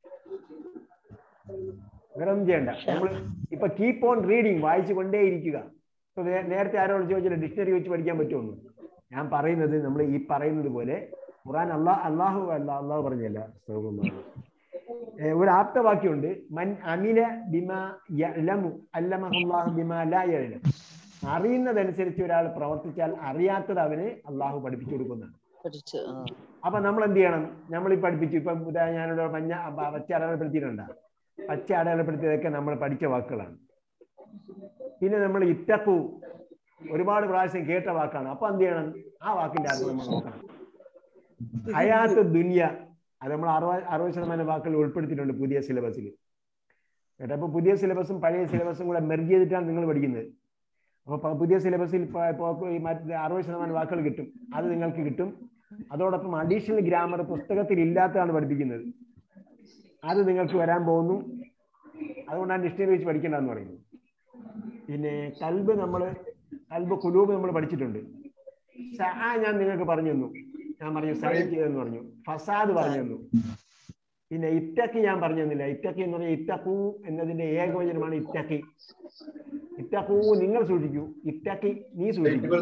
വേറെ ഒന്നും ചെയ്യണ്ട നമ്മൾ ഇപ്പൊ കീപ്പ് ഓൺ റീഡിങ് വായിച്ചു കൊണ്ടേ ഇരിക്കുക ഇപ്പൊ നേ- നേരത്തെ ആരോട് ചോദിച്ചില്ല ഡിക്ഷണറി വെച്ച് പഠിക്കാൻ പറ്റുമെന്ന് ഞാൻ പറയുന്നത് നമ്മൾ ഈ പറയുന്നത് പോലെ ഖുറാൻ അള്ളാഹ് അള്ളാഹു അല്ല അള്ളാഹു പറഞ്ഞല്ല അസ്തഗ്ഫിറുല്ലാഹ്. ഏ, ഒരു ആപ്തവാക്യമുണ്ട് മൻ അമില ബിമ യഅലമു അല്ലമഹുല്ലാഹു ബിമ ലാ യഅലം അറിയുന്നതനുസരിച്ച് ഒരാൾ പ്രവർത്തിച്ചാൽ അറിയാത്തത് അവന് അള്ളാഹു പഠിപ്പിച്ചു കൊടുക്കുന്നതാണ് പഠിച്ചു ആ. അപ്പൊ നമ്മൾ എന്ത് ചെയ്യണം നമ്മൾ ഈ പഠിപ്പിച്ചു ഇപ്പൊ ഉദാ ഞാനിവിടെ മഞ്ഞ പ- പച്ച അടയാളപ്പെടുത്തിയിട്ടുണ്ട് പച്ച അടയാളപ്പെടുത്തിയതൊക്കെ നമ്മൾ പഠിച്ച വാക്കുകളാണ് പിന്നെ നമ്മൾ ഇത്തക്കു ഒരുപാട് പ്രാവശ്യം കേട്ട വാക്കാണ് അപ്പൊ എന്ത് ചെയ്യണം ആ വാക്കിന്റെ അർത്ഥം നമ്മൾ നോക്കണം ഹയാത്ത് ദുനിയ അത് നമ്മൾ അറുപത് അറുപത് ശതമാനം വാക്കുകൾ ഉൾപ്പെടുത്തിയിട്ടുണ്ട് പുതിയ സിലബസിൽ കേട്ടോ അപ്പൊ പുതിയ സിലബസും പഴയ സിലബസും കൂടെ മെർജ് ചെയ്തിട്ടാണ് നിങ്ങൾ പഠിക്കുന്നത് അപ്പൊ പ- പുതിയ സിലബസിൽ ഇപ്പൊ ഇപ്പൊ ഈ മറ്റ് അറുപത് ശതമാനം വാക്കുകൾ കിട്ടും അത് നിങ്ങൾക്ക് കിട്ടും അതോടൊപ്പം അഡീഷണൽ ഗ്രാമർ പുസ്തകത്തിൽ ഇല്ലാത്തതാണ് പഠിപ്പിക്കുന്നത് അത് നിങ്ങൾക്ക് വരാൻ പോകുന്നു അതുകൊണ്ടാണ് ഡിക്ഷണറി വെച്ച് പഠിക്കേണ്ടതെന്ന് പറയുന്നത് പിന്നെ കൽബ് നമ്മൾ കൽബ് കുലൂബ് നമ്മൾ പഠിച്ചിട്ടുണ്ട് സഹ ഞാൻ നിങ്ങൾക്ക് പറഞ്ഞു തന്നു ഞാൻ പറഞ്ഞു സഹി ചെയ്തെന്ന് പറഞ്ഞു ഫസാദ് പറഞ്ഞു തന്നു പിന്നെ ഇറ്റക്കി ഞാൻ പറഞ്ഞു തന്നില്ല ഇറ്റക്കി എന്ന് പറഞ്ഞാൽ ഇറ്റക്കൂ എന്നതിന്റെ ഏകവചനമാണ് ഇറ്റക്കി ഇറ്റക്കൂ നിങ്ങൾ സൂക്ഷിക്കൂ ഇറ്റക്കി നീ സൂക്ഷിക്കൂ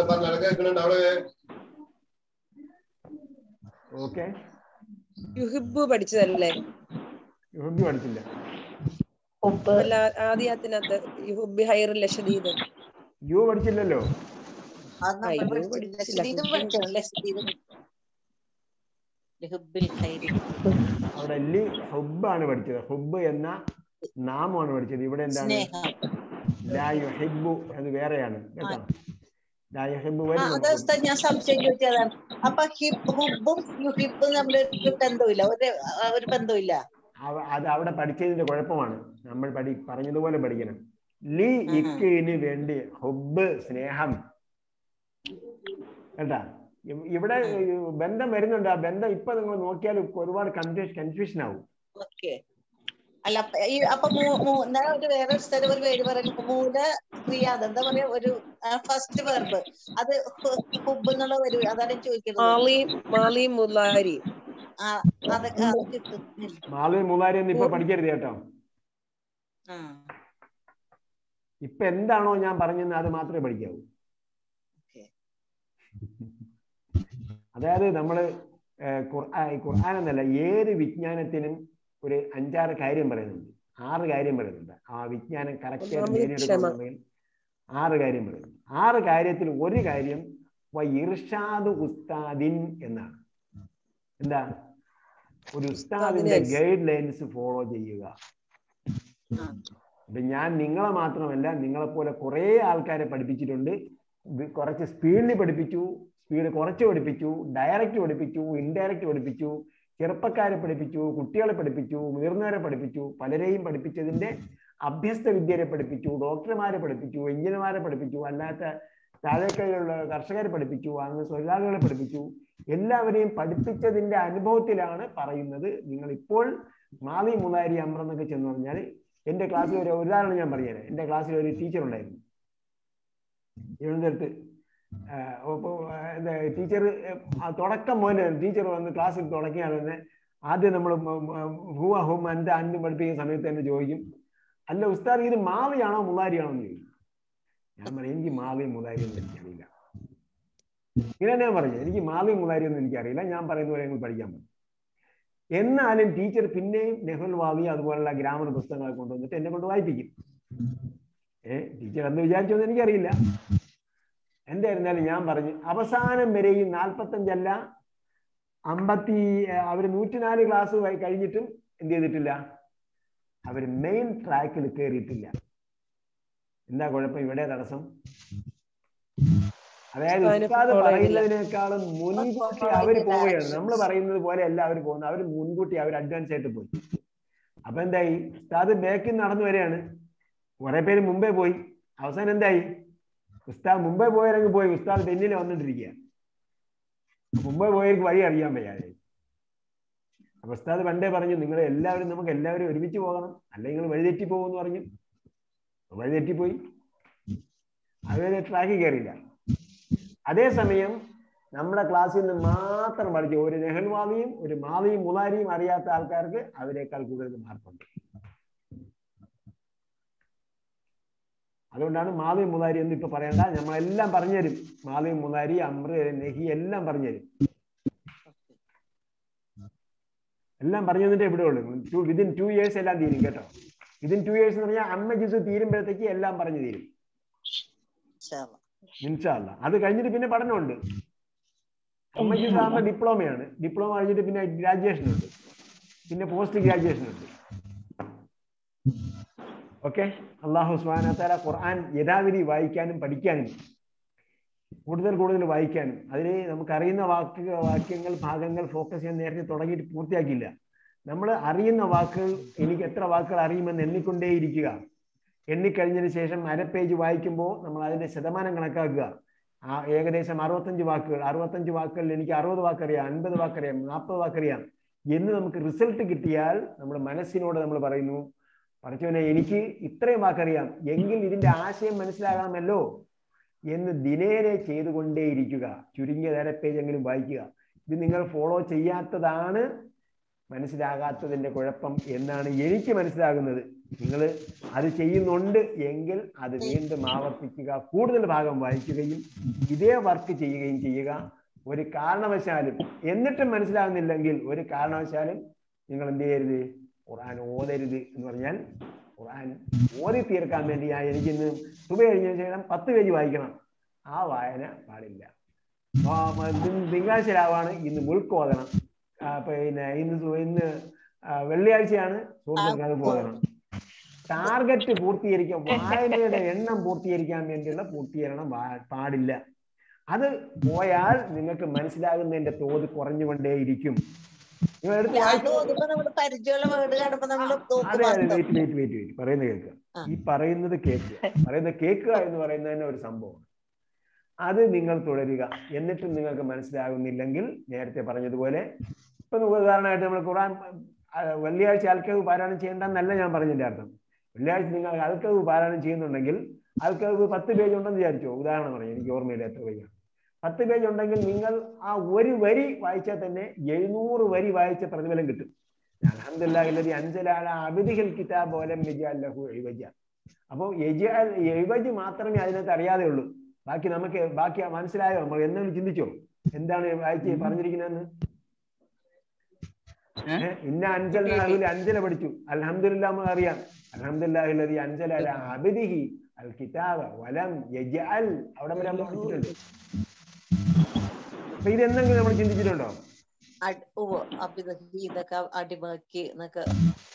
ഓക്കെ യുഹിബു പഠിച്ചതല്ലേ യുഹബി പഠിച്ചില്ല അല്ല ആദ്യത്തിനകത്ത് യുഹുബി ഹൈർ ലഷദീദ് യു പഠിച്ചില്ലല്ലോ അത് നമ്മൾ അയ്യോ, പഠിച്ചു പഠിച്ചില്ല. ലക്ഷദ്വീപും പഠിച്ചു ലക്ഷദ്വീപും ലഹുബിൽ ഖൈരി അവിടെ ലി ഹുബാണ് പഠിച്ചത് ഹുബ് എന്ന നാമമാണ് പഠിച്ചത് ഇവിടെ എന്താണ് സ്നേഹം ലാ യുഹിബ്ബു അത് വേറെയാണ് കേട്ടോ ലാ യുഹിബ്ബു ആ വരും അത് ഉസ്താദ് ഞാൻ സംശയം ചോദിച്ചതാണ് അപ്പൊ ഹിബ് ഹുബും യുഹിബും തമ്മിൽ ഒരു ബന്ധമില്ല ഒരു ആ, ഒരു ബന്ധമില്ല അവ- അത് അവിടെ പഠിച്ചതിന്റെ കുഴപ്പമാണ് നമ്മൾ പഠി പറഞ്ഞതുപോലെ പഠിക്കണം ലി ഇക്കിന് വേണ്ടി ഹുബ് സ്നേഹം കേട്ടാ ഇ- ഇവിടെ ഈ ബന്ധം വരുന്നുണ്ട് ആ ബന്ധം ഇപ്പൊ നിങ്ങൾ നോക്കിയാൽ ഒരുപാട് കൺഫ്യൂഷൻ കൺഫ്യൂഷൻ ആവും ഓക്കെ അല്ല അപ്പൊ ഈ അപ്പൊ മൂ- മൂ- ഞാൻ ഒരു വേറെ ഒരു സ്ഥലം ഒരു പേര് പറയുന്നു മൂല ക്രിയ അതെന്താ പറയാ ഒരു ഫസ്റ്റ് വെർബ് അത് ഹു- ഹുബ് എന്നുള്ള വരും അതാണ് ഞാൻ ചോദിക്കുന്നത് മാലി മാലി മുലാരി ആ അതൊക്കെ അത് കിട്ടുന്നില്ല മാളി മൂന്നാരി ഒന്നും ഇപ്പൊ പഠിക്കരുത് കേട്ടോ ആ ഇപ്പൊ എന്താണോ ഞാൻ പറഞ്ഞത് അത് മാത്രമേ പഠിക്കാവൂ ഓക്കെ അതായത് നമ്മള് ഏഹ് ഖുർആൻ ഖുർആൻ എന്നല്ല ഏത് വിജ്ഞാനത്തിനും ഒരു അഞ്ചാറ് കാര്യം പറയുന്നുണ്ട് ആറ് കാര്യം പറയുന്നുണ്ട് ആ വിജ്ഞാനം കറക്റ്റ് ആയിട്ട് ഒന്നാമത് നേടിയെടുക്കണമെന്നുണ്ടെങ്കിൽ ആറ് കാര്യം പറയുന്നു ആറ് കാര്യത്തിൽ ഒരു കാര്യം വ ഇർഷാദ് ഉസ്താദിൻ എന്നാണ് എന്താ ഒരു ഉസ്താദിന്റെ ഉസ്താദിനെ ഗൈഡ് ലൈൻസ് ഫോളോ ചെയ്യുക ആ അപ്പൊ ഞാൻ നിങ്ങളെ മാത്രമല്ല നിങ്ങളെ പോലെ കുറെ ആൾക്കാരെ പഠിപ്പിച്ചിട്ടുണ്ട് ഇത് കുറച്ച് സ്പീഡിൽ പഠിപ്പിച്ചു സ്പീഡ് കുറച്ച് പഠിപ്പിച്ചു ഡയറക്റ്റ് പഠിപ്പിച്ചു ഇൻഡയറക്റ്റ് പഠിപ്പിച്ചു ചെറുപ്പക്കാരെ പഠിപ്പിച്ചു കുട്ടികളെ പഠിപ്പിച്ചു മുതിർന്നവരെ പഠിപ്പിച്ചു പലരെയും പഠിപ്പിച്ചതിന്റെ അഭ്യസ്ത വിദ്യരെ പഠിപ്പിച്ചു ഡോക്ടർമാരെ പഠിപ്പിച്ചു എഞ്ചിനീയർമാരെ പഠിപ്പിച്ചു അല്ലാത്ത താഴേക്കലുള്ള കർഷകരെ പഠിപ്പിച്ചു അങ്ങ് തൊഴിലാളികളെ പഠിപ്പിച്ചു എല്ലാവരെയും പഠിപ്പിച്ചതിന്റെ അനുഭവത്തിലാണ് പറയുന്നത് നിങ്ങൾ ഇപ്പോൾ മാലി മുതാരി അമ്ര എന്നൊക്കെ ചെന്ന് പറഞ്ഞാൽ എന്റെ ക്ലാസ്സിൽ ഒരു ഉദാഹരണം ഞാൻ പറഞ്ഞുതരാം എന്റെ ക്ലാസ്സിൽ ഒരു ടീച്ചർ ഉണ്ടായിരുന്നു തിരുവനന്തപുരത്ത് ടീച്ചർ തുടക്കം മോനെ ടീച്ചർ വന്ന് ക്ലാസ്സിൽ തുടങ്ങിയാൽ തന്നെ ആദ്യം നമ്മൾ ഹൂവ ഹും അന്റെ അന്നും പഠിപ്പിക്കുന്ന സമയത്ത് തന്നെ ചോദിക്കും അല്ല ഉസ്താദ് ഇത് മാവിയാണോ മുതാരിയാണോ എന്ന് ചോദിക്കും ഞാൻ പറയും എനിക്ക് മാവിയും മുതാരിയും എനിക്കറിയില്ല ഇങ്ങനെ ഞാൻ പറഞ്ഞു എനിക്ക് മാവിയും മുതാരിയും ഒന്നും എനിക്കറിയില്ല ഞാൻ പറയുന്ന പോലെ ഞങ്ങൾ പഠിക്കാൻ പറ്റും എന്നാലും ടീച്ചർ പിന്നെയും നെഹ്റുൽ വാവി അതുപോലുള്ള ഗ്രാമർ പുസ്തകങ്ങൾ കൊണ്ടുവന്നിട്ട് എന്നെ കൊണ്ട് വായിപ്പിക്കും ഏ ടീച്ചർ എന്ന് വിചാരിച്ചോന്ന് എനിക്കറിയില്ല എന്തായിരുന്നാലും ഞാൻ പറഞ്ഞു അവസാനം വരെയും നാൽപ്പത്തഞ്ചല്ല അമ്പത്തി അവർ നൂറ്റിനാല് ക്ലാസ് കഴിഞ്ഞിട്ടും എന്ത് ചെയ്തിട്ടില്ല അവർ മെയിൻ ട്രാക്കിൽ കയറിയിട്ടില്ല എന്താ കുഴപ്പം ഇവിടെ തടസ്സം അതായത് ഉസ്താദ് പറയുന്നതിനേക്കാളും മുൻകൂട്ടി അവർ പോവുകയാണ് നമ്മൾ പറയുന്നത് പോലെ അല്ല അവർ പോകുന്നത് അവർ മുൻകൂട്ടി അവർ അഡ്വാൻസ് ആയിട്ട് പോയി അപ്പൊ എന്തായി ഉസ്താദ് ബാക്കിൽ നടന്നു വരികയാണ് കുറെ പേര് മുമ്പേ പോയി അവസാനം എന്തായി ഉസ്താദ് മുമ്പേ പോയവരങ്ങ് പോയി ഉസ്താദ് പിന്നിൽ വന്നിട്ടിരിക്കുക മുമ്പേ പോയവർക്ക് വഴി അറിയാൻ വയ്യാതെ അപ്പൊ ഉസ്താദ് പണ്ടേ പറഞ്ഞു നിങ്ങൾ എല്ലാവരും നമുക്ക് എല്ലാവരും ഒരുമിച്ച് പോകണം അല്ലെങ്കിൽ നിങ്ങൾ വഴിതെറ്റി പോകുമെന്ന് പറഞ്ഞു വഴിതെറ്റിപ്പോയി അതുവരെ ട്രാക്കിൽ കയറിയില്ല അതേസമയം നമ്മുടെ ക്ലാസ്സിൽ നിന്ന് മാത്രം പഠിച്ച ഒരു നെഹൽവാദിയും ഒരു മാവിയും മുലാരിയും അറിയാത്ത ആൾക്കാർക്ക് അവരെക്കാൾ കൂടുതൽ മാർക്കുണ്ട് അതുകൊണ്ടാണ് മാവിയും മുതാരി എന്ന് ഇപ്പൊ പറയണ്ട നമ്മളെല്ലാം പറഞ്ഞുതരും മാവിയും മുതാരി അമ്ര നെഹി എല്ലാം പറഞ്ഞുതരും എല്ലാം പറഞ്ഞു തന്നിട്ടേ ഇവിടെ ഉള്ളൂ ടു വിതിൻ ടു ഇയേഴ്സ് എല്ലാം തീരും കേട്ടോ വിതിൻ ടു ഇയേഴ്സ് എന്ന് പറഞ്ഞാൽ അമ്മ ജിസ് തീരുമ്പോഴത്തേക്ക് എല്ലാം പറഞ്ഞു തീരും ഇൻഷാല്ല അത് കഴിഞ്ഞിട്ട് പിന്നെ പഠനമുണ്ട് അമ്മ ജിസ് ആകുമ്പോൾ ഡിപ്ലോമയാണ് ഡിപ്ലോമ കഴിഞ്ഞിട്ട് പിന്നെ ഗ്രാജുവേഷൻ ഉണ്ട് പിന്നെ പോസ്റ്റ് ഗ്രാജുവേഷൻ ഉണ്ട് ഓക്കെ അള്ളാഹു സ്വാനത്താല ഖുർആൻ യഥാവിധി വായിക്കാനും പഠിക്കാനും കൂടുതൽ കൂടുതൽ വായിക്കാനും അതിന് നമുക്കറിയുന്ന വാക്ക് വാക്യങ്ങൾ ഭാഗങ്ങൾ ഫോക്കസ് ചെയ്യാൻ നേരത്തെ തുടങ്ങിയിട്ട് പൂർത്തിയാക്കിയില്ല നമ്മൾ അറിയുന്ന വാക്കുകൾ എനിക്ക് എത്ര വാക്കുകൾ അറിയുമെന്ന് എണ്ണിക്കൊണ്ടേയിരിക്കുക എണ്ണിക്കഴിഞ്ഞതിന് ശേഷം അര പേജ് വായിക്കുമ്പോൾ നമ്മൾ അതിന്റെ ശതമാനം കണക്കാക്കുക ആ ഏകദേശം അറുപത്തഞ്ച് വാക്കുകൾ അറുപത്തഞ്ച് വാക്കുകളിൽ എനിക്ക് അറുപത് വാക്കറിയാം അൻപത് വാക്കറിയാം നാൽപ്പത് വാക്കറിയാം എന്ന് നമുക്ക് റിസൾട്ട് കിട്ടിയാൽ നമ്മുടെ മനസ്സിനോട് നമ്മൾ പറയുന്നു പഠിച്ചവനെ എനിക്ക് ഇത്രയും വാക്കറിയാം എങ്കിൽ ഇതിന്റെ ആശയം മനസ്സിലാകാമല്ലോ എന്ന് ദിനേനെ ചെയ്തുകൊണ്ടേയിരിക്കുക ചുരുങ്ങിയ അര പേജെങ്കിലും വായിക്കുക ഇത് നിങ്ങൾ ഫോളോ ചെയ്യാത്തതാണ് മനസ്സിലാകാത്തതിന്റെ കുഴപ്പം എന്നാണ് എനിക്ക് മനസ്സിലാകുന്നത് നിങ്ങൾ അത് ചെയ്യുന്നുണ്ട് എങ്കിൽ അത് വീണ്ടും ആവർത്തിക്കുക കൂടുതൽ ഭാഗം വായിക്കുകയും ഇതേ വർക്ക് ചെയ്യുകയും ചെയ്യുക ഒരു കാരണവശാലും എന്നിട്ടും മനസ്സിലാകുന്നില്ലെങ്കിൽ ഒരു കാരണവശാലും നിങ്ങൾ എന്ത് ചെയ്യരുത് ഖുർആൻ ഓതരുത് എന്ന് പറഞ്ഞാൽ ഖുർആൻ ഓതി തീർക്കാൻ വേണ്ടി ഞാൻ എനിക്കിന്ന് സുബ കഴിഞ്ഞതിന് ശേഷം പത്ത് പേജ് വായിക്കണം ആ വായന പാടില്ല തിങ്കളാഴ്ച രാവാണ് ഇന്ന് മുഴുക്ക് ഓതണം പിന്നെ ഇന്ന് ഇന്ന് വെള്ളിയാഴ്ചയാണ് സുഹൃത്തുക്കൾ പോകണം ടാർഗറ്റ് പൂർത്തീകരിക്കാൻ വായനയുടെ എണ്ണം പൂർത്തീകരിക്കാൻ വേണ്ടിയുള്ള പൂർത്തീകരണം പാടില്ല അത് പോയാൽ നിങ്ങൾക്ക് മനസ്സിലാകുന്നതിന്റെ തോത് കുറഞ്ഞുകൊണ്ടേയിരിക്കും നിങ്ങൾ എടുത്ത് അതെ അതെ വെയിറ്റ് വെയിറ്റ് വെയിറ്റ് വെയിറ്റ് പറയുന്നത് കേൾക്കുക ഈ പറയുന്നത് കേൾക്കുക പറയുന്നത് കേൾക്കുക എന്ന് പറയുന്നത് തന്നെ ഒരു സംഭവമാണ് അത് നിങ്ങൾ തുടരുക എന്നിട്ടും നിങ്ങൾക്ക് മനസ്സിലാകുന്നില്ലെങ്കിൽ നേരത്തെ പറഞ്ഞതുപോലെ ഇപ്പൊ ഉദാഹരണമായിട്ട് നമ്മൾ ഖുറാൻ വെള്ളിയാഴ്ച അൽക്കവ് പാരായണം ചെയ്യേണ്ടെന്നല്ല ഞാൻ പറഞ്ഞതിന്റെ അർത്ഥം വെള്ളിയാഴ്ച നിങ്ങൾ അൽക്കവ് പാരായണം ചെയ്യുന്നുണ്ടെങ്കിൽ അൽക്കവ് പത്ത് പേജ് ഉണ്ടെന്ന് വിചാരിച്ചോ ഉദാഹരണം പറഞ്ഞു എനിക്ക് ഓർമ്മയില്ല എത്ര പേജാണ് പത്ത് പേജ് ഉണ്ടെങ്കിൽ നിങ്ങൾ ആ ഒരു വരി വായിച്ചാൽ തന്നെ എഴുന്നൂറ് വരി വായിച്ച പ്രതിഫലം കിട്ടും അലഹദില്ലാഹില്ലതി അഞ്ചലാല അബിദിഹൽ കിതാബ് പോലെ ലഹു എഴുവജ അപ്പോൾ എഴുവജ് മാത്രമേ അതിനകത്ത് അറിയാതെ ഉള്ളൂ ബാക്കി നമുക്ക് ബാക്കി മനസ്സിലായോ നമ്മൾ എന്തെങ്കിലും ചിന്തിച്ചോ എന്താണ് വായിച്ച് പറഞ്ഞിരിക്കുന്നതെന്ന് ഇന്ന അഞ്ചൽ അഞ്ചല പഠിച്ചു അലഹമില്ല നമ്മൾ അറിയാം അലഹമില്ലാഹില്ലതി അഞ്ചല അബിദിഹി അൽ കിതാബ് വലം യജഅൽ അവിടെ വരെ നമ്മൾ പഠിച്ചിട്ടുണ്ട് അപ്പൊ ഇതെന്തെങ്കിലും നമ്മൾ ചിന്തിച്ചിട്ടുണ്ടോ ഇതൊക്കെ അടിമാക്കി എന്നൊക്കെ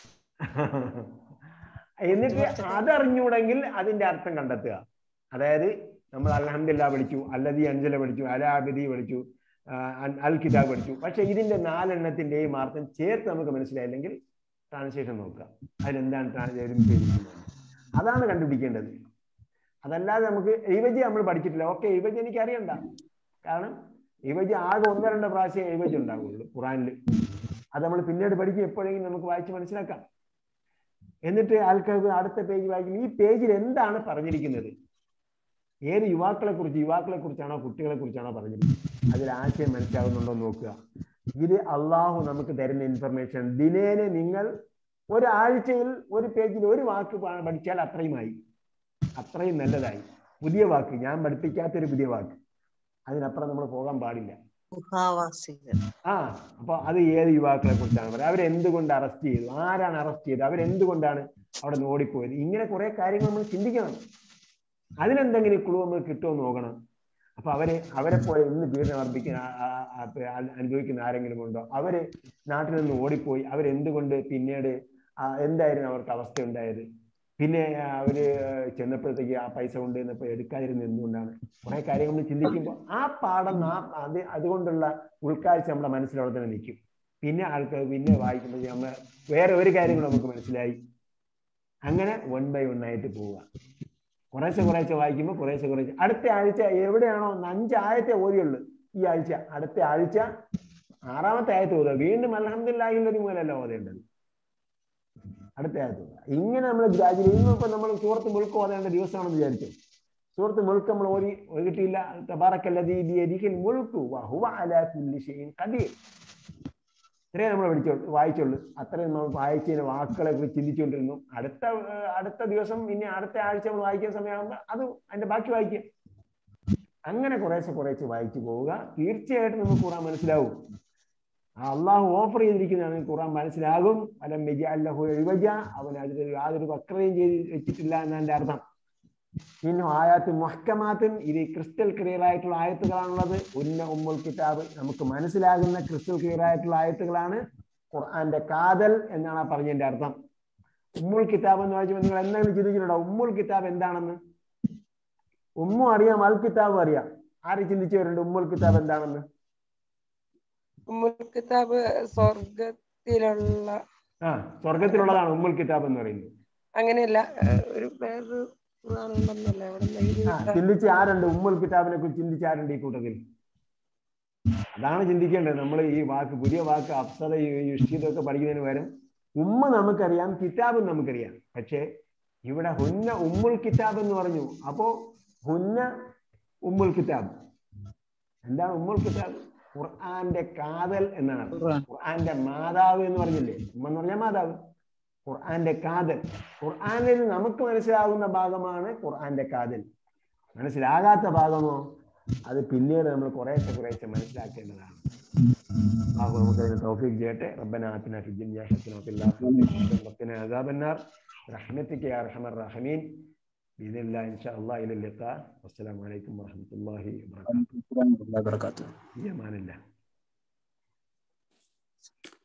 എന്നിട്ട് അതറിഞ്ഞൂടെങ്കിൽ അതിന്റെ അർത്ഥം കണ്ടെത്തുക അതായത് നമ്മൾ അലഹമില്ല പഠിച്ചു അല്ലതി അഞ്ചല പഠിച്ചു അലാബിദി പഠിച്ചു അൽ കിതാബ് പഠിച്ചു പക്ഷെ ഇതിന്റെ നാലെണ്ണത്തിന്റെയും അർത്ഥം ചേർത്ത് നമുക്ക് മനസ്സിലായില്ലെങ്കിൽ ട്രാൻസ്ലേഷൻ നോക്കുക അതിലെന്താണ് ചെയ്തിരിക്കുന്നത് അതാണ് കണ്ടുപിടിക്കേണ്ടത് അതല്ലാതെ നമുക്ക് എഴുവജി നമ്മൾ പഠിച്ചിട്ടില്ല ഓക്കെ എഴുവജി എനിക്ക് അറിയണ്ട കാരണം എഴുവജി ആകെ ഒന്നോ രണ്ടോ പ്രാവശ്യം എഴുവജി ഉണ്ടാവുള്ളൂ ഖുറാനിൽ അത് നമ്മൾ പിന്നീട് പഠിക്കും എപ്പോഴെങ്കിലും നമുക്ക് വായിച്ച് മനസ്സിലാക്കാം എന്നിട്ട് ആൾക്കാർക്ക് അടുത്ത പേജ് വായിക്കും ഈ പേജിൽ എന്താണ് പറഞ്ഞിരിക്കുന്നത് ഏത് യുവാക്കളെ കുറിച്ച് യുവാക്കളെ കുറിച്ചാണോ കുട്ടികളെ കുറിച്ചാണോ പറഞ്ഞത് അതിൽ ആശയം മനസ്സിലാവുന്നുണ്ടോ എന്ന് നോക്കുക ഇത് അള്ളാഹു നമുക്ക് തരുന്ന ഇൻഫർമേഷൻ ദിനേനെ നിങ്ങൾ ഒരാഴ്ചയിൽ ഒരു പേജിൽ ഒരു വാക്ക് പ- പഠിച്ചാൽ അത്രയുമായി അത്രയും നല്ലതായി പുതിയ വാക്ക് ഞാൻ പഠിപ്പിക്കാത്തൊരു പുതിയ വാക്ക് അതിനപ്പുറം നമ്മൾ പോകാൻ പാടില്ല ഗുഹാവാസികൾ ആ അപ്പൊ അത് ഏത് യുവാക്കളെ കുറിച്ചാണ് പറയുക അവരെന്തുകൊണ്ട് അറസ്റ്റ് ചെയ്തു ആരാണ് അറസ്റ്റ് ചെയ്തത് അവരെന്തുകൊണ്ടാണ് അവിടെ നിന്ന് ഓടിപ്പോയത് ഇങ്ങനെ കുറെ കാര്യങ്ങൾ നമ്മൾ ചിന്തിക്കണം അതിനെന്തെങ്കിലും ക്ലൂ നമുക്ക് കിട്ടുമോ എന്ന് നോക്കണം അപ്പൊ അവര് അവരെ പോലെ ഇന്ന് പീഡനം അർപ്പിക്കുന്ന ആ- ആ- ആ- ആ- അനുഭവിക്കുന്ന ആരെങ്കിലും ഉണ്ടോ അവര് നാട്ടിൽ നിന്ന് ഓടിപ്പോയി അവരെന്തുകൊണ്ട് പിന്നീട് ആ എന്തായിരുന്നു അവർക്ക് അവസ്ഥ ഉണ്ടായത് പിന്നെ ആ, അവര് ചെന്നപ്പോഴത്തേക്ക് ആ പൈസ കൊണ്ട് ചെന്നപ്പോ എടുക്കാതിരുന്ന എന്തുകൊണ്ടാണ് കുറെ കാര്യങ്ങൾ നമ്മൾ ചിന്തിക്കുമ്പോൾ ആ പാഠം ആ അത് അതുകൊണ്ടുള്ള ഉൾക്കാഴ്ച നമ്മുടെ മനസ്സിലവിടെ തന്നെ നിൽക്കും പിന്നെ ആൾക്കാർ പിന്നെ വായിക്കുമ്പോൾ നമ്മൾ വേറെ ഒരു കാര്യം കൂടെ നമുക്ക് മനസ്സിലായി അങ്ങനെ വൺ ബൈ വൺ ആയിട്ട് പോവുക കുറേശ്ശെ കുറേശ്ശെ വായിക്കുമ്പോൾ കുറേശ്ശെ കുറേശ്ശെ അടുത്ത ആഴ്ച എവിടെയാണോ ഒന്ന് അഞ്ച് ആയത്തെ ഓതിയുള്ളൂ ഈ ആഴ്ച അടുത്ത ആഴ്ച ആറാമത്തെ ആയത്ത് ഓതുക വീണ്ടും അലഹമില്ലാഹില്ലതി മൂലമല്ല ഓതേണ്ടത് അടുത്ത ആയത്ത് ഓതുക ഇങ്ങനെ നമ്മൾ ഗ്രാജുവലി ഇന്നും ഇപ്പൊ നമ്മൾ സുഹൃത്ത് മുഴുക്ക് ഓതേണ്ട ദിവസമാണെന്ന് വിചാരിച്ചു സുഹൃത്ത് മുഴുക്ക് നമ്മൾ ഓതി കിട്ടിയില്ല തബാറക്കല്ലദീ ബിയദിഹിൽ മുഴുക്കു വഹുവ അലാ കുല്ലി ഷൈഇൻ ഖദീർ ഇത്രയും നമ്മൾ പഠിച്ചോളൂ വായിച്ചുള്ളൂ അത്രയും നമ്മൾ വായിച്ചതിന് വാക്കുകളെ കുറിച്ച് ചിന്തിച്ചുകൊണ്ടിരുന്നു അടുത്ത ഏഹ്, അടുത്ത ദിവസം ഇനി അടുത്ത ആഴ്ച നമ്മൾ വായിക്കുന്ന സമയമാകുമ്പോൾ അത് അതിന്റെ ബാക്കി വായിക്കുക അങ്ങനെ കുറേശ്ശെ കുറേശ്ശെ വായിച്ചു പോവുക തീർച്ചയായിട്ടും നമുക്ക് ഖുറാൻ മനസ്സിലാവും ആ അള്ളാഹു ഓഫർ ചെയ്തിരിക്കുന്നതാണ് ഖുറാൻ മനസ്സിലാകും അലം അല്ലഹു എഴുവജ അവൻ അതിൽ യാതൊരു വക്രതയും ചെയ്ത് വെച്ചിട്ടില്ല എന്നതിന്റെ അർത്ഥം പിന്നെ ആയാത്ത് മുഹക്കമാത്തും ഇത് ക്രിസ്റ്റൽ ക്ലിയർ ആയിട്ടുള്ള ആയത്തുകളാണുള്ളത് ഉന്ന ഉമ്മുൽ കിതാബ് നമുക്ക് മനസ്സിലാകുന്ന ക്രിസ്റ്റൽ ക്ലിയർ ആയിട്ടുള്ള ആയത്തുകളാണ് ഖുർആന്റെ കാതൽ എന്നാണ് ആ പറഞ്ഞതിന്റെ അർത്ഥം ഉമ്മുൽ കിതാബ് എന്ന് വായിച്ചപ്പോൾ നിങ്ങൾ എന്തെങ്കിലും ചിന്തിച്ചിട്ടുണ്ടോ ഉമ്മുൽ കിതാബ് എന്താണെന്ന് ഉമ്മു അറിയാം അൽ കിതാബ് അറിയാം ആര് ചിന്തിച്ചവരുണ്ട് ഉമ്മുൽ കിതാബ് എന്താണെന്ന് ഉമ്മുൽ കിതാബ് സ്വർഗത്തിലുള്ള ആ സ്വർഗത്തിലുള്ളതാണ് ഉമ്മുൽ കിതാബ് എന്ന് പറയുന്നത് അങ്ങനെയല്ല ഏഹ് ഒരു വേറൊരു ഖുർആനുണ്ടെന്നല്ല അവിടെ ആ ചിന്തിച്ച ആരുണ്ട് ഉമ്മുൽ കിതാബിനെ കുറിച്ച് ചിന്തിച്ച ആരുണ്ട് ഈ കൂട്ടത്തിൽ അതാണ് ചിന്തിക്കേണ്ടത് നമ്മൾ ഈ വാക്ക് പുതിയ വാക്ക് അപ്സത യുഷ്ടിതൊക്കെ പഠിക്കുന്നതിന് പകരം ഉമ്മ നമുക്കറിയാം കിതാബും നമുക്കറിയാം പക്ഷേ ഇവിടെ ഹുന്ന ഉമ്മുൽ കിതാബ് എന്ന് പറഞ്ഞു അപ്പോ ഹുന്ന ഉമ്മുൽ കിതാബ് എന്താണ് ഉമ്മുൽ കിതാബ് ഖുർആന്റെ കാതൽ എന്നാണ് അർത്ഥം. ഖുർആന്റെ മാതാവ് എന്ന് പറഞ്ഞില്ലേ ഉമ്മ എന്ന് പറഞ്ഞാൽ മാതാവ് ഖുർആന്റെ കാതൽ ഖുർആനിൽ നമുക്ക് മനസ്സിലാകുന്ന ഭാഗമാണ് ഖുർആന്റെ കാതൽ മനസ്സിലാകാത്ത ഭാഗമോ അത് പിന്നീട് നമ്മൾ കുറേശ്ശെ കുറേശ്ശെ മനസ്സിലാക്കേണ്ടതാണ് അള്ളാഹു നമുക്ക് അതിന് തൗഫീഖ് ചെയ്യട്ടെ റബ്ബന ആതിന ഫി ദുനിയ ഹസന വഫിൽ ആഖിറതി ഹസന വഖിന അദാബന്നാർ برحمتك يا ارحم الراحمين باذن الله ان شاء الله الى اللقاء والسلام عليكم ورحمه الله وبركاته വബറകാതുഹു في امان الله